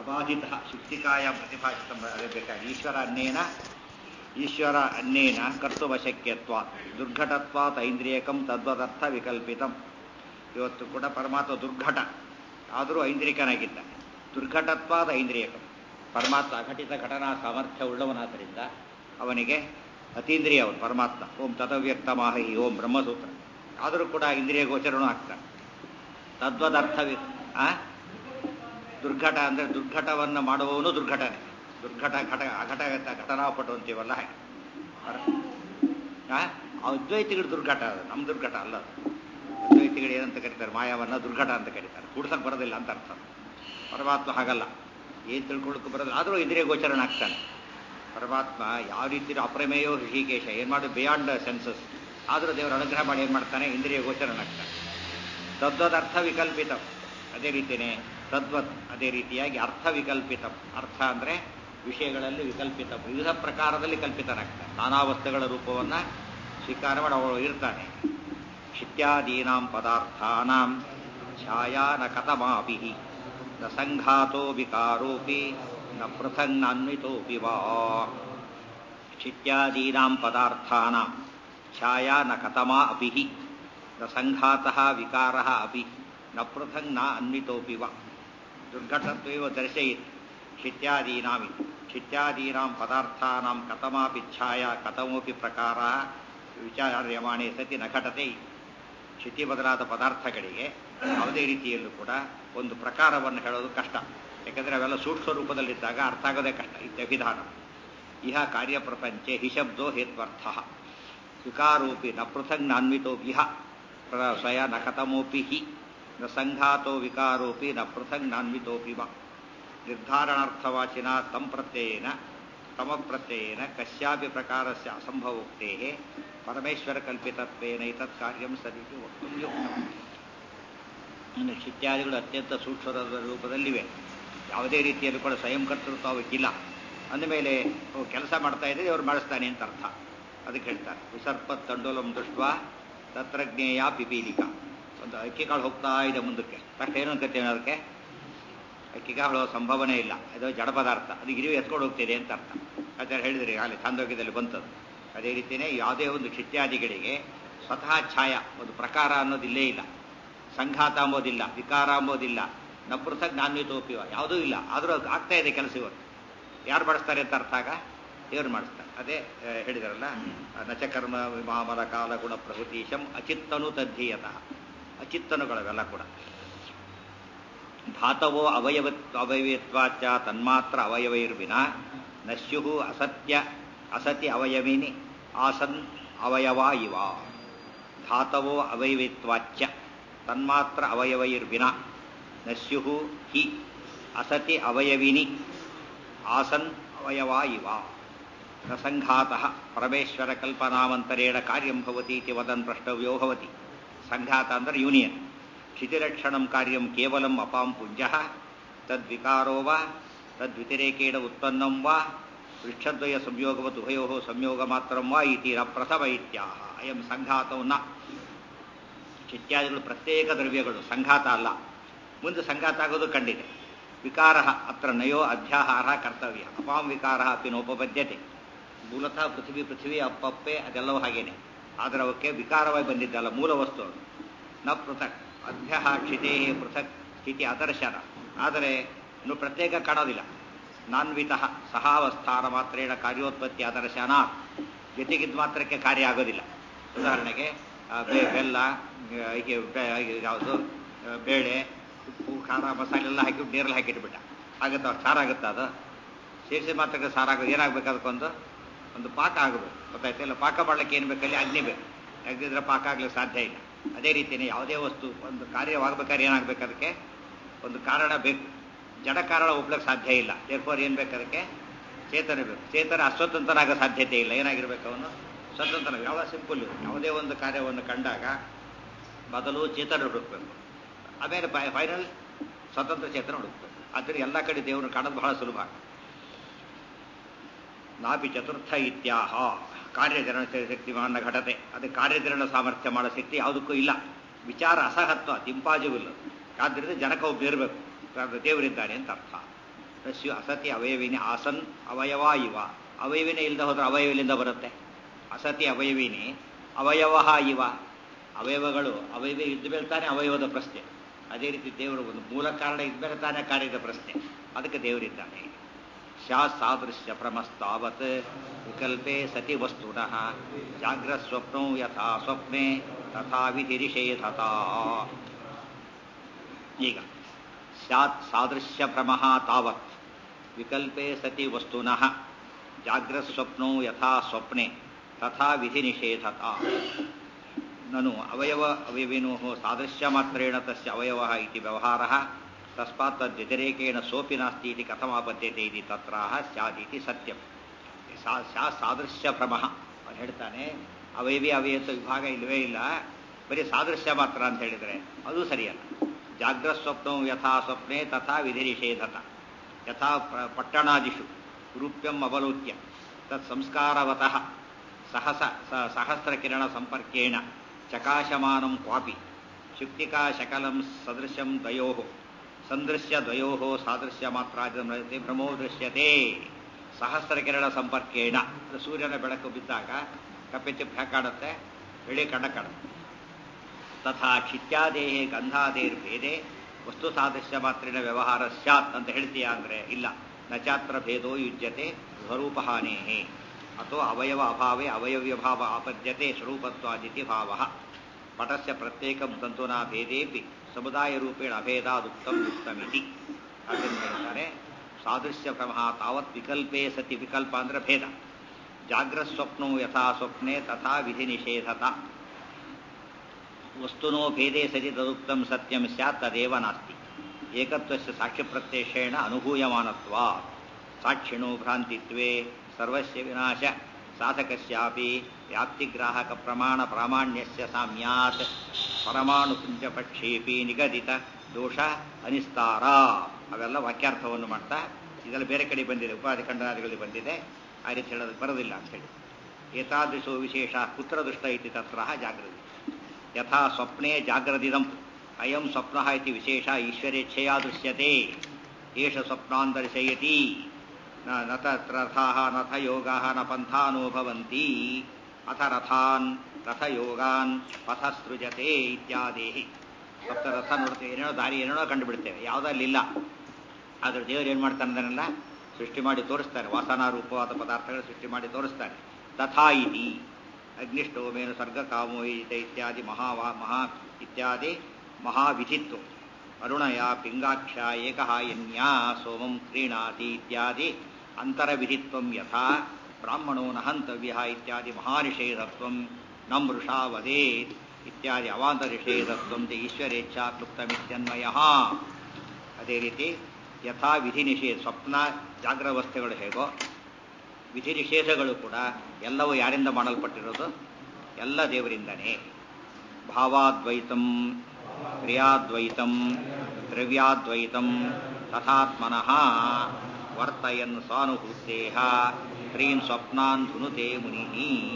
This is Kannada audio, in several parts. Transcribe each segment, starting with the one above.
ಅಬಾಧಿತ ಶಿಕ್ಷಿಕಾಯ ಪ್ರತಿಭಾಷಿತ ಅದೇ ಬೇಕಾಗಿ ಈಶ್ವರ ಅನ್ನೇನ ಈಶ್ವರ ಅನ್ನೇನ ಕರ್ತುವಶಕ್ಯತ್ವ ದುರ್ಘಟತ್ವಾತ್ ಐಂದ್ರಿಯಕಂ ತದ್ವದರ್ಥ ವಿಕಲ್ಪಿತಂ ಇವತ್ತು ಕೂಡ ಪರಮಾತ್ಮ ದುರ್ಘಟ ಆದರೂ ಐಂದ್ರಿಕನಾಗಿದ್ದ ದುರ್ಘಟತ್ವಾದ ಐಂದ್ರಿಯಕಂ ಪರಮಾತ್ಮ ಅಘಟಿತ ಘಟನಾ ಸಾಮರ್ಥ್ಯ ಉಳ್ಳವನಾದ್ದರಿಂದ ಅವನಿಗೆ ಅತೀಂದ್ರಿಯ ಅವನು ಪರಮಾತ್ಮ ಓಂ ತದವ್ಯಕ್ತ ಮಾಹಿ ಓಂ ಬ್ರಹ್ಮಸೂತ್ರ ಆದರೂ ಕೂಡ ಇಂದ್ರಿಯ ಗೋಚರನೂ ಆಗ್ತಾನೆ ತದ್ವದರ್ಥ ವಿ ಆ? ದುರ್ಘಟ ಅಂದರೆ ದುರ್ಘಟವನ್ನು ಮಾಡುವವನು ದುರ್ಘಟನೆ ದುರ್ಘಟ ಘಟ ಅಘಟ ಘಟನಾಪಟು ಅಂತೀವಲ್ಲ ಹಾಗೆ ಆ? ಆ ಅದ್ವೈತಿಗಳು ದುರ್ಘಟ ಅದು ನಮ್ಮ ದುರ್ಘಟ ಅಲ್ಲ ಅದು ಅದ್ವೈತಿಗಳು ಏನಂತ ಕರೀತಾರೆ ಮಾಯವನ್ನ ದುರ್ಘಟ ಅಂತ ಕರೀತಾರೆ ಕೂಡ್ಸಕ್ಕೆ ಬರೋದಿಲ್ಲ ಅಂತ ಅರ್ಥ ಪರಮಾತ್ಮ ಹಾಗಲ್ಲ ಏನು ತಿಳ್ಕೊಳ್ಳೋಕೆ ಬರೋದಿಲ್ಲ ಆದರೂ ಇಂದ್ರಿಯ ಗೋಚರನಾಗ್ತಾನೆ ಪರಮಾತ್ಮ ಯಾವ ರೀತಿ ಅಪ್ರಮೇಯೋ ಹೃಷಿಕೇಶ ಏನು ಮಾಡಿ ಬಿಯಾಂಡ್ ಸೆನ್ಸಸ್ ಆದರೂ ದೇವರ ಅನುಗ್ರಹ ಮಾಡಿ ಏನು ಮಾಡ್ತಾನೆ ಇಂದ್ರಿಯ ಗೋಚರನಾಗ್ತಾನೆ ತದ್ವದ್ ಅರ್ಥ ವಿಕಲ್ಪಿತ ಅದೇ ರೀತಿಯೇ ತದ್ವತ್ ಅದೇ ರೀತಿಯಾಗಿ ಅರ್ಥ ವಿಕಲ್ಪಿತ ಅರ್ಥ ಅಂದರೆ ವಿಷಯಗಳಲ್ಲಿ ವಿಕಲ್ಪಿತ ವಿವಿಧ ಪ್ರಕಾರದಲ್ಲಿ ಕಲ್ಪಿತನಾಗ್ತಾನೆ ನಾನಾ ವಸ್ತುಗಳ ರೂಪವನ್ನು ಸ್ವೀಕಾರ ಮಾಡಿ ಅವಳು ಇರ್ತಾನೆ ಶಿತ್ಯಾದೀನಾಂ ಪದಾರ್ಥಾನಾಂ ಛಾಯಾ ನ ಕಥಮಾಪಿ ನ ಸಂಘಾತೋ ವಿಕಾರೋಪಿ ನ ಪೃಥಂಗ್ ನಾನ್ವಿತೋಪಿ ವಾ ಶಿತ್ಯಾದೀನಾಂ ಪದಾರ್ಥಾನಾಂ ಛಾಯಾ ನ ಕಥಮಾ ಅಪಿ ನ ಸಂಘಾತಃ ವಿಕಾರಃ ಅಪಿ ನ ಪೃಥಂಗ್ ನ ಅನ್ವಿತೋಪಿ ವಾ ದುರ್ಘಟತ್ವೇವ ದರ್ಶಯಿತ್ ಶಿತ್ಯಾದೀನಾಮಿ ಶಿತ್ಯಾದೀನಾಂ ಪದಾರ್ಥಾನಾಂ ಕಥಮಾಪಿ ಛಾಯಾ ಕಥಮೋಪಿ ಪ್ರಕಾರ ವಿಚಾರ್ಯಮಾಣೆ ಸತಿ ನ ಘಟತೆ ಶಿತಿ ಬದಲಾದ ಪದಾರ್ಥಗಳಿಗೆ ಯಾವುದೇ ರೀತಿಯಲ್ಲೂ ಕೂಡ ಒಂದು ಪ್ರಕಾರವನ್ನು ಹೇಳೋದು ಕಷ್ಟ ಯಾಕಂದರೆ ಅವೆಲ್ಲ ಸೂಕ್ಷ್ಮ ರೂಪದಲ್ಲಿದ್ದಾಗ ಅರ್ಥ ಆಗೋದೇ ಕಷ್ಟ ಇತ್ಯಭಿಧಾನ ಇಹ ಕಾರ್ಯಪ್ರಪಂಚೆ ಹಿಶಬ್ದೋ ಹೇತ್ವರ್ಥ ವಿಕಾರೋಪಿ ನ ಪೃಥಂಗ್ ನಾನ್ವಿತೋ ಇಹ ಸ್ವಯ ನ ಕಥಮೋಪಿ ಹಿ ನ ಸಂಘಾತೋ ವಿಕಾರೋಪಿ ನ ಪೃಥಂಗ್ ನಾನ್ವಿತೋಪಿ ವ ನಿರ್ಧಾರಣಾರ್ಥವಾಚಿನ ತಂ ಪ್ರತ್ಯಯೇನ ತಮ ಪ್ರತ್ಯಯೇನ ಕಸ್ಯಾಪಿ ಪ್ರಕಾರಸ್ಯ ಅಸಂಭವೋಕ್ತೆ ಪರಮೇಶ್ವರ ಕಲ್ಪಿತತ್ವೇನ ಇತತ್ ಕಾರ್ಯಂ ಸದಿತಿ ವಕ್ತು ಯುಕ್ತಂ ಇನ್ನು ಶಿತ್ಯಾದಿಗಳು ಅತ್ಯಂತ ಸೂಕ್ಷ್ಮದ ರೂಪದಲ್ಲಿವೆ ಯಾವುದೇ ರೀತಿಯಲ್ಲೂ ಕೂಡ ಸ್ವಯಂ ಕರ್ತೃತ್ವ ಅವಕ್ಕಿಲ್ಲ ಅಂದಮೇಲೆ ಅವು ಕೆಲಸ ಮಾಡ್ತಾ ಇದ್ರೆ ಅವ್ರು ಮಾಡಿಸ್ತಾನೆ ಅಂತ ಅರ್ಥ ಅದಕ್ಕೆ ಹೇಳ್ತಾರೆ ವಿಸರ್ಪ ತಂಡೋಲಂ ದೃಷ್ಟ ತತ್ರಜ್ಞೇಯ ಪಿಪೀಲಿಕ ಒಂದು ಅಕ್ಕಿಕಾಳು ಹೋಗ್ತಾ ಇದೆ ಮುಂದಕ್ಕೆ ತಕ್ಷಣ ಏನು ಅನ್ಕೋತೇವೆ ಅದಕ್ಕೆ ಅಕ್ಕಿಕಾಳು ಸಂಭವನೆ ಇಲ್ಲ ಅದು ಜಡ ಪದಾರ್ಥ ಅದು ಗಿರಿವಿ ಎತ್ಕೊಂಡು ಹೋಗ್ತಿದೆ ಅಂತ ಅರ್ಥ ಆಚಾರ ಹೇಳಿದ್ರಿ ಅಲ್ಲಿ ಛಾಂದೋಗ್ಯದಲ್ಲಿ ಬಂತದ್ದು ಅದೇ ರೀತಿಯೇ ಯಾವುದೇ ಒಂದು ಕ್ಷಿತ್ಯಾದಿಗಳಿಗೆ ಸ್ವತಃ ಛಾಯ ಒಂದು ಪ್ರಕಾರ ಅನ್ನೋದಿಲ್ಲೇ ಇಲ್ಲ ಸಂಘಾತ ಅಂಬೋದಿಲ್ಲ ವಿಕಾರ ಅಂಬೋದಿಲ್ಲ ನಪೃಥ ಜ್ಞಾನ್ವಿತೋಪಿವ ಯಾವುದೂ ಇಲ್ಲ ಆದರೂ ಆಗ್ತಾ ಇದೆ ಕೆಲಸ ಇವತ್ತು ಯಾರು ಮಾಡಿಸ್ತಾರೆ ಅಂತ ಅರ್ಥ ಆಗ ದೇವರು ಮಾಡಿಸ್ತಾರೆ ಅದೇ ಹೇಳಿದಾರಲ್ಲ ನಚಕರ್ಮ ವಿಮಾಮಲ ಕಾಲ ಗುಣ ಪ್ರಭೃತೀಶಂ ಅಚಿತ್ತನು ತದ್ಧೀಯತಃ ಅಚಿತ್ತನುಗಳವೆಲ್ಲ ಕೂಡ ಧಾತವೋ ಅವಯವ ಅವಯವತ್ವಾಚ ತನ್ಮಾತ್ರ ಅವಯವೈರ್ವಿನ ನಶ್ಯು ಅಸತ್ಯ ಅಸತಿ ಅವಯವಿನಿ ಆಸನ್ ಅವಯವ ಇವ ಧಾತವೋ ಅವಯವಿತ್ವಾಚ್ಯ ತನ್ಮಾತ್ರ ಅವಯವೈರ್ವಿನ ನಶ್ಯು ಹಿ ಅಸತಿ ಅವಯವಿನಿ ಆಸನ್ ಅವಯವ ಇವ ನ ಸಂಘಾತ ಪರಮೇಶ್ವರ ಕಲ್ಪನಾಮಂತರೇಣ ಕಾರ್ಯಂ ಭವತಿ ಇತಿ ವದನ್ ಪ್ರಷ್ಟವ್ಯೋ ಭವತಿ ಸಂಘಾತ ಅಂದರೆ ಯೂನಿಯನ್ ಕ್ಷಿತಿರಕ್ಷಣಂ ಕಾರ್ಯಂ ಕೇವಲಂ ಅಪಾಂ ಪುಂಜ ತದ್ವಿಕಾರೋ ವಾ ತದ್ವ್ಯತಿರೇಕೇಣ ಉತ್ಪನ್ನಂ ವಾ ವೃಕ್ಷದ್ವಯ ಸಂಯೋಗವತ್ ಉಭಯೋ ಸಂಯೋಗ ಮಾತ್ರ ವಾ ಇತಿ ನ ಪ್ರಥಮ ಇತ್ಯಾಹ ಅಯಂ ಸಂಘಾತವು ನ ಇತ್ಯಾದಿಗಳು ಪ್ರತ್ಯೇಕ ದ್ರವ್ಯಗಳು ಸಂಘಾತ ಅಲ್ಲ ಮುಂದೆ ಸಂಘಾತ ಆಗೋದು ಕಂಡಿದೆ ವಿಕಾರ ಅತ್ರ ನಯೋ ಅಧ್ಯಾಹಾರ ಕರ್ತವ್ಯ ಅಪಾಂ ವಿಕಾರ ಅಪಿ ನೋಪಬದ್ಧತೆ ಮೂಲತಃ ಪೃಥ್ವಿ ಪೃಥ್ವಿ ಅಪ್ಪಪ್ಪೆ ಅದೆಲ್ಲವೂ ಹಾಗೇನೆ ಆದರೆ ಅವಕ್ಕೆ ವಿಕಾರವಾಗಿ ಬಂದಿದ್ದಲ್ಲ ಮೂಲ ವಸ್ತು ಅದು ನ ಪೃಥಕ್ ಅಧ್ಯ ಕ್ಷಿತೇ ಪೃಥಕ್ ಸ್ಥಿತಿ ಅದರ್ಶನ ಆದರೆ ಇನ್ನು ಪ್ರತ್ಯೇಕ ಕಾಣೋದಿಲ್ಲ ನಾನ್ವಿತ ಸಹಾವಸ್ಥಾನ ಮಾತ್ರೇಣ ಕಾರ್ಯೋತ್ಪತ್ತಿ ಅದರ್ಶನ ಜೊತೆಗಿದ್ದ ಮಾತ್ರಕ್ಕೆ ಕಾರ್ಯ ಆಗೋದಿಲ್ಲ ಉದಾಹರಣೆಗೆ ಬೆಲ್ಲ ಯಾವುದು ಬೇಳೆ ಉಪ್ಪು ಖಾರ ಮಸಾಲೆ ಎಲ್ಲ ಹಾಕಿ ನೀರಲ್ಲಿ ಹಾಕಿಟ್ಬಿಟ್ಟ ಆಗುತ್ತಾ ಸಾರು ಆಗುತ್ತಾ ಅದು ಸೇರಿಸಿ ಮಾತ್ರಕ್ಕೆ ಸಾರಾಗೋದು ಏನಾಗಬೇಕು ಅದಕ್ಕೊಂದು ಒಂದು ಪಾಕ ಆಗಬೇಕು ಗೊತ್ತಾಯ್ತು ಇಲ್ಲ ಪಾಕ ಮಾಡಲಿಕ್ಕೆ ಏನು ಬೇಕಲ್ಲಿ ಅಗ್ನಿ ಬೇಕು ಅಗ್ನಿದ್ರೆ ಪಾಕ ಆಗ್ಲಿಕ್ಕೆ ಸಾಧ್ಯ ಇಲ್ಲ ಅದೇ ರೀತಿಯೇ ಯಾವುದೇ ವಸ್ತು ಒಂದು ಕಾರ್ಯವಾಗಬೇಕಾದ್ರೆ ಏನಾಗಬೇಕು ಅದಕ್ಕೆ ಒಂದು ಕಾರಣ ಬೇಕು ಜಡ ಕಾರಣ ಒಪ್ಲಿಕ್ಕೆ ಸಾಧ್ಯ ಇಲ್ಲ ಏರ್ಫೋರ್ ಏನು ಬೇಕು ಅದಕ್ಕೆ ಚೇತನ ಬೇಕು ಚೇತನ ಅಸ್ವತಂತ್ರನಾಗೋ ಸಾಧ್ಯತೆ ಇಲ್ಲ ಏನಾಗಿರ್ಬೇಕು ಅವನು ಸ್ವತಂತ್ರ ಯಾವ ಸಿಂಪಲ್ ಯಾವುದೇ ಒಂದು ಕಾರ್ಯವನ್ನು ಕಂಡಾಗ ಮೊದಲು ಚೇತನ ಹುಡುಕ್ಬೇಕು ಆಮೇಲೆ ಫೈನಲ್ ಸ್ವತಂತ್ರ ಚೇತನ ಹುಡುಕ್ಬೇಕು ಆದರೆ ಎಲ್ಲ ಕಡೆ ದೇವರನ್ನು ಕಾಣೋದು ಬಹಳ ಸುಲಭ ನಾಪಿ ಚತುರ್ಥ ಇತ್ಯಾಹ ಕಾರ್ಯಚರಣ ಶಕ್ತಿಮಾನ ಘಟತೆ ಅದು ಕಾರ್ಯಚರಣ ಸಾಮರ್ಥ್ಯ ಮಾಡೋ ಶಕ್ತಿ ಯಾವುದಕ್ಕೂ ಇಲ್ಲ ವಿಚಾರ ಅಸಹತ್ವ ತಿಂಪಾಜುವಿಲ್ಲ ಆದ್ದರಿಂದ ಜನಕ ಒಬ್ಬ ಇರಬೇಕು ದೇವರಿದ್ದಾನೆ ಅಂತ ಅರ್ಥ ನಶ್ಯು ಅಸತಿ ಅವಯವಿನಿ ಆಸನ್ ಅವಯವ ಇವ ಅವಯವಿನೇ ಇಲ್ಲದೆ ಹೋದ್ರೆ ಅವಯವಿಲಿಂದ ಬರುತ್ತೆ ಅಸತಿ ಅವಯವಿನಿ ಅವಯವ ಇವ ಅವಯವಗಳು ಅವಯವ ಇದ್ದ ಮೇಲೆ ತಾನೇ ಅವಯವದ ಪ್ರಶ್ನೆ ಅದೇ ರೀತಿ ದೇವರು ಒಂದು ಮೂಲ ಕಾರಣ ಇದ್ಮೇಲೆ ತಾನೇ ಕಾರ್ಯದ ಪ್ರಶ್ನೆ ಅದಕ್ಕೆ ದೇವರಿದ್ದಾನೆ ಶಾ ಸಾದೃಶ್ಯ ಭ್ರಮಸ್ತಾವತ್ ವಿಕಲ್ಪೆ ಸತಿ ವಸ್ತುನಃ ಜಾಗ್ರತ್ ಸ್ವಪ್ನೋ ಯಥಾ ಸ್ವಪ್ನೆ ತಥಾ ವಿಧಿರಿಷೇಧತಾ ಈಗ ಸ್ಯಾತ್ ಸಾದೃಶ್ಯ ಭ್ರಮಃ ತಾವತ್ ವಿಕಲ್ಪೆ ಸತಿ ವಸ್ತುನಃ ಜಾಗ್ರತ್ ಸ್ವಪ್ನೋ ಯಥಾ ಸ್ವಪ್ನೆ ತಥಾ ವಿಧಿ ನಿಷೇಧತಾ ನನು ಅವಯವ ಅವಯವಿನೋ ಸಾದೃಶ್ಯ ಮಾತ್ರೇಣ ತಸ್ಯ ಅವಯವ ಇತಿ ವ್ಯವಹಾರ ತಸ್ಮಾತ್ ತದ್ವ್ಯತಿರೇಕೇಣ ಸೋಪಿ ನಾಸ್ತಿ ಇತಿ ಕಥಮಾಪದ್ಯತೆ ಇತಿ ತತ್ರ ಸ್ಯಾದಿತಿ ಸತ್ಯಂ ಸಾ ಸ್ಯಾ ಸಾದೃಶ್ಯ ಭ್ರಮಃ ಅವನು ಹೇಳ್ತಾನೆ ಅವಯವಿ ಅವಯವ ವಿಭಾಗ ಇಲ್ಲವೇ ಇಲ್ಲ ಬರೀ ಸಾದೃಶ್ಯ ಮಾತ್ರ ಅಂತ ಹೇಳಿದರೆ ಅದು ಸರಿಯಲ್ಲ ಜಾಗ್ರತ್ ಸ್ವಪ್ನೋ ಯಥಾ ಸ್ವಪ್ನೆ ತಥಾ ವಿಧಿ ನಿಷೇಧತ ಯಥಾ ಪ- ಪಟ್ಟಣಾದಿಷು ರೂಪ್ಯಂ ಅವಲೋಕ್ಯ ತತ್ ಸಂಸ್ಕಾರವತಃ ಸಹಸ ಸ- ಸಹಸ್ರಕಿರಣ ಸಂಪರ್ಕೇಣ ಚಕಾಶಮಾನಂ ಕ್ವಾಪಿ ಶುಕ್ತಿಕಾ ಶಕಲಂ ಸದೃಶಂ ದ್ವಯೋ ಸಂದೃಶ್ಯ ದ್ವಯೋ ಸಾದೃಶ್ಯ ಮಾತ್ರ ಭ್ರಮೋ ದೃಶ್ಯತೆ ಸಹಸ್ರಕಿರಣ ಸಂಪರ್ಕೇಣ ಅದು ಸೂರ್ಯನ ಬೆಳಕು ಬಿದ್ದಾಗ ಕಪ್ಪೆ ಚಿಪ್ಪು ಹಾಕಾಡುತ್ತೆ ಬೆಳೆ ಕಣ್ಣ ಕಾಣುತ್ತೆ ತಥಾ ಕ್ಷಿತ್ಯಾದೇಹೇ ಗಂಧಾದೇರ್ಭೇದೆ ವಸ್ತು ಸಾದೃಶ್ಯ ಮಾತ್ರಿನ ವ್ಯವಹಾರ ಸ್ಯಾತ್ ಅಂತ ಹೇಳ್ತೀಯಾ ಅಂದ್ರೆ ಇಲ್ಲ ನಚಾತ್ರ ಭೇದೋ ಯುಜ್ಯತೆ ಸ್ವರೂಪಹಾನೇಹೇ ಅಥವಾ ಅವಯವ ಅಭಾವೇ ಅವಯವ್ಯಭಾವ ಆಪದ್ಯತೆ ಸ್ವರೂಪತ್ವಾದಿತಿ ಭಾವ ಪಟಸ್ಯ ಪ್ರತ್ಯೇಕಂ ತಂತುನಾ ಭೇದೇಪಿ ಸಮುದಾಯ ರೂಪೇಣ ಅಭೇದಾದುಕ್ತಂ ಯುಕ್ತಮಿತಿ ಅದನ್ನು ಹೇಳ್ತಾರೆ ಸಾದೃಶ್ಯ ಭ್ರಮಃ ತಾವತ್ ವಿಕಲ್ಪೇ ಸತಿ ವಿಕಲ್ಪ ಅಂದ್ರೆ ಭೇದ ಜಾಗ್ರತ್ ಸ್ವಪ್ನೋ ಯಥಾ ಸ್ವಪ್ನೆ ತಥಾ ವಿಧಿ ನಿಷೇಧತ ವಸ್ತುನೋ ಭೇದೇ ಸತಿ ತದುಕ್ತಂ ಸತ್ಯಂ ಸ್ಯಾತ್ ತದೇವ ನಾಸ್ತಿ ಏಕತ್ವಸ್ಯ ಸಾಕ್ಷ್ಯಪ್ರತ್ಯಕ್ಷೇಣ ಅನುಭೂಯಮಾನತ್ವ ಸಾಕ್ಷಿಣೋ ಭ್ರಾಂತಿತ್ವೇ ಸರ್ವಸ್ಯ ವಿನಾಶ ಸಾಧಕಸ್ಯಾಪಿ ವ್ಯಾಪ್ತಿಗ್ರಾಹಕ ಪ್ರಮಾಣ ಪ್ರಾಮಾಣ್ಯಸ್ಯ ಸಾಮ್ಯಾತ್ ಪರಮಾಣು ಪುಂಜಪಕ್ಷೇಪಿ ನಿಗದಿತ ದೋಷ ಅನಿಸ್ತಾರ ಅವೆಲ್ಲ ವಾಕ್ಯಾರ್ಥವನ್ನು ಮಾಡ್ತಾ ಇದೆಲ್ಲ ಬೇರೆ ಕಡೆ ಬಂದಿದೆ ಉಪಾಧಿ ಖಂಡನಾದಿಗಳಲ್ಲಿ ಬಂದಿದೆ ಆ ರೀತಿ ಹೇಳೋದಕ್ಕೆ ಬರೋದಿಲ್ಲ ಅಂತೇಳಿ ಏತಾದೃಶೋ ವಿಶೇಷ ಕುತ್ರ ದುಷ್ಟ ಇತಿ ತತ್ರ ಜಾಗೃತಿ ಯಥಾ ಸ್ವಪ್ನೆ ಜಾಗ್ರದಿದಂ ಅಯಂ ಸ್ವಪ್ನ ಇತಿ ವಿಶೇಷ ಈಶ್ವರೇಚ್ಛೆಯ ದೃಶ್ಯತೆ ಏಷ ಸ್ವಪ್ನಾನ್ ದರ್ಶಯತಿ ನ ನ ತತ್ರ ರಥಾಃ ನಥ ಯೋಗಾಃ ನ ಪಂಥಾನೋ ಭವಂತಿ ಅಥ ರಥಾನ್ ರಥಯೋಗಾನ್ ಪಥ ಸೃಜತೆ ಇತ್ಯಾದಿ ಸಪ್ತ ರಥ ನೋಡ್ತೇವೆ ಏನೇನೋ ದಾರಿ ಏನೇನೋ ಕಂಡುಬಿಡ್ತೇವೆ ಯಾವುದಲ್ಲಿಲ್ಲ ಆದ್ರೆ ದೇವರು ಏನು ಮಾಡ್ತಾನೆ ಅದನ್ನೆಲ್ಲ ಸೃಷ್ಟಿ ಮಾಡಿ ತೋರಿಸ್ತಾರೆ ವಾಸನಾ ರೂಪವಾದ ಪದಾರ್ಥಗಳು ಸೃಷ್ಟಿ ಮಾಡಿ ತೋರಿಸ್ತಾರೆ ತಥಾ ಇತಿ ಅಗ್ನಿಷ್ಟೋಮೇನು ಸರ್ಗಕಾಮೋ ಈತ ಇತ್ಯಾದಿ ಮಹಾವಾ ಮಹಾ ಇತ್ಯಾದಿ ಮಹಾವಿಧಿತ್ವ ಅರುಣಯ ಪಿಂಗಾಕ್ಷ ಏಕಹಾಯನ್ಯಾ ಸೋಮಂ ಕ್ರೀಣಾತಿ ಇತ್ಯಾದಿ ಅಂತರವಿಧಿತ್ವಂ ಯಥಾ ಬ್ರಾಹ್ಮಣೋ ನ ಹಂತವ್ಯ ಇತ್ಯಾದಿ ಮಹಾನಿಷೇಧತ್ವಂ ನಮೃಷಾ ವದೇತ್ ಇತ್ಯಾದಿ ಅವಾಂತರಿಷೇಧತ್ವಂ ಚ ಈಶ್ವರೇಚ್ಛಾ ಕ್ಲುಪ್ತಮಿತ್ಯನ್ವಯ ಅದೇ ರೀತಿ ಯಥಾ ವಿಧಿ ನಿಷೇಧ ಸ್ವಪ್ನ ಜಾಗ್ರವಸ್ಥೆಗಳು ಹೇಗೋ ವಿಧಿ ನಿಷೇಧಗಳು ಕೂಡ ಎಲ್ಲವೂ ಯಾರಿಂದ ಮಾಡಲ್ಪಟ್ಟಿರೋದು ಎಲ್ಲ ದೇವರಿಂದನೇ ಭಾವಾದ್ವೈತಂ ಕ್ರಿಯಾದ್ವೈತಂ ದ್ರವ್ಯಾದ್ವೈತಂ ತಥಾತ್ಮನಃ ವರ್ತಯನ್ ಸ್ವಾನುಭೂತೇಹ ತ್ರೀನ್ ಸ್ವಪ್ನಾನ್ ಧುನುತೆ ಮುನಿ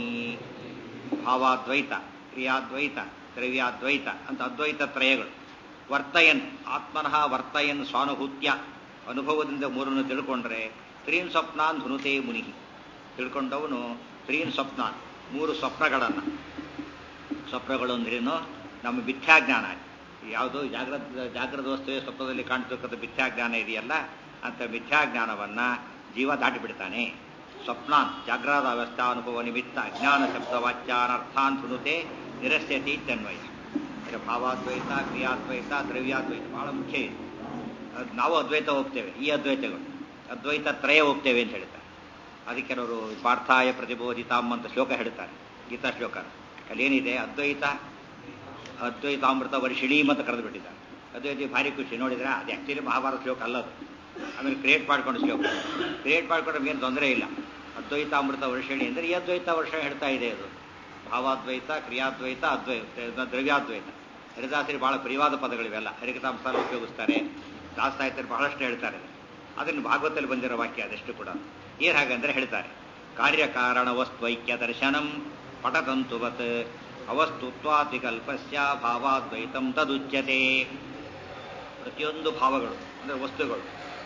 ಭಾವಾದ್ವೈತ ಕ್ರಿಯಾದ್ವೈತ ದ್ರವ್ಯಾದ್ವೈತ ಅಂತ ಅದ್ವೈತ ತ್ರಯಗಳು ವರ್ತಯನ್ ಆತ್ಮನಃ ವರ್ತಯನ್ ಸ್ವಾನುಭೂತ್ಯ ಅನುಭವದಿಂದ ಮೂರನ್ನು ತಿಳ್ಕೊಂಡ್ರೆ ತ್ರೀನ್ ಸ್ವಪ್ನಾನ್ ಧುನುತೆ ಮುನಿ ತಿಳ್ಕೊಂಡವನು ತ್ರೀನ್ ಸ್ವಪ್ನಾನ್ ಮೂರು ಸ್ವಪ್ನಗಳನ್ನು ಸ್ವಪ್ನಗಳು ಅಂದ್ರೇನು ನಮ್ಮ ಮಿಥ್ಯಾಜ್ಞಾನ ಯಾವುದು ಜಾಗ್ರತ ಜಾಗ್ರತ ವಸ್ತುವೆ ಸ್ವಪ್ನದಲ್ಲಿ ಕಾಣ್ತಕ್ಕಂಥ ಮಿಥ್ಯಾಜ್ಞಾನ ಇದೆಯಲ್ಲ ಅಂತ ಮಿಥ್ಯಾಜ್ಞಾನವನ್ನ ಜೀವ ದಾಟಿಬಿಡ್ತಾನೆ ಸ್ವಪ್ನಾನ್ ಜಾಗ್ರದ ಅವಸ್ಥಾನುಭವ ನಿಮಿತ್ತ ಅಜ್ಞಾನ ಶಬ್ದವಾಚ್ಯಾನರ್ಥಾನ್ ಸುನುತೆ ನಿರಸ್ಯತಿ ತನ್ವಯ ಅಂದರೆ ಭಾವಾದ್ವೈತ ಕ್ರಿಯಾದ್ವೈತ ದ್ರವ್ಯಾದ್ವೈತ ಬಹಳ ಮುಖ್ಯ ಇದೆ ಅದು ನಾವು ಅದ್ವೈತ ಹೋಗ್ತೇವೆ ಈ ಅದ್ವೈತಗಳು ಅದ್ವೈತ ತ್ರಯ ಹೋಗ್ತೇವೆ ಅಂತ ಹೇಳ್ತಾರೆ ಅದಕ್ಕೆ ಕೆಲವರು ಪಾರ್ಥಾಯ ಪ್ರತಿಬೋಧಿತಾಮ್ ಅಂತ ಶ್ಲೋಕ ಹೇಳ್ತಾರೆ ಗೀತಾ ಶ್ಲೋಕ ಅಲ್ಲೇನಿದೆ ಅದ್ವೈತ ಅದ್ವೈತಾಮೃತ ವರ್ಷಿಣಿ ಅಂತ ಕರೆದು ಬಿಟ್ಟಿದ್ದಾರೆ ಅದ್ವೈತ ಭಾರಿ ಖುಷಿ ನೋಡಿದ್ರೆ ಅದು ಆ್ಯಕ್ಚುಲಿ ಮಹಾಭಾರತ ಶ್ಲೋಕ ಅಲ್ಲ ಅದು ಆಮೇಲೆ ಕ್ರಿಯೇಟ್ ಮಾಡ್ಕೊಂಡು ಶ್ಲೋಕ ಕ್ರಿಯೇಟ್ ಮಾಡ್ಕೊಂಡ್ರೆ ಏನು ತೊಂದರೆ ಇಲ್ಲ ಅದ್ವೈತಾಮೃತ ವರ್ಷಿಣಿ ಅಂದರೆ ಈ ಅದ್ವೈತ ವರ್ಷ ಹೇಳ್ತಾ ಇದೆ ಅದು ಭಾವಾದ್ವೈತ ಕ್ರಿಯಾದ್ವೈತ ಅದ್ವೈತ ದ್ರವ್ಯಾದ್ವೈತ ಹರಿದಾಸರಿ ಬಹಳ ಪ್ರಿಯವಾದ ಪದಗಳಿವೆಲ್ಲ ಹರಿಕತಾಂಸಾರ ಉಪಯೋಗಿಸ್ತಾರೆ ದಾಸಾಹಿತ್ಯರು ಬಹಳಷ್ಟು ಹೇಳ್ತಾರೆ ಅದನ್ನು ಭಾಗವತದಲ್ಲಿ ಬಂದಿರೋ ವಾಕ್ಯ ಅದೆಷ್ಟು ಕೂಡ ಏನು ಹಾಗಂದ್ರೆ ಹೇಳ್ತಾರೆ ಕಾರ್ಯಕಾರಣ ವಸ್ತ್ವೈಕ್ಯ ದರ್ಶನಂ ಪಟತಂತುವತ್ ಅವಸ್ತುತ್ವಾದಿಕಲ್ಪಸ್ಯ ಭಾವಾದ್ವೈತಂ ತದುಚ್ಯತೆ ಪ್ರತಿಯೊಂದು ಭಾವಗಳು ಅಂದರೆ ವಸ್ತುಗಳು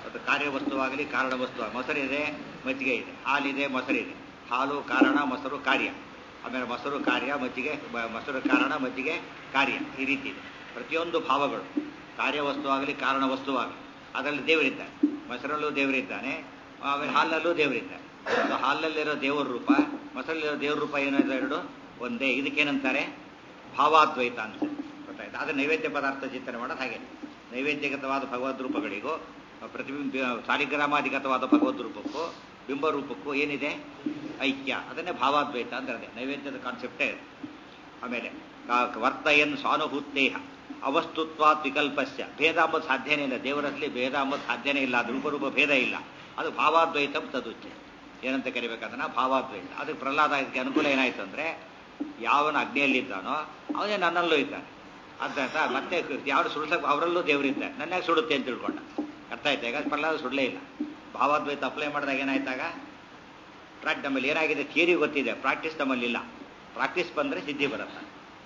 ಅದು ಕಾರ್ಯವಸ್ತುವಾಗಲಿ ಕಾರಣ ವಸ್ತು ಮೊಸರಿದೆ ಮಜ್ಜಿಗೆ ಇದೆ ಹಾಲಿದೆ ಮೊಸರಿದೆ ಹಾಲು ಕಾರಣ ಮೊಸರು ಕಾರ್ಯ ಆಮೇಲೆ ಮೊಸರು ಕಾರ್ಯ ಮಜ್ಜಿಗೆ ಬ- ಮೊಸರು ಕಾರಣ ಮಜ್ಜಿಗೆ ಕಾರ್ಯ ಈ ರೀತಿ ಇದೆ ಪ್ರತಿಯೊಂದು ಭಾವಗಳು ಕಾರ್ಯವಸ್ತು ಆಗಲಿ ಕಾರಣ ವಸ್ತುವಾಗಲಿ ಅದರಲ್ಲಿ ದೇವರಿದ್ದಾನೆ ಮೊಸರಲ್ಲೂ ದೇವರಿದ್ದಾನೆ ಆಮೇಲೆ ಹಾಲಲ್ಲೂ ದೇವರಿದ್ದಾನೆ ಅದು ಹಾಲಲ್ಲಿರೋ ದೇವರ ರೂಪ ಮೊಸರಲ್ಲಿರೋ ದೇವರ ರೂಪ ಏನಿದೆ ಎರಡು ಒಂದೇ ಇದಕ್ಕೇನಂತಾರೆ ಭಾವಾದ್ವೈತ ಅಂತ ಗೊತ್ತಾಯ್ತು ಆದರೆ ನೈವೇದ್ಯ ಪದಾರ್ಥ ಚಿಂತನೆ ಮಾಡೋದು ಹಾಗೆ ನೈವೇದ್ಯಗತವಾದ ಭಗವದ್ ರೂಪಗಳಿಗೂ ಪ್ರತಿಬಿಂಬ ಸಾಲಿಗ್ರಾಮಾಧಿಗತವಾದ ಭಗವದ್ ರೂಪಕ್ಕೂ ಬಿಂಬ ರೂಪಕ್ಕೂ ಏನಿದೆ ಐಕ್ಯ ಅದನ್ನೇ ಭಾವಾದ್ವೈತ ಅಂದ್ರೆ ನೈವೇದ್ಯದ ಕಾನ್ಸೆಪ್ಟೇ ಇದೆ ಆಮೇಲೆ ಕಾ- ವರ್ತಯನ್ ಸ್ವಾನುಭೂತೇಹ ಅವಸ್ತುತ್ವಾತ್ ವಿಕಲ್ಪಸ್ಯ ಭೇದ ಅಂಬುದು ಸಾಧ್ಯನೇ ಇಲ್ಲ ದೇವರಲ್ಲಿ ಭೇದ ಅಂಬುದು ಸಾಧ್ಯನೇ ಇಲ್ಲ ಅದು ರೂಪರೂಪ ಭೇದ ಇಲ್ಲ ಅದು ಭಾವಾದ್ವೈತಂ ತದುಚ್ಚೆ ಏನಂತ ಕರಿಬೇಕಂದ್ರೆ ಭಾವಾದ್ವೈತ ಅದಕ್ಕೆ ಪ್ರಹ್ಲಾದ ಇದಕ್ಕೆ ಅನುಕೂಲ ಏನಾಯ್ತು ಅಂದ್ರೆ ಯಾವನ ಅಗ್ನಿಯಲ್ಲಿದ್ದಾನೋ ಅವನೇ ನನ್ನಲ್ಲೂ ಇದ್ದಾನೆ ಅರ್ಥ ಮತ್ತೆ ಯಾರು ಸುಡ್ಸಕ್ ಅವರಲ್ಲೂ ದೇವರಿದ್ದಾರೆ ನನ್ನಾಗ ಸುಡುತ್ತೆ ಅಂತ ತಿಳ್ಕೊಂಡ ಅರ್ಥ ಆಯ್ತಾ ಈಗ ಪ್ರಹ್ಲಾದ ಸುಡಲೇ ಇಲ್ಲ ಭಾವಾದ್ವೈತ ಅಪ್ಲೈ ಮಾಡಿದಾಗ ಏನಾಯ್ತಾಗ ಪ್ರಾಕ್ ನಮ್ಮಲ್ಲಿ ಏನಾಗಿದೆ ಥಿಯರಿ ಗೊತ್ತಿದೆ ಪ್ರಾಕ್ಟೀಸ್ ನಮ್ಮಲ್ಲಿ ಇಲ್ಲ ಪ್ರಾಕ್ಟೀಸ್ ಬಂದರೆ ಸಿದ್ಧಿ ಬರುತ್ತೆ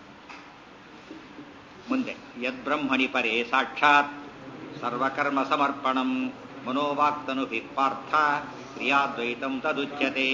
ಮುಂದೆ ಯದ್ಬ್ರಹ್ಮಣಿ ಪರೇ ಸಾಕ್ಷಾತ್ ಸರ್ವಕರ್ಮ ಸಮರ್ಪಣಂ ಮನೋವಾಕ್ತನು ಪಾರ್ಥ ಕ್ರಿಯಾದ್ವೈತಂ ತದುಚ್ಯತೆ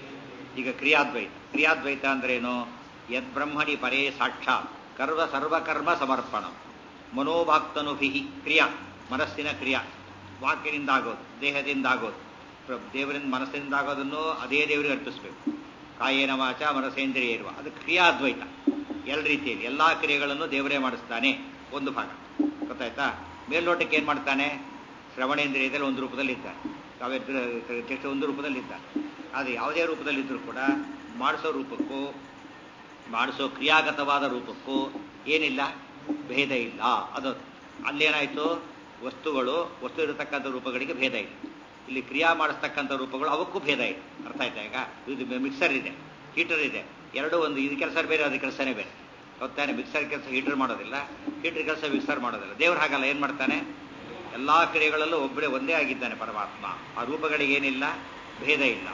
ಈಗ ಕ್ರಿಯಾದ್ವೈತ ಕ್ರಿಯಾದ್ವೈತ ಅಂದ್ರೇನು ಯದ್ಬ್ರಹ್ಮಣಿ ಪರೇ ಸಾಕ್ಷಾತ್ ಕರ್ವ ಸರ್ವಕರ್ಮ ಸಮರ್ಪಣಂ ಮನೋವಾಕ್ತನುಭಿ ಕ್ರಿಯಾ ಮನಸ್ಸಿನ ಕ್ರಿಯಾ ವಾಕ್ಯದಿಂದ ಆಗೋದು ದೇಹದಿಂದ ಆಗೋದು ಪ್ರ- ದೇವರಿಂದ ಮನಸ್ಸಿನಿಂದ ಆಗೋದನ್ನು ಅದೇ ದೇವರಿಗೆ ಅರ್ಪಿಸಬೇಕು ಕಾಯೇನ ವಾಚ ಮನಸೇಂದ್ರಿಯ ಇರುವ ಅದು ಕ್ರಿಯಾದ್ವೈತ ಎಲ್ಲ ರೀತಿಯಲ್ಲಿ ಎಲ್ಲಾ ಕ್ರಿಯೆಗಳನ್ನು ದೇವರೇ ಮಾಡಿಸ್ತಾನೆ ಒಂದು ಭಾಗ ಗೊತ್ತಾಯ್ತಾ ಮೇಲ್ನೋಟಕ್ಕೆ ಏನ್ ಮಾಡ್ತಾನೆ ಶ್ರವಣೇಂದ್ರಿಯದಲ್ಲಿ ಒಂದು ರೂಪದಲ್ಲಿ ಇದ್ದಾನೆ ಕಾವ್ಯ ಒಂದು ರೂಪದಲ್ಲಿ ಇದ್ದಾನೆ ಆದರೆ ಯಾವುದೇ ರೂಪದಲ್ಲಿದ್ದರೂ ಕೂಡ ಮಾಡಿಸೋ ರೂಪಕ್ಕೂ ಮಾಡಿಸೋ ಕ್ರಿಯಾಗತವಾದ ರೂಪಕ್ಕೂ ಏನಿಲ್ಲ ಭೇದ ಇಲ್ಲ ಅದು ಅಲ್ಲೇನಾಯ್ತು ವಸ್ತುಗಳು ವಸ್ತು ಇರತಕ್ಕಂಥ ರೂಪಗಳಿಗೆ ಭೇದ ಇಲ್ಲ ಇಲ್ಲಿ ಕ್ರಿಯಾ ಮಾಡಿಸ್ತಕ್ಕಂಥ ರೂಪಗಳು ಅವಕ್ಕೂ ಭೇದ ಇದೆ ಅರ್ಥ ಆಯ್ತಾ ಈಗ ಇದು ಮಿಕ್ಸರ್ ಇದೆ ಹೀಟರ್ ಇದೆ ಎರಡೂ ಒಂದು ಇದು ಕೆಲಸ ಬೇರೆ ಅದ್ರ ಕೆಲಸನೇ ಬೇರೆ ಗೊತ್ತಾನೆ ಮಿಕ್ಸರ್ ಕೆಲಸ ಹೀಟರ್ ಮಾಡೋದಿಲ್ಲ ಹೀಟರ್ ಕೆಲಸ ಮಿಕ್ಸರ್ ಮಾಡೋದಿಲ್ಲ ದೇವ್ರು ಹಾಗಲ್ಲ ಏನ್ ಮಾಡ್ತಾನೆ ಎಲ್ಲಾ ಕ್ರಿಯೆಗಳಲ್ಲೂ ಒಬ್ಬರೇ ಒಂದೇ ಆಗಿದ್ದಾನೆ ಪರಮಾತ್ಮ ಆ ರೂಪಗಳಿಗೆ ಏನಿಲ್ಲ ಭೇದ ಇಲ್ಲ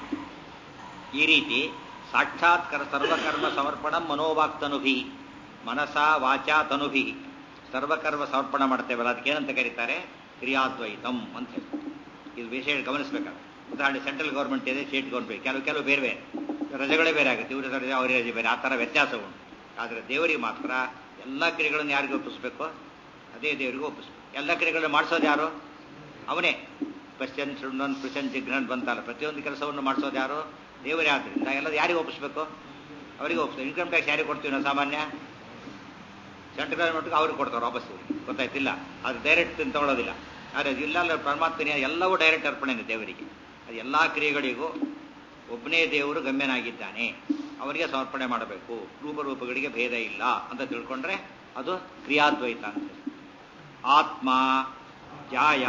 ಈ ರೀತಿ ಸಾಕ್ಷಾತ್ಕರ ಸರ್ವಕರ್ಮ ಸಮರ್ಪಣ ಮನೋವಾಕ್ತನುಭಿ ಮನಸ ವಾಚಾ ತನುಭಿ ಸರ್ವಕರ್ಮ ಸಮರ್ಪಣ ಮಾಡ್ತೇವಲ್ಲ ಅದಕ್ಕೆ ಏನಂತ ಕರೀತಾರೆ ಕ್ರಿಯಾದ್ವೈತಂ ಅಂತ ಹೇಳಿ ಇದು ವಿಷಯ ಗಮನಿಸಬೇಕಾಗ ಉದಾಹರಣೆ ಸೆಂಟ್ರಲ್ ಗೌರ್ಮೆಂಟ್ ಇದೆ ಸ್ಟೇಟ್ ಗೌರ್ಮೆಂಟ್ ಕೆಲವು ಕೆಲವು ಬೇರೆ ಬೇರೆ ರಜೆಗಳೇ ಬೇರೆ ಆಗುತ್ತೆ ಇವ್ರ ರಜೆ ಅವರೇ ರಜೆ ಬೇರೆ ಆ ಥರ ವ್ಯತ್ಯಾಸ ಉಂಟು ಆದರೆ ದೇವರಿಗೆ ಮಾತ್ರ ಎಲ್ಲ ಕ್ರಿಯೆಗಳನ್ನು ಯಾರಿಗೆ ಒಪ್ಪಿಸ್ಬೇಕು ಅದೇ ದೇವರಿಗೆ ಒಪ್ಪಿಸ್ಬೇಕು ಎಲ್ಲ ಕ್ರಿಯೆಗಳನ್ನು ಮಾಡಿಸೋದು ಯಾರು ಅವನೇ ಕ್ವಶನ್ ಶೃಣ್ವನ್ ಕ್ವಶನ್ ಜಿಘ್ನನ್ ಬಂತಲ್ಲ ಪ್ರತಿಯೊಂದು ಕೆಲಸವನ್ನು ಮಾಡಿಸೋದು ಯಾರು ದೇವರೇ ಆದ್ರಿಂದ ಎಲ್ಲ ಯಾರಿಗೆ ಒಪ್ಪಿಸ್ಬೇಕು ಅವರಿಗೆ ಒಪ್ಪಿಸ್ಬೇಕು ಇನ್ಕಮ್ ಟ್ಯಾಕ್ಸ್ ಯಾರಿಗೆ ಕೊಡ್ತೀವಿ ನಾವು ಸಾಮಾನ್ಯ ಸೆಂಟ್ರಲ್ ಗೌರ್ಮೆಂಟ್ಗೆ ಅವ್ರಿಗೆ ಕೊಡ್ತಾರೆ ವಾಪಸ್ ಇವ್ರಿಗೆ. ಗೊತ್ತಾಯ್ತಿಲ್ಲ ಅದು ಡೈರೆಕ್ಟ್ ತಗೊಳ್ಳೋದಿಲ್ಲ ಆದರೆ ಇಲ್ಲ ಅಲ್ಲ ಪರಮಾತ್ಮನೇ ಎಲ್ಲವೂ ಡೈರೆಕ್ಟ್ ಅರ್ಪಣೆನೆ ದೇವರಿಗೆ ಅದು ಎಲ್ಲ ಕ್ರಿಯೆಗಳಿಗೂ ಒಬ್ಬನೇ ದೇವರು ಗಮ್ಯನಾಗಿದ್ದಾನೆ ಅವರಿಗೆ ಸಮರ್ಪಣೆ ಮಾಡಬೇಕು ರೂಪರೂಪಗಳಿಗೆ ಭೇದ ಇಲ್ಲ ಅಂತ ತಿಳ್ಕೊಂಡ್ರೆ ಅದು ಕ್ರಿಯಾದ್ವೈತ ಅಂತ ಆತ್ಮ ಜಾಯ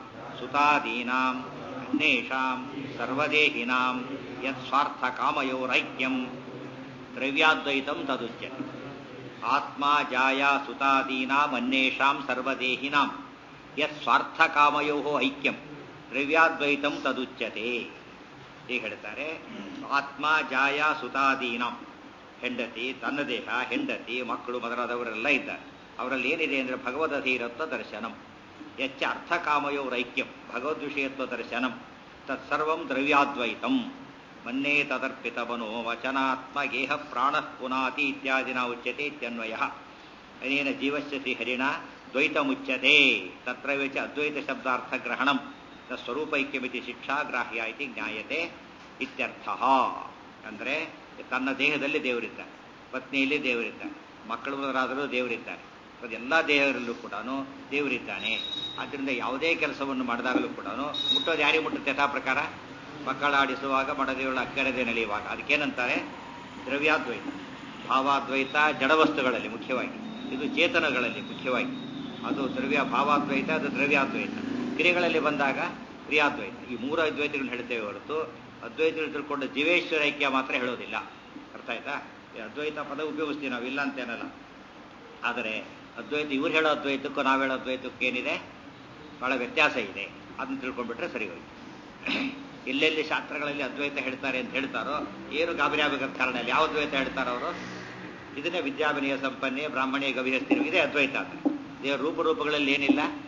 ಸುತಾದೀನಾಂ ಅನ್ಯೇಷಾಂ ಸರ್ವದೇಹಿನಾಂ ಯತ್ ಸ್ವಾರ್ಥ ಕಾಮಯೋರೈಕ್ಯಂ ದ್ರವ್ಯಾದ್ವೈತಂ ತದುಚ್ಯತೆ ಆತ್ಮ ಜಾಯ ಸುತಾದೀನಾಂ ಅನ್ಯೇಷಾಂ ಸರ್ವದೇಹಿನಾಂ ಯತ್ ಸ್ವಾರ್ಥ ಕಾಮಯೋ ಐಕ್ಯಂ ದ್ರವ್ಯಾದ್ವೈತಂ ತದುಚ್ಯತೆ ಹೀಗೆ ಹೇಳ್ತಾರೆ ಆತ್ಮ ಜಾಯ ಸುತಾದೀನಾಂ ಹೆಂಡತಿ ತನ್ನ ದೇಹ ಹೆಂಡತಿ ಮಕ್ಕಳು ಮೊದಲಾದವರೆಲ್ಲ ಇದ್ದಾರೆ ಅವರಲ್ಲಿ ಏನಿದೆ ಅಂದರೆ ಭಗವದಧೀರತ್ವ ದರ್ಶನಂ ಯಚ್ಚ ಅರ್ಥಕಾಮಯೋರೈಕ್ಯಂ ಭಗವದ್ವಿಷಯತ್ವ ದರ್ಶನಂ ತತ್ಸರ್ವಂ ದ್ರವ್ಯಾದ್ವೈತಂ ಮನ್ನೇ ತದರ್ಪಿತವನೋ ವಚನಾತ್ಮ ಗೇಹ ಪ್ರಾಣ ಪುನಾತಿ ಇತ್ಯಾದಿನ ಉಚ್ಯತೆ ಇತ್ಯನ್ವಯ ಅನೇನ ಜೀವಸ್ಯ ಶ್ರೀಹರಿಣ ದ್ವೈತಮುಚ್ಯತೆ ತತ್ರವೇ ಚ ಅದ್ವೈತ ಶಬ್ದಾರ್ಥಗ್ರಹಣಂ ಸ್ವರೂಪೈಕ್ಯಮಿತಿ ಶಿಕ್ಷಾ ಗ್ರಾಹ್ಯ ಇತಿ ಜ್ಞಾಯತೆ ಇತ್ಯರ್ಥ ಅಂದರೆ ತನ್ನ ದೇಹದಲ್ಲಿ ದೇವರಿದ್ದಾನೆ ಪತ್ನಿಯಲ್ಲಿ ದೇವರಿದ್ದಾನೆ ಮಕ್ಕಳು ಮೊದಲಾದರೂ ದೇವರಿದ್ದಾನೆ ಎಲ್ಲ ದೇಹದಲ್ಲೂ ಕೂಡ ದೇವರಿದ್ದಾನೆ ಆದ್ದರಿಂದ ಯಾವುದೇ ಕೆಲಸವನ್ನು ಮಾಡಿದಾಗಲೂ ಕೂಡ ಮುಟ್ಟೋದು ಯಾರಿಗೆ ಮುಟ್ಟುತ್ತೆ ಯಥಾ ಪ್ರಕಾರ ಮಕ್ಕಳಾಡಿಸುವಾಗ ಮಡದೇವಳ ಅಕ್ಕರದೆ ನಡೆಯುವಾಗ ಅದಕ್ಕೇನಂತಾರೆ ದ್ರವ್ಯಾದ್ವೈತ ಭಾವಾದ್ವೈತ ಜಡವಸ್ತುಗಳಲ್ಲಿ ಮುಖ್ಯವಾಗಿ ಇದು ಚೇತನಗಳಲ್ಲಿ ಮುಖ್ಯವಾಗಿ ಅದು ದ್ರವ್ಯ ಭಾವಾದ್ವೈತ ಅದು ದ್ರವ್ಯಾದ್ವೈತ ಕ್ರಿಯೆಗಳಲ್ಲಿ ಬಂದಾಗ ಕ್ರಿಯಾದ್ವೈತ ಈ ಮೂರು ಅದ್ವೈತಗಳನ್ನ ಹೇಳ್ತೇವೆ ಹೊರತು ಅದ್ವೈತಗಳು ತಿಳ್ಕೊಂಡ ಜೀವೇಶ್ವರ ಐಕ್ಯ ಮಾತ್ರ ಹೇಳೋದಿಲ್ಲ ಅರ್ಥ ಆಯ್ತಾ ಈ ಅದ್ವೈತ ಪದ ಉಪಯೋಗಿಸ್ತೀವಿ ನಾವು ಇಲ್ಲ ಅಂತೇನಲ್ಲ ಆದರೆ ಅದ್ವೈತ ಇವ್ರು ಹೇಳೋ ಅದ್ವೈತಕ್ಕೂ ನಾವು ಹೇಳೋ ಅದ್ವೈತಕ್ಕೂ ಏನಿದೆ ಬಹಳ ವ್ಯತ್ಯಾಸ ಇದೆ ಅದನ್ನ ತಿಳ್ಕೊಂಡ್ಬಿಟ್ರೆ ಸರಿ ಹೋಯ್ತು ಎಲ್ಲೆಲ್ಲಿ ಶಾಸ್ತ್ರಗಳಲ್ಲಿ ಅದ್ವೈತ ಹೇಳ್ತಾರೆ ಅಂತ ಹೇಳ್ತಾರೋ ಏನು ಗಾಬರಿ ಆಗಬೇಕಾದ ಕಾರಣ ಇಲ್ಲ ಯಾವ ಅದ್ವೈತ ಹೇಳ್ತಾರೋ ಅವರು ಇದನ್ನೇ ವಿದ್ಯಾವಿನಯ ಸಂಪನ್ನೆ ಬ್ರಾಹ್ಮಣೀಯ ಗವಿಹಸ್ತಿರು ಇದೇ ಅದ್ವೈತ ಅಂತ ದೇವರ ರೂಪರೂಪಗಳಲ್ಲಿ ಏನಿಲ್ಲ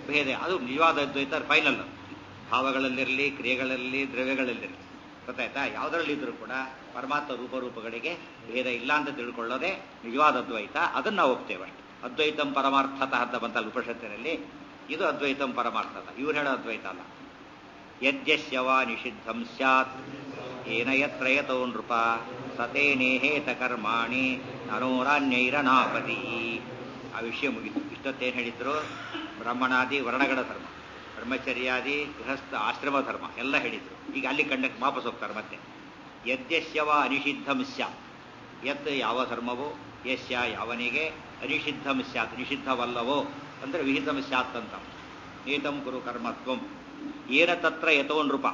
ಭೇದ ಅದು ನಿಜವಾದ ಅದ್ವೈತ ಫೈನಲ್ ಭಾವಗಳಲ್ಲಿರಲಿ ಕ್ರಿಯೆಗಳಲ್ಲಿ ದ್ರವ್ಯಗಳಲ್ಲಿರಲಿ ಗೊತ್ತಾಯ್ತಾ ಯಾವುದರಲ್ಲಿದ್ದರೂ ಕೂಡ ಪರಮಾತ್ಮ ರೂಪರೂಪಗಳಿಗೆ ಭೇದ ಇಲ್ಲ ಅಂತ ತಿಳ್ಕೊಳ್ಳೋದೇ ನಿಜವಾದ ಅದ್ವೈತ ಅದನ್ನ ನಾವು ಒಪ್ತೇವೆ ಅಷ್ಟೆ ಅದ್ವೈತಂ ಪರಮಾರ್ಥತಃ ಅಂತ ಬಂತಲ್ಲ ಉಪನಿಷತ್ತಿನಲ್ಲಿ ಇದು ಅದ್ವೈತಂ ಪರಮಾರ್ಥತ ಇವ್ರು ಹೇಳೋ ಅದ್ವೈತ ಅಲ್ಲ ಯದ್ಯಸ್ಯವ ನಿಷಿದ್ಧಂ ಸ್ಯಾತ್ ಏನ ಯತ್ರ ಯತೋ ನೃಪ ಸತೇನೇಹೇತ ಕರ್ಮಾಣಿ ನರೋರಾನ್ಯೈರನಾಪತಿ ಆ ವಿಷಯ ಮುಗಿತು ಇಷ್ಟೊತ್ತೇನು ಹೇಳಿದ್ರು ಬ್ರಾಹ್ಮಣಾದಿ ವರ್ಣಗಳ ಧರ್ಮ ಬ್ರಹ್ಮಚರ್ಯಾದಿ ಗೃಹಸ್ಥ ಆಶ್ರಮ ಧರ್ಮ ಎಲ್ಲ ಹೇಳಿದ್ರು ಈಗ ಅಲ್ಲಿ ಕಂಡಕ್ಕೆ ವಾಪಸ್ ಹೋಗ್ತಾರೆ ಮತ್ತೆ ಯದ್ಯಸ್ಯವ ಅನಿಷಿದ್ಧಂ ಸ್ಯಾತ್ ಯತ್ ಯಾವ ಧರ್ಮವೋ ಯಸ್ಯ ಯಾವನಿಗೆ ಅನಿಷಿದ್ಧಂ ಸ್ಯಾತ್ ನಿಷಿದ್ಧವಲ್ಲವೋ ಅಂದ್ರೆ ವಿಹಿತಂ ಸ್ಯಾತ್ ಅಂತ ನೀತಂ ಕುರು ಕರ್ಮತ್ವಂ ಏನ ತತ್ರ ಯಥೋ ನೃಪ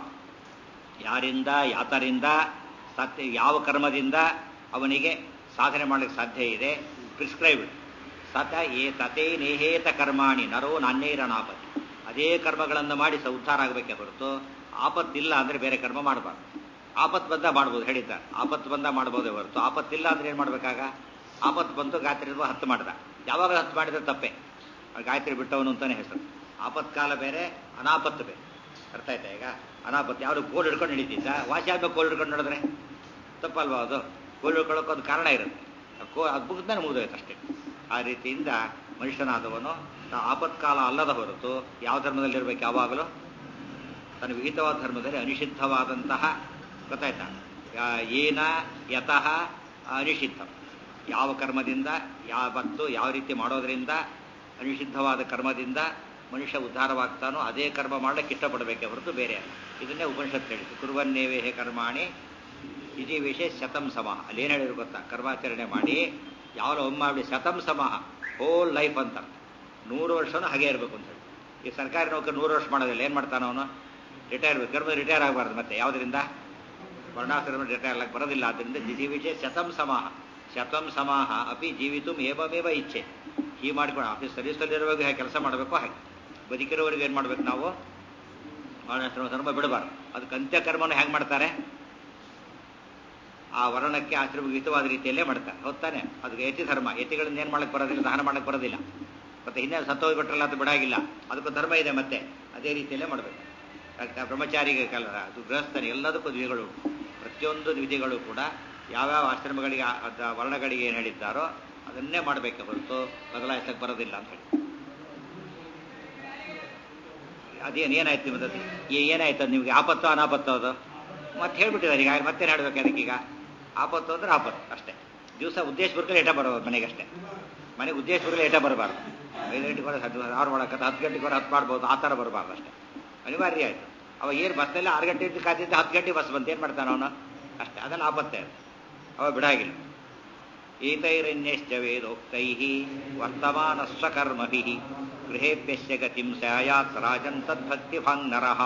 ಯಾರಿಂದ ಯಾತರಿಂದ ಸತ್ಯ ಯಾವ ಕರ್ಮದಿಂದ ಅವನಿಗೆ ಸಾಧನೆ ಮಾಡಲಿಕ್ಕೆ ಸಾಧ್ಯ ಇದೆ ಪ್ರಿಸ್ಕ್ರೈಬ್ಡ್ ಸತ ಏ ತತೇ ನೇಹೇತ ಕರ್ಮಾಣಿ ನರೋ ನಾನ್ಯೈರನಾಪತಿ ಅದೇ ಕರ್ಮಗಳನ್ನು ಮಾಡಿ ಸ ಉದ್ಧಾರ ಆಗಬೇಕೇ ಹೊರತು ಆಪತ್ತಿಲ್ಲ ಅಂದ್ರೆ ಬೇರೆ ಕರ್ಮ ಮಾಡಬಾರ್ದು ಆಪತ್ತು ಬಂದ ಮಾಡ್ಬೋದು ಹೇಳಿದ್ದಾರೆ ಆಪತ್ತು ಬಂದ ಮಾಡ್ಬೋದೇ ಹೊರತು ಆಪತ್ತಿಲ್ಲ ಅಂದ್ರೆ ಏನು ಮಾಡ್ಬೇಕಾಗ ಆಪತ್ತು ಬಂತು ಗಾಯತ್ರಿ ಹತ್ತು ಮಾಡ್ದ ಯಾವಾಗ ಹತ್ತು ಮಾಡಿದ್ರೆ ತಪ್ಪೆ ಗಾಯತ್ರಿ ಬಿಟ್ಟವನು ಅಂತಾನೆ ಹೆಸರು ಆಪತ್ಕಾಲ ಬೇರೆ ಅನಾಪತ್ತು ಬೇರೆ ಅರ್ಥ ಆಯ್ತಾ ಈಗ ಅನಾಪತ್ತು ಯಾರು ಗೋಲ್ ಹಿಡ್ಕೊಂಡು ಹಿಡಿತಿದ್ದ ವಾಸಿ ಆದ್ಮೇಲೆ ಕೋಲ್ ಹಿಡ್ಕೊಂಡು ನೋಡಿದ್ರೆ ತಪ್ಪಲ್ವಾ ಅದು ಕೋಲ್ ಹಿಡ್ಕೊಳ್ಳೋಕೆ ಒಂದು ಕಾರಣ ಇರುತ್ತೆ ಕೋ ಅದು ಮುಗಿದ್ಮೇಲೆ ಮುಗಿದೋಯ್ತು ಅಷ್ಟೇ ಆ ರೀತಿಯಿಂದ ಮನುಷ್ಯನಾದವನು ಆಪತ್ಕಾಲ ಅಲ್ಲದ ಹೊರತು ಯಾವ ಧರ್ಮದಲ್ಲಿರ್ಬೇಕು ಯಾವಾಗಲೂ ತನ್ನ ವಿಹಿತವಾದ ಧರ್ಮದಲ್ಲಿ ಅನಿಷಿದ್ಧವಾದಂತಹ ಗೊತ್ತಾಯ್ತಾ ಏನ ಯತಃ ಅನಿಷಿದ್ಧ ಯಾವ ಕರ್ಮದಿಂದ ಯಾವತ್ತು ಯಾವ ರೀತಿ ಮಾಡೋದ್ರಿಂದ ಅನಿಷಿದ್ಧವಾದ ಕರ್ಮದಿಂದ ಮನುಷ್ಯ ಉದ್ಧಾರವಾಗ್ತಾನೋ ಅದೇ ಕರ್ಮ ಮಾಡಕ್ಕೆ ಇಷ್ಟಪಡಬೇಕೆ ಹೊರತು ಬೇರೆ ಇದನ್ನೇ ಉಪನಿಷತ್ ಹೇಳಿತು ಕುರುವನ್ನೇವೇ ಕರ್ಮಾಣಿ ಇದೇ ವಿಷಯ ಶತಂ ಸಮಾಹ ಅಲ್ಲೇನು ಹೇಳಿದ್ರು ಗೊತ್ತಾ ಕರ್ಮಾಚರಣೆ ಮಾಡಿ ಯಾವ ಒಮ್ಮೆ ಮಾಡಿ ಶತಂ ಸಮಾಹ ಹೋಲ್ ಲೈಫ್ ಅಂತ ನೂರು ವರ್ಷನೂ ಹಾಗೆ ಇರಬೇಕು ಅಂತ ಹೇಳಿ ಈ ಸರ್ಕಾರಿ ನೌಕರಿ ನೂರು ವರ್ಷ ಮಾಡೋದಿಲ್ಲ ಏನು ಮಾಡ್ತಾನ ಅವನು ರಿಟೈರ್ ಕರ್ಮ ರಿಟೈರ್ ಆಗಬಾರ್ದು ಮತ್ತೆ ಯಾವುದರಿಂದ ವರ್ಣಾಶ್ರಮ ರಿಟೈರ್ ಆಗಕ್ಕೆ ಬರೋದಿಲ್ಲ ಆದ್ದರಿಂದ ವಿಷಯ ಶತಂ ಸಮಾಹ ಶತಂ ಸಮಾಹ ಅಪಿ ಜೀವಿತು ಏವಮೇವ ಇಚ್ಛೆ ಹೀಗೆ ಮಾಡ್ಕೊಂಡು ಆಫೀಸ್ ಸರ್ವಿಸಲ್ಲಿರುವಾಗ ಹೇಗೆ ಕೆಲಸ ಮಾಡಬೇಕು ಹಾಗೆ ಬದುಕಿರೋರಿಗೆ ಏನು ಮಾಡ್ಬೇಕು ನಾವು ವರ್ಣಾಶ್ರಮ ಧರ್ಮ ಬಿಡಬಾರ್ದು ಅದಕ್ಕೆ ಅಂತ್ಯಕರ್ಮನ ಹೇಗೆ ಮಾಡ್ತಾರೆ ಆ ವರ್ಣಕ್ಕೆ ಆಶ್ರಮ ಹಿತವಾದ ರೀತಿಯಲ್ಲೇ ಮಾಡ್ತಾರೆ ಹೊತ್ತಾನೆ ಅದಕ್ಕೆ ಯತಿ ಧರ್ಮ ಯತಿಗಳನ್ನ ಏನು ಮಾಡಕ್ಕೆ ಬರೋದಿಲ್ಲ ದಹನ ಮಾಡಕ್ಕೆ ಬರೋದಿಲ್ಲ ಮತ್ತೆ ಇನ್ನೇ ಸತ್ತೋಗ್ಬಿಟ್ರಲ್ಲ ಅದು ಬಿಡಾಗಿಲ್ಲ ಅದಕ್ಕೂ ಧರ್ಮ ಇದೆ ಮತ್ತೆ ಅದೇ ರೀತಿಯಲ್ಲೇ ಮಾಡಬೇಕು ಬ್ರಹ್ಮಚಾರಿಗೆ ಕಲ ಅದು ಗೃಹಸ್ಥನ ಎಲ್ಲದಕ್ಕೂ ವಿಧಿಗಳು ಪ್ರತಿಯೊಂದು ವಿಧಿಗಳು ಕೂಡ ಯಾವ್ಯಾವ ಆಶ್ರಮಗಳಿಗೆ ವರ್ಣಗಳಿಗೆ ಏನು ಹೇಳಿದ್ದಾರೋ ಅದನ್ನೇ ಮಾಡಬೇಕೆ ಹೊರತು ಬದಲಾಯಿಸಕ್ಕೆ ಬರೋದಿಲ್ಲ ಅಂತ ಹೇಳಿ ಅದೇನು ಏನಾಯ್ತು ನಿಮ್ಮದು ಏನಾಯ್ತು ಅದು ನಿಮಗೆ ಆಪತ್ತು ಅನಾಪತ್ತು ಅದು ಮತ್ತೆ ಹೇಳ್ಬಿಟ್ಟಿದ್ದಾರೆ ಈಗ ಮತ್ತೇನು ಹೇಳ್ಬೇಕು ಅದಕ್ಕೀಗ ಆಪತ್ತು ಅಂದ್ರೆ ಆಪತ್ತು ಅಷ್ಟೇ ದಿವಸ ಉದ್ದೇಶಪೂರ್ವಕ ಲೇಟ ಬರೋದು ಮನೆಗೆ ಅಷ್ಟೇ ಮನೆಗೆ ಉದ್ದೇಶಪೂರ್ವಕ ಲೇಟ ಬರಬಾರ್ದು ಐದು ಗಂಟೆಗೆ ಬರೋದು ಹತ್ತು ಆರು ಮಾಡಕ್ಕೆ ಹತ್ತು ಗಂಟೆಗೆ ಬರೋ ಹತ್ತು ಮಾಡ್ಬೋದು ಆ ಥರ ಬರಬಾರ್ದು ಅಷ್ಟೇ ಅನಿವಾರ್ಯ ಆಯಿತು ಅವ ಏನು ಬಸ್ನಲ್ಲಿ ಆರು ಗಂಟೆ ಇದ್ದು ಕಾದಿದ್ದು ಹತ್ತು ಗಂಟೆ ಬಸ್ ಬಂತು ಏನು ಮಾಡ್ತಾನೆ ಅವನು ಅಷ್ಟೇ ಅದನ್ನು ಆಪತ್ತೆ ಅದು ಅವ ಬಿಡಾಗಿಲ್ಲ ಏತೈರನ್ಯಶ್ಚ ವೇದೋಕ್ತೈ ವರ್ತಮಾನ ಸ್ವಕರ್ಮಭಿ ಗೃಹೇಭ್ಯಶ್ಚ ಗತಿಂ ಸ್ಯಾಯಾತ್ ರಾಜನ್ ತದ್ಭಕ್ತಿಭಾಂಗ್ ನರಃ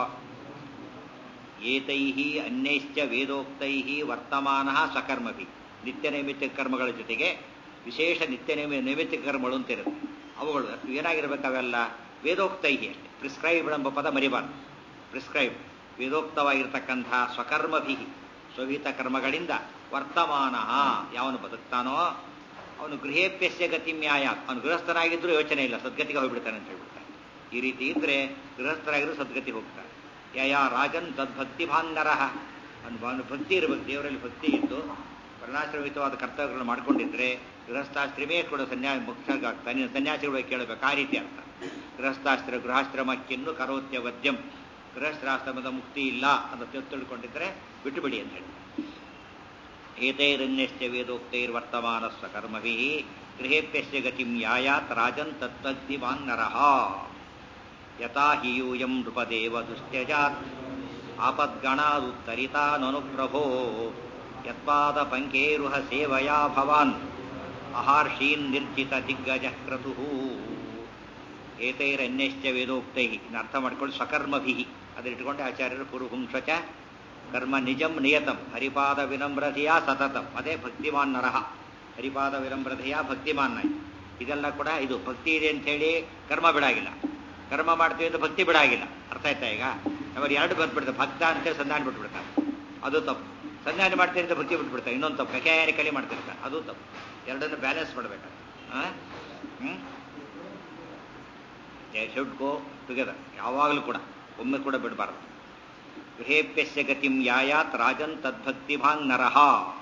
ಏತೈ ಅನ್ಯೈಶ್ಚ ವೇದೋಕ್ತೈ ವರ್ತಮಾನ ಸ್ವಕರ್ಮಭಿ ನಿತ್ಯ ನೈಮಿತ್ಯ ಕರ್ಮಗಳ ಜೊತೆಗೆ ವಿಶೇಷ ನಿತ್ಯ ನೈಮಿ ನೈಮಿತ್ಯ ಕರ್ಮಗಳು ಅಂತ ಇರುತ್ತೆ ಅವುಗಳು ಏನಾಗಿರ್ಬೇಕು ಅವೆಲ್ಲ ವೇದೋಕ್ತೈ ಅಷ್ಟೇ ಪ್ರಿಸ್ಕ್ರೈಬ್ಡ್ ಎಂಬ ಪದ ಮರಿಬಾರ್ದು ಪ್ರಿಸ್ಕ್ರೈಬ್ ವೇದೋಕ್ತವಾಗಿರ್ತಕ್ಕಂಥ ಸ್ವಕರ್ಮಭಿ ಸ್ವಹಿತ ಕರ್ಮಗಳಿಂದ ವರ್ತಮಾನ ಯಾವನು ಬದುಕ್ತಾನೋ ಅವನು ಗೃಹೇಪ್ಯಸ್ಯ ಗತಿ ನ್ಯಾಯ ಅವನು ಗೃಹಸ್ಥನಾಗಿದ್ರೂ ಯೋಚನೆ ಇಲ್ಲ ಸದ್ಗತಿಗೆ ಹೋಗ್ಬಿಡ್ತಾನೆ ಅಂತ ಹೇಳ್ಬಿಡ್ತಾನೆ ಈ ರೀತಿ ಇದ್ರೆ ಗೃಹಸ್ಥರಾಗಿದ್ರು ಸದ್ಗತಿ ಹೋಗ್ತಾನೆ ಯಯ ರಾಜನ್ ತದ್ಭಕ್ತಿ ಭಾಂಗರಹ ಅವನು ಭಕ್ತಿ ಇರಬೇಕು ದೇವರಲ್ಲಿ ಭಕ್ತಿ ಇದ್ದು ವರ್ಣಾಶ್ರಮಿತವಾದ ಕರ್ತವ್ಯಗಳನ್ನು ಮಾಡ್ಕೊಂಡಿದ್ರೆ ಗೃಹಸ್ಥಾಶ್ರಮೇ ಕೂಡ ಸನ್ಯಾಸ ಮುಖ್ಯ ಆಗ್ತಾನೆ ಸನ್ಯಾಸಿಗಳು ಕೇಳಬೇಕು ಆ ರೀತಿ ಅರ್ಥ ಗೃಹಸ್ಥಾಶ್ರ ಗೃಹಾಶ್ರಮಕ್ಕಿನ್ನು ಕರೋತ್ಯ ವದ್ಯಂ ಗೃಹಸ್ಥಾಶ್ರಮದ ಮುಕ್ತಿ ಇಲ್ಲ ಅಂತ ತಿಳ್ಕೊಂಡಿದ್ರೆ ಬಿಟ್ಟುಬಿಡಿ ಅಂತ ಹೇಳಿ ಏತೈರನ್ಯಶ್ಚ ವೇದೋಕ್ತೈರ್ವರ್ತಮಾನ ಸ್ವಕರ್ಮಭಿ ಗೃಹೇಪ್ಯಸ್ಯ ಗತಿಂ ಯಾಯಾತ್ ರಾಜನ್ ತದ್ಭಕ್ತಿವಾನ್ ನರಃ ಯಥಾ ಹಿಯೂಯಂ ನೃಪದೇವ ದುಶ್ತ್ಯಜಾತ್ ಆಪದ್ಗಣಾದುತ್ತರಿತಾನನು ಪ್ರಭೋ ಯತ್ಪಾದ ಪಂಕೇರುಹ ಸೇವಯಾ ಭವಾನ್ ಅಹಾರ್ಷೀನ್ ನಿರ್ಜಿತ ದಿಗ್ಗಜ ಕ್ರತು ಏತೈರನ್ಯಶ್ಚ ವೇದೋಕ್ತೈ ಇನ್ನು ಅರ್ಥ ಮಾಡ್ಕೊಂಡು ಸ್ವಕರ್ಮಭಿ ಅದರಿಟ್ಕೊಂಡೆ ಆಚಾರ್ಯರು ಪುರುಹುಂಸಚ ಕರ್ಮ ನಿಜಂ ನಿಯತಂ ಹರಿಪಾದ ವಿನಮ್ರತೆಯ ಸತತಂ ಅದೇ ಭಕ್ತಿಮಾನ್ ನರಹ ಹರಿಪಾದ ವಿನಮ್ರತೆಯ ಭಕ್ತಿಮಾನ್ ನಾಯಿ ಇದೆಲ್ಲ ಕೂಡ ಇದು ಭಕ್ತಿ ಇದೆ ಅಂತ ಹೇಳಿ ಕರ್ಮ ಬಿಡಾಗಿಲ್ಲ ಕರ್ಮ ಮಾಡ್ತೀವಿ ಅಂತ ಭಕ್ತಿ ಬಿಡಾಗಿಲ್ಲ ಅರ್ಥ ಆಯ್ತಾ ಈಗ ಅವ್ರು ಎರಡು ಬಂದ್ಬಿಡ್ತಾರೆ ಭಕ್ತ ಅಂತೇಳಿ ಸಂಧಾನ ಬಿಟ್ಬಿಡ್ತಾರೆ ಅದು ತಪ್ಪು ಸಂಧಾನ ಮಾಡ್ತೀನಿ ಅಂತ ಭಕ್ತಿ ಬಿಟ್ಬಿಡ್ತಾರೆ ಇನ್ನೊಂದು ತಪ್ಪು ಮೆಕ್ಯಾನಿಕಲಿ ಮಾಡ್ತಿರ್ತಾರೆ ಅದು ತಪ್ಪು ಎರಡನ್ನು ಬ್ಯಾಲೆನ್ಸ್ ಮಾಡ್ಬೇಕಾದ್ರೆ hmm they should go together ಯಾವಾಗಲೂ ಕೂಡ ಒಮ್ಮೆ ಕೂಡ ಬಿಡಬಾರ್ದು ಗೃಹೇಪ್ಯಸ್ಯ ಗತಿಂ ಯಾಯಾತ್ ರಾಜನ್ ತದ್ಭಕ್ತಿಭಾನ್ ನರಹ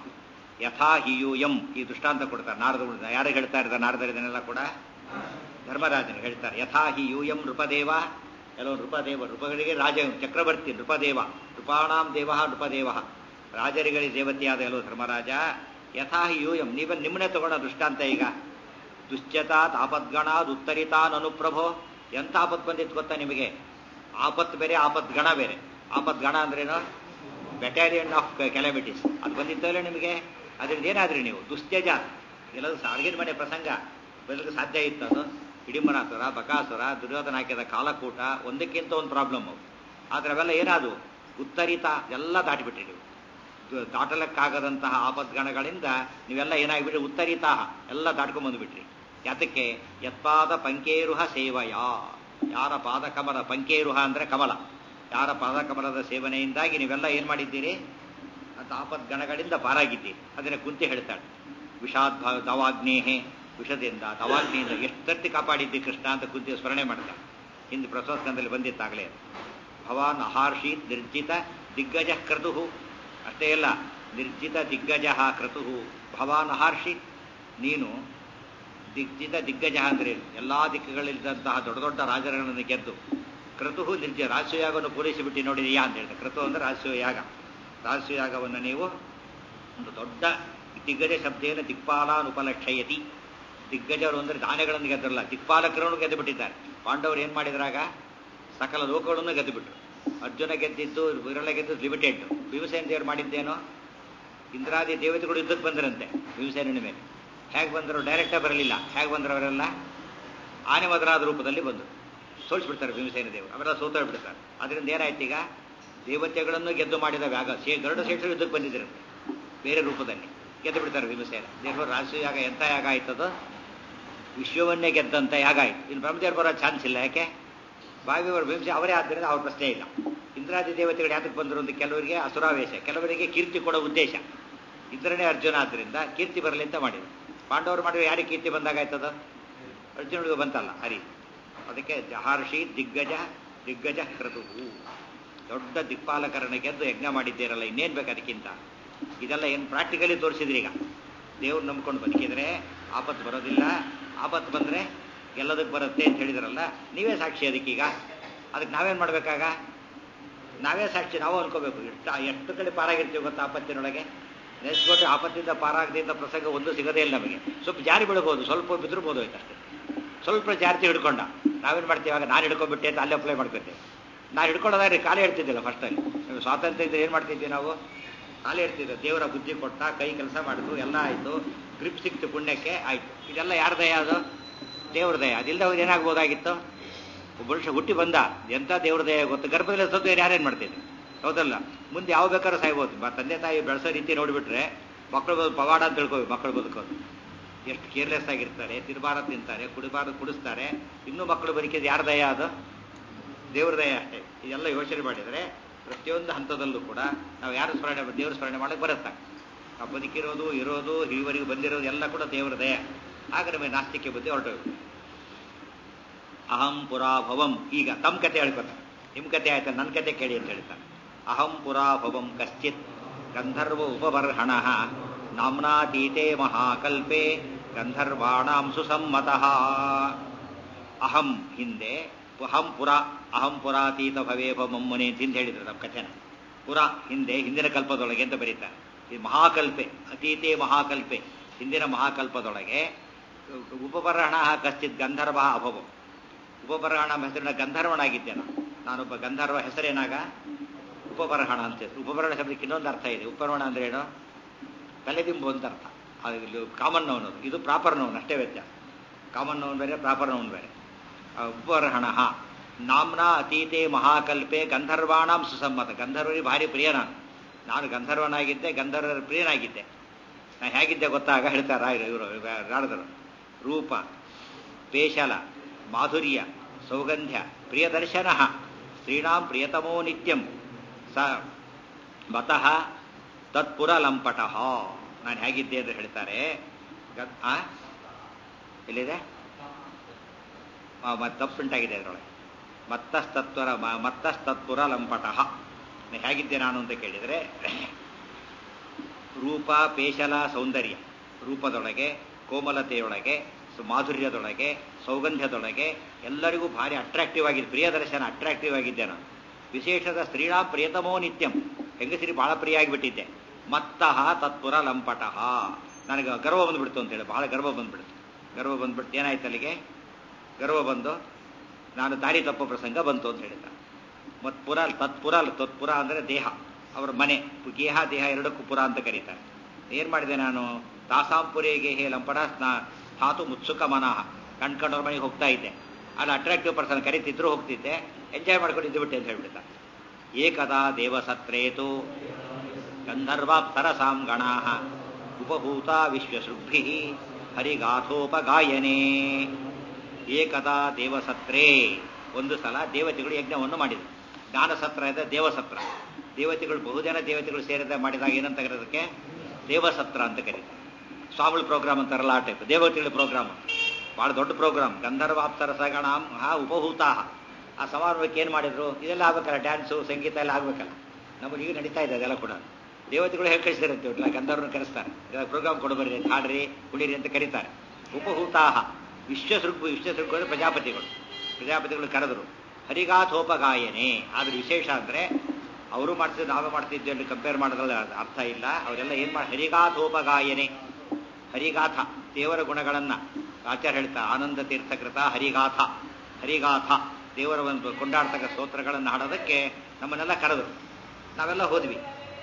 ಯಥಾ ಹಿಯೂಯಂ ಈ ದೃಷ್ಟಾಂತ ಕೊಡ್ತಾರೆ ನಾರದ ಯಾರು ಹೇಳ್ತಾ ಇರ್ತಾರೆ ನಾರದರು ಇದನ್ನೆಲ್ಲ ಕೂಡ ಧರ್ಮರಾಜನು ಹೇಳ್ತಾರೆ ಯಥಾ ಹಿ ಯೂಯಂ ನೃಪದೇವ ಕೆಲವು ನೃಪದೇವ ನೃಪಗಳಿಗೆ ರಾಜ ಚಕ್ರವರ್ತಿ ನೃಪದೇವ ನೃಪಾಣಾಂ ದೇವ ನೃಪದೇವ ರಾಜರಿಗಳಿಗೆ ದೇವತೆಯಾದ ಕೆಲವು ಧರ್ಮರಾಜ ಯಥಾ ಹಿ ಯೂಯಂ ನೀವ ನಿಮ್ಮನೆ ತಗೊಂಡ ದೃಷ್ಟಾಂತ ಈಗ ದುಶ್ಚತಾತ್ ಆಪದ್ಗಣಾದ್ ಉತ್ತರಿತಾನ್ ಅನುಪ್ರಭೋ ಎಂಥ ಆಪತ್ ಬಂದಿತ್ತು ಗೊತ್ತಾ ನಿಮಗೆ ಆಪತ್ತು ಬೇರೆ ಆಪತ್ ಗಣ ಬೇರೆ ಆಪತ್ ಗಣ ಅಂದ್ರೇನು ಬೆಟಾಲಿಯನ್ ಆಫ್ ಕೆಲಮಿಟೀಸ್ ಅದು ಬಂದಿತ್ತಲ್ಲ ನಿಮಗೆ ಅದ್ರಿಂದ ಏನಾದ್ರಿ ನೀವು ದುಶ್ಚಜ ಎಲ್ಲದು ಅರ್ಗಿನ ಮನೆ ಪ್ರಸಂಗ ಬದಲಿಗೆ ಸಾಧ್ಯ ಇತ್ತು ಅದು ಹಿಡಿಮನಾಸುರ ಬಕಾಸುರ ದುರ್ಯೋಧನ ಹಾಕಿದ ಕಾಲಕೂಟ ಒಂದಕ್ಕಿಂತ ಒಂದು ಪ್ರಾಬ್ಲಮ್ ಆದ್ರೆ ಅವೆಲ್ಲ ಏನಾದು ಉತ್ತರಿತ ಎಲ್ಲ ದಾಟಿಬಿಟ್ರಿ ನೀವು ದು- ದಾಟಲಕ್ಕಾಗದಂತಹ ಆಪದ್ಗಣಗಳಿಂದ ನೀವೆಲ್ಲ ಏನಾಗ್ಬಿಟ್ರಿ ಉತ್ತರಿತ ಎಲ್ಲ ದಾಟ್ಕೊಂಡ್ ಬಂದ್ಬಿಟ್ರಿ ಯಾತಕ್ಕೆ ಯತ್ಪಾದ ಪಂಕೇರುಹ ಸೇವಯ ಯಾರ ಪಾದಕಮಲ ಪಂಕೇರುಹ ಅಂದ್ರೆ ಕಮಲ ಯಾರ ಪಾದಕಮಲದ ಸೇವನೆಯಿಂದಾಗಿ ನೀವೆಲ್ಲ ಏನ್ ಮಾಡಿದ್ದೀರಿ ಅಂತ ಆಪದ್ಗಣಗಳಿಂದ ಪಾರಾಗಿದ್ದೀರಿ ಅದನ್ನ ಕುಂತಿ ಹೇಳ್ತಾಳೆ ವಿಷಾದ್ ದವಾಗ್ನೇಹೆ ವಿಷದಿಂದ ದವಾಗ್ನಿಯಿಂದ ಎಷ್ಟು ತರ್ತಿ ಕಾಪಾಡಿದ್ದಿ ಕೃಷ್ಣ ಅಂತ ಕುಂತಿ ಸ್ಮರಣೆ ಮಾಡ್ತಾಳೆ ಹಿಂದೆ ಪ್ರಸವಸ್ಕಂದಲ್ಲಿ ಬಂದಿತ್ತಾಗಲೇ ಭವಾನ್ ಅಹಾರ್ಷೀತ್ ನಿರ್ಜಿತ ದಿಗ್ಗಜ ಕ್ರತು ಅಷ್ಟೇ ಅಲ್ಲ ನಿರ್ಜಿತ ದಿಗ್ಗಜ ಕ್ರತು ಭವಾನ್ ಅಹಾರ್ಷೀತ್ ನೀನು ದಿಗ್ಜಿತ ದಿಗ್ಗಜ ಅಂದ್ರೆ ಎಲ್ಲಾ ದಿಕ್ಕುಗಳಿದ್ದಂತಹ ದೊಡ್ಡ ದೊಡ್ಡ ರಾಜರನ್ನು ಗೆದ್ದು ಕ್ರತು ನಿರ್ಜ ರಾಜಸೂಯಾಗವನ್ನು ಪೂರೈಸಿಬಿಟ್ಟು ನೋಡಿದೀಯಾ ಅಂತ ಹೇಳಿದೆ ಕ್ರತು ಅಂದ್ರೆ ರಾಜಸೂಯಾಗ ರಾಜಸೂಯಾಗವನ್ನು ನೀವು ಒಂದು ದೊಡ್ಡ ದಿಗ್ಗಜ ಶಬ್ದೇನ ದಿಕ್ಪಾಲಾನ್ ಉಪಲಕ್ಷಯತಿ ದಿಗ್ಗಜರು ಅಂದ್ರೆ ದಾನೆಗಳನ್ನು ಗೆದ್ದರಲ್ಲ ದಿಕ್ಪಾಲಕರನ್ನು ಗೆದ್ದು ಬಿಟ್ಟಿದ್ದಾರೆ ಪಾಂಡವರು ಏನ್ ಮಾಡಿದ್ರಾಗ ಸಕಲ ಲೋಕಗಳನ್ನು ಗೆದ್ದು ಬಿಟ್ರು ಅರ್ಜುನ ಗೆದ್ದಿದ್ದು ವಿರಳ ಗೆದ್ದು ಲಿಮಿಟೆಡ್ ಭೀಮಸೇನ ದೇವರು ಮಾಡಿದ್ದೇನೋ ಇಂದ್ರಾದಿ ದೇವತೆಗಳು ಯುದ್ಧಕ್ಕೆ ಬಂದರಂತೆ ಭೀಮಸೇನ ಮೇಲೆ ಹೇಗೆ ಬಂದರು ಡೈರೆಕ್ಟಾಗಿ ಬರಲಿಲ್ಲ ಹೇಗೆ ಬಂದರು ಅವರೆಲ್ಲ ಆನೆ ಮದರಾದ ರೂಪದಲ್ಲಿ ಬಂದರು ಸೋಲಿಸ್ಬಿಡ್ತಾರೆ ಭೀಮಸೇನ ದೇವರು ಅವರೆಲ್ಲ ಸೋತೋಗ್ಬಿಡ್ತಾರೆ ಅದರಿಂದ ಏನಾಯ್ತು ಈಗ ದೇವತೆಗಳನ್ನು ಗೆದ್ದು ಮಾಡಿದ ವ್ಯಾಗ ಸೇ ಗರುಡ ಶೇಷರು ಯುದ್ಧಕ್ಕೆ ಬಂದಿದ್ದರಂತೆ ಬೇರೆ ರೂಪದಲ್ಲಿ ಗೆದ್ದು ಬಿಡ್ತಾರೆ ಭೀಮಸೇನ ದೇವರು ರಾಷ್ಟ್ರೀಯ ಯಾಗ ಎಂಥ ಯಾಗ ಆಯ್ತದು ವಿಶ್ವವನ್ನೇ ಗೆದ್ದಂತ ಯಾಗ ಆಯ್ತು ಇನ್ನು ಬ್ರಹ್ಮದೇವರು ಬರೋ ಚಾನ್ಸ್ ಇಲ್ಲ ಯಾಕೆ ಬಾವಿಯವರು ಭೀಮಸೆ ಅವರೇ ಆದ್ದರಿಂದ ಅವ್ರ ಪ್ರಶ್ನೆ ಇಲ್ಲ ಇಂದ್ರಾದಿ ದೇವತೆಗಳು ಯಾತಕ್ಕೆ ಬಂದರು ಅಂತ ಕೆಲವರಿಗೆ ಅಸುರಾವೇಶ ಕೆಲವರಿಗೆ ಕೀರ್ತಿ ಕೊಡೋ ಉದ್ದೇಶ ಇಂದ್ರನೇ ಅರ್ಜುನ ಆದ್ರಿಂದ ಕೀರ್ತಿ ಬರಲಿ ಅಂತ ಮಾಡಿದ್ರು ಪಾಂಡವರು ಮಾಡಿದ್ರೆ ಯಾರಿಗೆ ಕೀರ್ತಿ ಬಂದಾಗಾಯ್ತದ ಅರ್ಜುನಿಗೆ ಬಂತಲ್ಲ ಹರಿ ಅದಕ್ಕೆ ಜಹಾರ್ಷಿ ದಿಗ್ಗಜ ದಿಗ್ಗಜ ಕ್ರತು ದೊಡ್ಡ ದಿಕ್ಪಾಲಕರನ್ನ ಗೆದ್ದು ಯಜ್ಞ ಮಾಡಿದ್ದೀರಲ್ಲ ಇನ್ನೇನ್ ಬೇಕು ಅದಕ್ಕಿಂತ ಇದೆಲ್ಲ ಏನು ಪ್ರಾಕ್ಟಿಕಲಿ ತೋರಿಸಿದ್ರಿ ಈಗ ದೇವ್ರು ನಂಬ್ಕೊಂಡು ಬದುಕಿದ್ರೆ ಆಪತ್ತು ಬರೋದಿಲ್ಲ ಆಪತ್ತು ಬಂದ್ರೆ ಎಲ್ಲದಕ್ಕೆ ಬರುತ್ತೆ ಅಂತ ಹೇಳಿದ್ರಲ್ಲ ನೀವೇ ಸಾಕ್ಷಿ ಅದಕ್ಕೀಗ ಅದಕ್ಕೆ ನಾವೇನ್ ಮಾಡ್ಬೇಕಾಗ ನಾವೇ ಸಾಕ್ಷಿ ನಾವು ಅನ್ಕೋಬೇಕು ಎಷ್ಟು ಎಷ್ಟು ಕಡೆ ಪಾರಾಗಿರ್ತೀವಿ ಗೊತ್ತಾ ಆಪತ್ತಿನೊಳಗೆ ನೆನೆಸ್ಕೊಟ್ಟು ಆಪತ್ತಿಂದ ಪಾರಾಗದಿಂದ ಪ್ರಸಂಗ ಒಂದು ಸಿಗದೇ ಇಲ್ಲ ನಮಗೆ ಸ್ವಲ್ಪ ಜಾರಿ ಬೀಳ್ಬೋದು ಸ್ವಲ್ಪ ಬಿದ್ದಿರ್ಬೋದು ಆಯ್ತು ಸ್ವಲ್ಪ ಜಾರ್ತಿ ಹಿಡ್ಕೊಂಡ ನಾವೇನ್ ಮಾಡ್ತೀವಿ ಆಗ ನಾನು ಹಿಡ್ಕೊಂಡ್ಬಿಟ್ಟೆ ಅಂತ ಅಲ್ಲಿ ಅಪ್ಲೈ ಮಾಡ್ಕೊತೇವೆ ನಾನು ಹಿಡ್ಕೊಳ್ಳೋದಾದ್ರೆ ಕಾಲೇ ಇಡ್ತಿದ್ದಿಲ್ಲ ಫಸ್ಟಲ್ಲಿ ಸ್ವಾತಂತ್ರ್ಯ ಇದ್ರೆ ಏನು ಮಾಡ್ತಿದ್ವಿ ನಾವು ಕಾಲೇ ಇಡ್ತಿದ್ದೆ ದೇವರ ಬುದ್ಧಿ ಕೊಟ್ಟ ಕೈ ಕೆಲಸ ಮಾಡಿದ್ರು ಎಲ್ಲ ಆಯಿತು ಗ್ರಿಪ್ ಸಿಕ್ತು ಪುಣ್ಯಕ್ಕೆ ಆಯಿತು ಇದೆಲ್ಲ ಯಾರ ದಯ ಅದು ದೇವ್ರ ದಯ ಅದಿಲ್ಲದೆ ಅವ್ರು ಏನಾಗ್ಬೋದಾಗಿತ್ತು ಒಬ್ಬ ಮನುಷ್ಯ ಹುಟ್ಟಿ ಬಂದ ಎಂಥ ದೇವ್ರ ದಯ ಗೊತ್ತು ಗರ್ಭದಲ್ಲಿ ಸತ್ತು ಯಾರೇನು ಮಾಡ್ತಿದ್ದೆ ಹೌದಲ್ಲ ಮುಂದೆ ಯಾವ ಬೇಕಾದ್ರೂ ಸಾಯ್ಬೋದು ಮ- ತಂದೆ ತಾಯಿ ಬೆಳೆಸೋ ರೀತಿ ನೋಡಿಬಿಟ್ರೆ ಮಕ್ಕಳು ಬದು ಪವಾಡ ಅಂತ ತಿಳ್ಕೋ ಮಕ್ಕಳು ಬದುಕೋದು ಎಷ್ಟು ಕೇರ್ಲೆಸ್ ಆಗಿರ್ತಾರೆ ತಿನ್ಬಾರದು ತಿಂತಾರೆ ಕುಡಿಬಾರದು ಕುಡಿಸ್ತಾರೆ ಇನ್ನೂ ಮಕ್ಕಳು ಬದುಕಿದ್ದು ಯಾರ ದಯ ಅದು ದೇವ್ರ ದಯ ಅಷ್ಟೇ ಇದೆಲ್ಲ ಯೋಚನೆ ಮಾಡಿದರೆ ಪ್ರತಿಯೊಂದು ಹಂತದಲ್ಲೂ ಕೂಡ ನಾವು ಯಾರು ಸ್ಮರಣೆ ದೇವ್ರ ಸ್ಮರಣೆ ಮಾಡಕ್ಕೆ ಬರುತ್ತೆ ನಾವು ಬದುಕಿರೋದು ಇರೋದು ಈವರೆಗೂ ಬಂದಿರೋದು ಎಲ್ಲ ಕೂಡ ದೇವರ ದಯ ಆಗ ನಮಗೆ ನಾಸ್ತಿಕ್ಯ ಬುದ್ಧಿ ಹೊರಟೋಗುತ್ತೆ ಅಹಂ ಪುರಾಭವಂ ಈಗ ತಮ್ಮ ಕತೆ ಹೇಳ್ಕೊತಾರೆ ನಿಮ್ಮ ಕತೆ ಆಯ್ತಾ ನನ್ನ ಕತೆ ಕೇಳಿ ಅಂತ ಹೇಳ್ತಾರೆ ಅಹಂ ಪುರಾಭವಂ ಕಶ್ಚಿತ್ ಗಂಧರ್ವ ಉಪಬರ್ಹಣ ನಾಮ್ನಾತೀತೆ ಮಹಾಕಲ್ಪೆ ಗಂಧರ್ವಾಣಾಂ ಸುಸಮ್ಮತಃ ಅಹಂ ಹಿಂದೆ ಅಹಂ ಪುರ ಅಹಂ ಪುರಾತೀತ ಭವೇ ಮಮ್ಮನೆ ಅಂತ ಹಿಂದೆ ಹೇಳಿದ್ರು ನಮ್ಮ ಕಥೆನ ಪುರ ಹಿಂದೆ ಹಿಂದಿನ ಕಲ್ಪದೊಳಗೆ ಅಂತ ಬರೀತಾರೆ ಈ ಮಹಾಕಲ್ಪೆ ಅತೀತೆ ಮಹಾಕಲ್ಪೆ ಹಿಂದಿನ ಮಹಾಕಲ್ಪದೊಳಗೆ ಉಪಬರ್ಹಣ ಕಶ್ಚಿತ್ ಗಂಧರ್ವ ಅಭವಂ ಉಪಬರಹಣ ಹೆಸರಿನ ಗಂಧರ್ವನಾಗಿದ್ದೆ ನಾನು ನಾನೊಬ್ಬ ಗಂಧರ್ವ ಹೆಸರೇನಾಗ ಉಪಬರಹಣ ಅಂತ ಹೆಸರು ಉಪಬರಹಣ ಶಬ್ದಕ್ಕೆ ಇನ್ನೊಂದು ಅರ್ಥ ಇದೆ ಉಪಬರಹಣ ಅಂದ್ರೆ ಏನು ತಲೆದಿಂಬು ಅಂತ ಅರ್ಥ ಅದು ಇಲ್ಲಿ ಕಾಮನ್ ನೌನ್ ಅದು ಇದು ಪ್ರಾಪರ್ ನೌನ್ ಅಷ್ಟೇ ವ್ಯತ್ಯಾಸ ಕಾಮನ್ ನೌನ್ ಬೇರೆ ಪ್ರಾಪರ್ ನೌನ್ ಬೇರೆ ಆ, ಉಪಬರಹಣ ನಾಮ್ನ ಅತೀತೆ ಮಹಾಕಲ್ಪೆ ಗಂಧರ್ವಾಣಾಂ ಸುಸಮ್ಮತ ಗಂಧರ್ವರಿಗೆ ಭಾರಿ ಪ್ರಿಯ ನಾನು ನಾನು ಗಂಧರ್ವನಾಗಿದ್ದೆ ಗಂಧರ್ವರ ಪ್ರಿಯನಾಗಿದ್ದೆ ನಾನು ಹೇಗಿದ್ದೆ ಗೊತ್ತಾಗ ಹೇಳ್ತಾರ ಇವರು ರಾಡದರು ರೂಪ ಪೇಶಲ ಮಾಧುರ್ಯ ಸೌಗಂಧ್ಯ ಪ್ರಿಯದರ್ಶನ ಸ್ತ್ರೀಣಾಂ ಪ್ರಿಯತಮೋ ನಿತ್ಯಂ ಸ ಮತಃ ತತ್ಪುರ ಲಂಪಟ ನಾನು ಹೇಗಿದ್ದೆ ಅಂತ ಹೇಳ್ತಾರೆ ಗ- ಆ? ಎಲ್ಲಿದೆ ತಪ್ಪು ಪ್ರಿಂಟಾಗಿದೆ ಅದರೊಳಗೆ ಮತ್ತಸ್ತತ್ವರ ಮತ್ತಸ್ತತ್ಪುರ ಲಂಪಟಃ ಹೇಗಿದ್ದೆ ನಾನು ಅಂತ ಕೇಳಿದರೆ ರೂಪ ಪೇಶಲ ಸೌಂದರ್ಯ ರೂಪದೊಳಗೆ ಕೋಮಲತೆಯೊಳಗೆ ಮಾಧುರ್ಯದೊಳಗೆ ಸೌಗಂಧ್ಯದೊಳಗೆ ಎಲ್ಲರಿಗೂ ಭಾರಿ ಅಟ್ರಾಕ್ಟಿವ್ ಆಗಿದೆ ಪ್ರಿಯದರ್ಶನ ಅಟ್ರಾಕ್ಟಿವ್ ಆಗಿದ್ದೆ ನಾನು ವಿಶೇಷದ ಸ್ತ್ರೀಣಾ ಪ್ರಿಯತಮೋ ನಿತ್ಯಂ ಹೆಂಗಸರಿ ಬಹಳ ಪ್ರಿಯ ಆಗಿಬಿಟ್ಟಿದ್ದೆ ಮತ್ತಃ ತತ್ಪುರ ಲಂಪಟಃ ನನಗೆ ಗರ್ವ ಬಂದ್ಬಿಡ್ತು ಅಂತೇಳಿ ಬಹಳ ಗರ್ವ ಬಂದ್ಬಿಡ್ತು ಗರ್ವ ಬಂದ್ಬಿಟ್ಟು ಏನಾಯ್ತು ಅಲ್ಲಿಗೆ ಗರ್ವ ಬಂದು ನಾನು ದಾರಿ ತಪ್ಪೋ ಪ್ರಸಂಗ ಬಂತು ಅಂತ ಹೇಳಿದ ಮತ್ಪುರ ತತ್ಪುರ ತತ್ಪುರ ಅಂದರೆ ದೇಹ ಅವರ ಮನೆ ಗೇಹ ದೇಹ ಎರಡಕ್ಕೂ ಪುರ ಅಂತ ಕರೀತಾರೆ ಏನು ಮಾಡಿದೆ ನಾನು ತಾಸಾಂಪುರಿಗೆ ಹೇ ಲಂಪಟ ಸ್ನಾ ಸ್ಥಾತು ಮುತ್ಸುಕ ಮನಃ ಕಣ್ಕಂಡವ್ರ ಮನೆಗೆ ಹೋಗ್ತಾ ಇದ್ದೆ ಅಲ್ಲಿ ಅಟ್ರಾಕ್ಟಿವ್ ಪರ್ಸನ್ ಕರೀತಿದ್ರು ಹೋಗ್ತಿದ್ದೆ ಎಂಜಾಯ್ ಮಾಡ್ಕೊಂಡು ಇದ್ದುಬಿಟ್ಟೆ ಅಂತ ಹೇಳ್ಬಿಡ್ತ ಏಕದಾ ದೇವಸತ್ರೇತು ಗಂಧರ್ವಾಪ್ಸರಸಾಂ ಗಣಾ ಉಪಭೂತ ವಿಶ್ವಶೃಗ್ಭಿ ಹರಿಗಾಥೋಪಗಾಯನೆ ಏಕದಾ ದೇವಸತ್ರೇ ಒಂದು ಸಲ ದೇವತೆಗಳು ಯಜ್ಞವನ್ನು ಮಾಡಿದರು ಜ್ಞಾನಸತ್ರ ಇದೆ ದೇವಸತ್ರ ದೇವತೆಗಳು ಬಹುಜನ ದೇವತೆಗಳು ಸೇರಿದ ಮಾಡಿದಾಗ ಏನಂತ ಕರೆಯೋದಕ್ಕೆ ದೇವಸತ್ರ ಅಂತ ಕರೀತಾರೆ ಸ್ವಾಮಿಗಳ ಪ್ರೋಗ್ರಾಮ್ ಅಂತಾರಲ್ಲ ಆ ಟೈಪ್ ದೇವತೆಗಳ ಪ್ರೋಗ್ರಾಮ್ ಬಹಳ ದೊಡ್ಡ ಪ್ರೋಗ್ರಾಮ್ ಗಂಧರ್ವ ಅಪ್ಸರಸಗಣಾಂ ಹಾ ಉಪಭೂತಾ ಆ ಸಮಾರಂಭಕ್ಕೆ ಏನು ಮಾಡಿದ್ರು ಇದೆಲ್ಲ ಆಗ್ಬೇಕಲ್ಲ ಡ್ಯಾನ್ಸು ಸಂಗೀತ ಎಲ್ಲ ಆಗ್ಬೇಕಲ್ಲ ನಮಗೆ ಈಗ ನಡೀತಾ ಇದೆ ಅದೆಲ್ಲ ಕೂಡ ದೇವತೆಗಳು ಹೇಗೆ ಕಳಿಸಿರಂತೆ ಗಂಧರ್ವನ ಕರೆಸ್ತಾರೆ ಪ್ರೋಗ್ರಾಮ್ ಕೊಡಬರ್ರಿ ಅಂತ ಹಾಡ್ರಿ ಕುಡಿರಿ ಅಂತ ಕರೀತಾರೆ ಉಪಹೂತಾಹ ವಿಶ್ವಸೃಗ್ ವಿಶ್ವಸೃಗ್ ಅಂದರೆ ಪ್ರಜಾಪತಿಗಳು ಪ್ರಜಾಪತಿಗಳು ಕರೆದರು ಹರಿಗಾಥೋಪಗಾಯನೆ ಆದ್ರೆ ವಿಶೇಷ ಅಂದರೆ ಅವರು ಮಾಡ್ತಿದ್ದು ನಾವೇ ಮಾಡ್ತಿದ್ವಿ ಅಲ್ಲಿ ಕಂಪೇರ್ ಮಾಡೋದ್ರಲ್ಲಿ ಅರ್ಥ ಇಲ್ಲ ಅವರೆಲ್ಲ ಏನು ಮಾಡಿ ಹರಿಗಾಥೋಪಗಾಯನೆ ಹರಿಗಾಥ ದೇವರ ಗುಣಗಳನ್ನು ಆಚಾರ್ಯ ಹೇಳ್ತಾ ಆನಂದ ತೀರ್ಥಕೃತ ಹರಿಗಾಥ ಹರಿಗಾಥ ದೇವರ ಒಂದು ಕೊಂಡಾಡ್ತಕ್ಕ ಸ್ತೋತ್ರಗಳನ್ನು ಹಾಡೋದಕ್ಕೆ ನಮ್ಮನ್ನೆಲ್ಲ ಕರೆದರು ನಾವೆಲ್ಲ ಹೋದ್ವಿ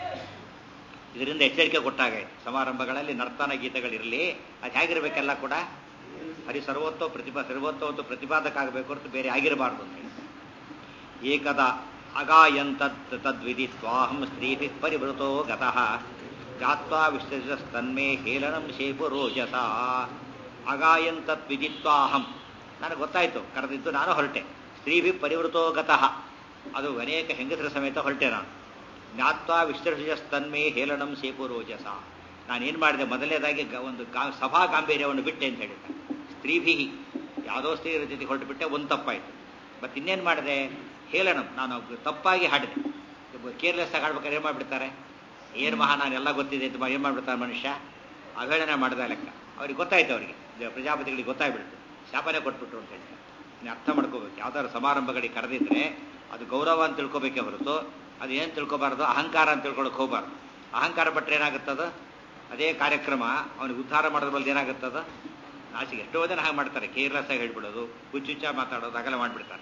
ಇದರಿಂದ ಎಚ್ಚರಿಕೆ ಕೊಟ್ಟಾಗ ಸಮಾರಂಭಗಳಲ್ಲಿ ನರ್ತನ ಗೀತೆಗಳಿರಲಿ ಅದು ಹೇಗಿರಬೇಕೆಲ್ಲ ಕೂಡ ಹರಿ ಸರ್ವೋತ್ತೋ ಪ್ರತಿಭಾ ಸರ್ವೋತ್ತೋ ಪ್ರತಿಪಾದಕ ಆಗಬೇಕು ಹೊರತು ಬೇರೆ ಆಗಿರಬಾರ್ದು ಅಂತ ಹೇಳಿ ಏಕದ ಅಗಾಯಂತದ್ ತದ್ವಿದಿತ್ವಾಹಂ ಸ್ತ್ರೀಭಿ ಪರಿವೃತೋ ಗತಃ ಜಾತ್ವಾ ವಿಶ್ವಸ್ತನ್ಮೇ ಹೇಲನಂ ಶೇಪು ರೋಜಸ ಅಗಾಯಂತತ್ ವಿದಿತ್ವಾಹಂ ನನಗೆ ಗೊತ್ತಾಯ್ತು ಕರೆದಿದ್ದು ನಾನು ಹೊರಟೆ ಸ್ತ್ರೀಭಿ ಪರಿವೃತೋ ಗತಃ ಅದು ಅನೇಕ ಹೆಂಗಸರ ಸಮೇತ ಹೊರಟೆ ನಾನು ಜ್ಞಾತ್ವಾ ವಿಶ್ವಸ್ತನ್ಮೇ ಹೇಲನಂ ಶೇಪು ರೋಜಸ ನಾನೇನು ಮಾಡಿದೆ ಮೊದಲನೇದಾಗಿ ಒಂದು ಸಭಾ ಗಾಂಭೀರ್ಯವನ್ನು ಬಿಟ್ಟೆ ಅಂತ ಹೇಳಿದ್ದೆ ಸ್ತ್ರೀಭಿ ಯಾವುದೋ ಸ್ತ್ರೀಯರ ಜೊತೆ ಹೊರಟು ಬಿಟ್ಟೆ ಒಂದು ತಪ್ಪಾಯಿತು ಮತ್ತೆ ಇನ್ನೇನು ಮಾಡಿದೆ ಹೇಳಣಂ ನಾನು ತಪ್ಪಾಗಿ ಹಾಡಿದೆ ಕೇರ್ಲೆಸ್ ಆಗಿ ಹಾಡ್ಬೇಕಾದ್ರೆ ಏನು ಮಾಡಿಬಿಡ್ತಾರೆ ಏನು ಮಹಾ ನಾನೆಲ್ಲ ಗೊತ್ತಿದೆ ಅಂತ ಏನು ಮಾಡಿಬಿಡ್ತಾರೆ ಮನುಷ್ಯ ಅವಹೇಳನ ಮಾಡಿದ ಲೆಕ್ಕ ಅವ್ರಿಗೆ ಗೊತ್ತಾಯ್ತು ಅವರಿಗೆ ಪ್ರಜಾಪತಿಗಳಿಗೆ ಗೊತ್ತಾಗ್ಬಿಡ್ತು ಶಾಪನೆ ಕೊಟ್ಬಿಟ್ರು ಅಂತ ಹೇಳ್ತಾರೆ ನೀವು ಅರ್ಥ ಮಾಡ್ಕೋಬೇಕು ಯಾವ್ದಾದ್ರು ಸಮಾರಂಭಗಳಿಗೆ ಕರೆದಿದ್ರೆ ಅದು ಗೌರವ ಅಂತ ತಿಳ್ಕೊಬೇಕೇ ಹೊರತು ಅದು ಏನು ತಿಳ್ಕೊಬಾರ್ದು ಅಹಂಕಾರ ಅಂತ ತಿಳ್ಕೊಳಕ್ಕೆ ಹೋಗಬಾರ್ದು ಅಹಂಕಾರ ಪಟ್ಟರೆ ಏನಾಗುತ್ತದ ಅದೇ ಕಾರ್ಯಕ್ರಮ ಅವನಿಗೆ ಉದ್ಧಾರ ಮಾಡೋದ್ರ ಬಲ್ದು ಏನಾಗುತ್ತದ ನಾಚಿಗೆ ಎಷ್ಟೋ ಜನ ಹಾಗೆ ಮಾಡ್ತಾರೆ ಕೇರ್ಲೆಸ್ ಆಗಿ ಹೇಳ್ಬಿಡೋದು ಹುಚ್ಚುಚ್ಚ ಮಾತಾಡೋದು ಅಗಲ ಮಾಡಿಬಿಡ್ತಾರೆ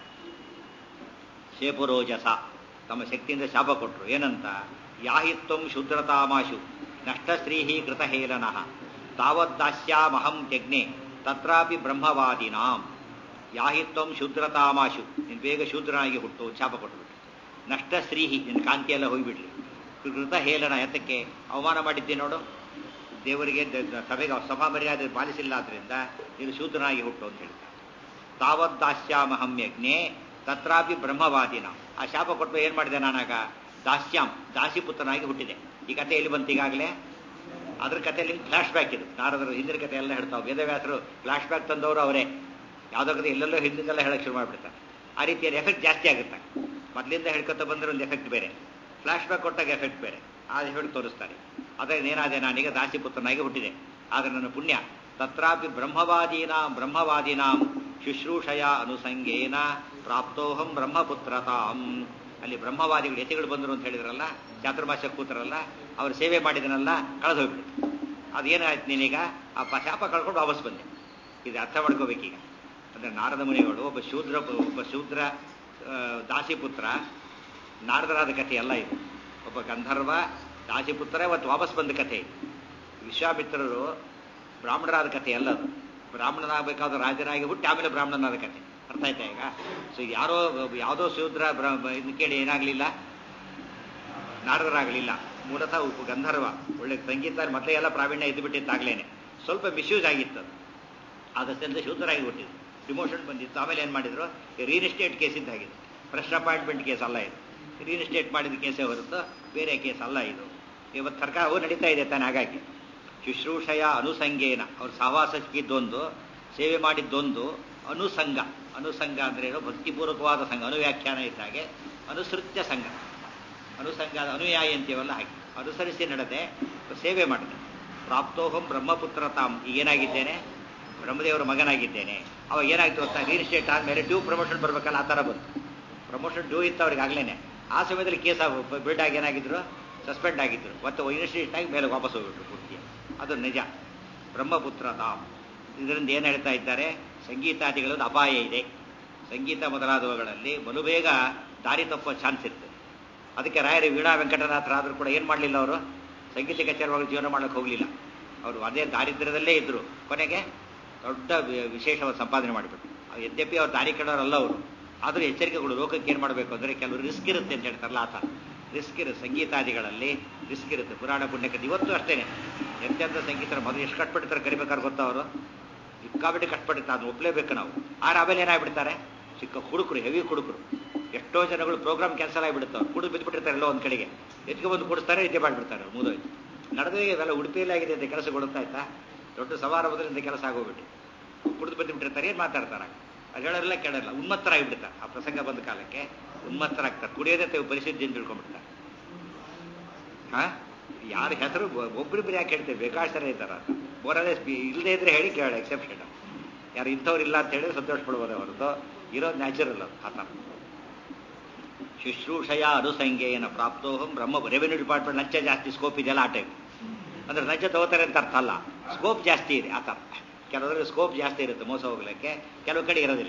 ಶೇಪುರೋಜಸ ತಮ್ಮ ಶಕ್ತಿಯಿಂದ ಶಾಪ ಕೊಟ್ಟರು ಏನಂತ ಯಾಹಿತ್ವಂ ಶೂದ್ರತಾಮಾಶು ನಷ್ಟಸ್ತ್ರೀಹಿ ಕೃತಹೇಲನಃ ತಾವದ್ದಾಸ್ಯಾಮಹಂ ಯಜ್ಞೆ ತತ್ರಾಪಿ ಬ್ರಹ್ಮವಾದಿನಾಂ ಯಾಹಿತ್ವಂ ಶೂದ್ರತಾಮಾಶು ನೀನು ಬೇಗ ಶೂದ್ರನಾಗಿ ಹುಟ್ಟು ಶಾಪ ಕೊಟ್ಟುಬಿಟ್ಟು ನಷ್ಟಶ್ರೀಹಿ ನಿನ್ನ ಕಾಂತಿಯೆಲ್ಲ ಹೋಗಿಬಿಡ್ಲಿ ಕೃತ ಹೇಲನ ಎತ್ತಕ್ಕೆ ಅವಮಾನ ಮಾಡಿದ್ದೆ ನೋಡು ದೇವರಿಗೆ ಸಭೆಗೆ ಸಭಾ ಮರ್ಯಾದೆ ಪಾಲಿಸಿಲ್ಲ ಆದ್ರಿಂದ ನೀನು ಶೂದ್ರನಾಗಿ ಹುಟ್ಟು ಅಂತ ಹೇಳ್ತಾರೆ ತಾವದ್ದಾಸ್ಯಾಮಹಂ ಯಜ್ಞೆ ತತ್ರಾಪಿ ಬ್ರಹ್ಮವಾದಿನ ಆ ಶಾಪ ಕೊಟ್ಟು ಏನು ಮಾಡಿದೆ ನಾನಾಗ ದಾಸ್ಯಾಂ ದಾಸಿಪುತ್ರನಾಗಿ ಹುಟ್ಟಿದೆ ಈ ಕಥೆ ಎಲ್ಲಿ ಬಂತು ಈಗಾಗಲೇ ಅದ್ರ ಕಥೆಯಲ್ಲಿ ಫ್ಲಾಶ್ ಬ್ಯಾಕ್ ಇದು ನಾರದರು ಹಿಂದಿನ ಕಥೆ ಎಲ್ಲ ಹೇಳ್ತಾವೆ ವೇದವ್ಯಾಸರು ಫ್ಲಾಶ್ ಬ್ಯಾಕ್ ತಂದವರು ಅವರೇ ಯಾವುದೋ ಕಥೆ ಎಲ್ಲೆಲ್ಲೋ ಹಿಂದಿಂದೆಲ್ಲ ಹೇಳಕ್ಕೆ ಶುರು ಮಾಡಿಬಿಡ್ತಾರೆ ಆ ರೀತಿಯಲ್ಲಿ ಎಫೆಕ್ಟ್ ಜಾಸ್ತಿ ಆಗುತ್ತೆ ಮೊದಲಿಂದ ಹೇಳ್ಕೊತ ಬಂದ್ರೆ ಒಂದು ಎಫೆಕ್ಟ್ ಬೇರೆ ಫ್ಲಾಶ್ ಬ್ಯಾಕ್ ಕೊಟ್ಟಾಗ ಎಫೆಕ್ಟ್ ಬೇರೆ ಆ ಎಫೆಕ್ಟ್ ತೋರಿಸ್ತಾರೆ ಅದರಿಂದ ಏನಾದೆ ನಾನೀಗ ದಾಸಿಪುತ್ರನಾಗಿ ಹುಟ್ಟಿದೆ ಆದರೆ ನನ್ನ ಪುಣ್ಯ ತತ್ರಾಪಿ ಬ್ರಹ್ಮವಾದೀನಾಂ ಬ್ರಹ್ಮವಾದಿನಾಂ ಶುಶ್ರೂಷಯ ಅನುಸಂಗೇನ ಪ್ರಾಪ್ತೋಹಂ ಬ್ರಹ್ಮಪುತ್ರತಾಂ ಅಲ್ಲಿ ಬ್ರಹ್ಮವಾದಿಗಳು ಯತಿಗಳು ಬಂದರು ಅಂತ ಹೇಳಿದ್ರಲ್ಲ ಚಾತುರ್ಮಾಸ ಕೂತರಲ್ಲ ಅವ್ರ ಸೇವೆ ಮಾಡಿದನಲ್ಲ ಕಳೆದು ಹೋಗ್ಬಿಡ್ತು ಅದೇನಾಯ್ತು ನೀನೀಗ ಆ ಶಾಪ ಕಳ್ಕೊಂಡು ವಾಪಸ್ ಬಂದೆ ಇದು ಅರ್ಥ ಮಾಡ್ಕೋಬೇಕೀಗ ಅಂದರೆ ನಾರದ ಮುನಿಗಳು ಒಬ್ಬ ಶೂದ್ರ ಒಬ್ಬ ಶೂದ್ರ ದಾಸಿಪುತ್ರ ನಾರದರಾದ ಕಥೆ ಅಲ್ಲ ಇದು ಒಬ್ಬ ಗಂಧರ್ವ ದಾಸಿಪುತ್ರ ಇವತ್ತು ವಾಪಸ್ ಬಂದ ಕಥೆ ಇದು ವಿಶ್ವಾಮಿತ್ರರು ಬ್ರಾಹ್ಮಣರಾದ ಕಥೆ ಅಲ್ಲ ಅದು ಬ್ರಾಹ್ಮಣನಾಗಬೇಕಾದ ರಾಜನಾಗಿ ಹುಟ್ಟಿ ಆಮೇಲೆ ಬ್ರಾಹ್ಮಣನಾದ ಕಥೆ ಅರ್ಥ ಆಯ್ತಾ ಈಗ ಸೊ ಯಾರೋ ಯಾವುದೋ ಶೂದ್ರ ಇನ್ನು ಕೇಳಿ ಏನಾಗಲಿಲ್ಲ ನಾರದರಾಗಲಿಲ್ಲ ಮೂಲತಃ ಉಪ ಗಂಧರ್ವ ಒಳ್ಳೆ ಸಂಗೀತ ಮೊದಲೇ ಎಲ್ಲ ಪ್ರಾವೀಣ್ಯ ಇದ್ದು ಬಿಟ್ಟಿದ್ದಾಗಲೇನೆ ಸ್ವಲ್ಪ ಮಿಸ್ಯೂಸ್ ಆಗಿತ್ತು ಅದು ಆದಷ್ಟೆಂದ ಶೂದ್ರರಾಗಿ ಹುಟ್ಟಿದ್ರು ಡಿಮೋಷನ್ ಬಂದಿತ್ತು ಆಮೇಲೆ ಏನು ಮಾಡಿದ್ರು ರಿಯಲ್ ಎಸ್ಟೇಟ್ ಕೇಸ್ ಇದ್ದಾಗಿದೆ ಫ್ರೆಶ್ ಅಪಾಯಿಂಟ್ಮೆಂಟ್ ಕೇಸ್ ಅಲ್ಲ ಇದು ರಿಯಲ್ ಎಸ್ಟೇಟ್ ಮಾಡಿದ ಕೇಸೇ ಹೊರತು ಬೇರೆ ಕೇಸ್ ಅಲ್ಲ ಇದು ಇವತ್ತು ಸರ್ಕಾರವು ನಡೀತಾ ಇದೆ ತಾನೆ ಹಾಗಾಗಿ ಶುಶ್ರೂಷಯ ಅನುಸಂಗೇನ ಅವ್ರ ಸಹವಾಸಕ್ಕಿದ್ದೊಂದು ಸೇವೆ ಮಾಡಿದ್ದೊಂದು ಅನುಸಂಗ ಅನುಸಂಗ ಅಂದ್ರೆ ಏನು ಭಕ್ತಿಪೂರ್ವಕವಾದ ಸಂಘ ಅನುವ್ಯಾಖ್ಯಾನ ಇದ್ದಾಗೆ ಅನುಸೃತ್ಯ ಸಂಘ ಅನುಸಂಗ ಅನುಯಾಯಿ ಅಂತೀವಲ್ಲ ಹಾಗೆ ಅನುಸರಿಸಿ ನಡೆದೆ ಸೇವೆ ಮಾಡಿದೆ ಪ್ರಾಪ್ತೋಹಂ ಬ್ರಹ್ಮಪುತ್ರ ತಾಮ್ ಈಗ ಏನಾಗಿದ್ದೇನೆ ಬ್ರಹ್ಮದೇವರ ಮಗನಾಗಿದ್ದೇನೆ ಅವಾಗ ಏನಾಯ್ತು ಗೊತ್ತಾ ರಿಯಲ್ ಎಸ್ಟೇಟ್ ಆದಮೇಲೆ ಡ್ಯೂ ಪ್ರಮೋಷನ್ ಬರ್ಬೇಕಲ್ಲ ಆ ಥರ ಬಂತು ಪ್ರಮೋಷನ್ ಡ್ಯೂ ಇತ್ತು ಅವ್ರಿಗೆ ಆಗ್ಲೇನೆ ಆ ಸಮಯದಲ್ಲಿ ಕೇಸ್ ಬಿಲ್ಡ್ ಆಗಿ ಏನಾಗಿದ್ರು ಸಸ್ಪೆಂಡ್ ಆಗಿದ್ರು ಮತ್ತೆ ಇನ್ಸ್ಟಿಟ್ಯೂಟ್ ಆಗಿ ಮೇಲೆ ವಾಪಸ್ ಹೋಗ್ಬಿಟ್ರು ಪೂರ್ತಿ ಅದು ನಿಜ ಬ್ರಹ್ಮಪುತ್ರ ತಾಮ್ ಇದರಿಂದ ಏನು ಹೇಳ್ತಾ ಇದ್ದಾರೆ ಸಂಗೀತಾದಿಗಳದ್ದು ಅಪಾಯ ಇದೆ ಸಂಗೀತ ಮೊದಲಾದವುಗಳಲ್ಲಿ ಬಲು ಬೇಗ ದಾರಿ ತಪ್ಪುವ ಚಾನ್ಸ್ ಇರ್ತದೆ ಅದಕ್ಕೆ ರಾಯರು ವೀಣಾ ವೆಂಕಟನಾಥರಾದರೂ ಕೂಡ ಏನು ಮಾಡಲಿಲ್ಲ ಅವರು ಸಂಗೀತ ಕಚೇರಿ ಒಳಗೆ ಜೀವನ ಮಾಡಕ್ಕೆ ಹೋಗಲಿಲ್ಲ ಅವರು ಅದೇ ದಾರಿದ್ರ್ಯದಲ್ಲೇ ಇದ್ದರು ಕೊನೆಗೆ ದೊಡ್ಡ ವಿ- ವಿಶೇಷವಾದ ಸಂಪಾದನೆ ಮಾಡಿಬಿಟ್ರು ಅದು ಯದ್ಯಪಿ ಅವ್ರು ದಾರಿ ಕೆಡೋರಲ್ಲ ಅವರು ಆದರೂ ಎಚ್ಚರಿಕೆಗಳು ಲೋಕಕ್ಕೆ ಏನು ಮಾಡಬೇಕು ಅಂದರೆ ಕೆಲವು ರಿಸ್ಕ್ ಇರುತ್ತೆ ಅಂತ ಹೇಳ್ತಾರಲ್ಲ ಆ ಥರ ರಿಸ್ಕ್ ಇರುತ್ತೆ ಸಂಗೀತಾದಿಗಳಲ್ಲಿ ರಿಸ್ಕ್ ಇರುತ್ತೆ ಪುರಾಣ ಪುಣ್ಯಕತೆ ಇವತ್ತು ಅಷ್ಟೇನೆ ಎಂತೆಂಥ ಸಂಗೀತರ ಮೊದಲು ಎಷ್ಟು ಕಟ್ಬಿಡ್ತಾರೆ ಕರಿಬೇಕಾದ್ರೆ ಗೊತ್ತಾ ಅವರು ಸಿಕ್ಕಾಬಿಟ್ಟು ಕಟ್ಬಿಡುತ್ತೆ ಅದನ್ನ ಒಪ್ಲೇಬೇಕು ನಾವು ಆದ್ರೆ ಆಮೇಲೆ ಏನಾಗ್ಬಿಡ್ತಾರೆ ಚಿಕ್ಕ ಹುಡುಕರು ಹೆವಿ ಹುಡುಕರು ಎಷ್ಟೋ ಜನಗಳು ಪ್ರೋಗ್ರಾಮ್ ಕ್ಯಾನ್ಸಲ್ ಆಗಿಬಿಡುತ್ತವ್ರು ಕುಡಿದು ಬಿದ್ದುಬಿಟ್ಟಿರ್ತಾರೆ ಎಲ್ಲೋ ಒಂದು ಕಡೆಗೆ ಎತ್ಕೊ ಬಂದು ಕೊಡಿಸ್ತಾರೆ ನಿದ್ದೆ ಮಾಡಿಬಿಡ್ತಾರೆ ಮುಗಿದೋಯ್ತು ನಡೆದೇ ಇವೆಲ್ಲ ಉಡುಪಿಯಲ್ಲಿ ಆಗಿದೆ ಅಂತ ಕೆಲಸ ಗೊತ್ತಾಯ್ತಾ ದೊಡ್ಡ ಸಮಾರಂಭದಿಂದ ಕೆಲಸ ಆಗೋಗ್ಬಿಟ್ಟು ಕುಡಿದು ಬಂದುಬಿಟ್ಟಿರ್ತಾರೆ ಏನು ಮಾತಾಡ್ತಾರೆ ಅದು ಹೇಳೋರೆಲ್ಲ ಕೇಳಲ್ಲ ಉನ್ಮತ್ತರಾಗಿಬಿಡ್ತಾರೆ ಆ ಪ್ರಸಂಗ ಬಂದ ಕಾಲಕ್ಕೆ ಉನ್ಮತ್ತರಾಗ್ತಾರೆ ಕುಡಿಯೋದೇ ತೆಗೆದು ಪರಿಸ್ಥಿತಿ ಅಂತ ತಿಳ್ಕೊಂಡ್ಬಿಡ್ತಾರೆ ಹಾ ಯಾರ ಹೆಸರು ಒಬ್ರಿಬ್ರು ಯಾಕೆ ಹೇಳ್ತೇವೆ ಬೇಕಾಷ್ಟು ಜನ ಇದ್ದಾರ ಬೋರಲ್ಲೇ ಇಲ್ಲದೆ ಇದ್ರೆ ಹೇಳಿ ಕೇಳ ಎಕ್ಸೆಪ್ಷನ್ ಯಾರು ಇಂಥವ್ರು ಇಲ್ಲ ಅಂತ ಹೇಳಿದ್ರೆ ಸಂತೋಷ ಪಡ್ಬೋದೇ ಹೊರತು ಇರೋದು ನ್ಯಾಚುರಲ್ ಅದು ಆ ಥರ ಶುಶ್ರೂಷಯ ಅನುಸಂಖ್ಯೆಯನ್ನು ಪ್ರಾಪ್ತೋಹಂ ಬ್ರಹ್ಮ ರೆವೆನ್ಯೂ ಡಿಪಾರ್ಟ್ಮೆಂಟ್ ಲಂಚ ಜಾಸ್ತಿ ಸ್ಕೋಪ್ ಇದೆಯಲ್ಲ ಆ ಟೈಪ್ ಅಂದ್ರೆ ಲಂಚ ತಗೋತಾರೆ ಅಂತ ಅರ್ಥ ಅಲ್ಲ ಸ್ಕೋಪ್ ಜಾಸ್ತಿ ಇದೆ ಆ ಥರ ಕೆಲವರಲ್ಲಿ ಸ್ಕೋಪ್ ಜಾಸ್ತಿ ಇರುತ್ತೆ ಮೋಸ ಹೋಗ್ಲಿಕ್ಕೆ ಕೆಲವು ಕಡೆ ಇರೋದಿಲ್ಲ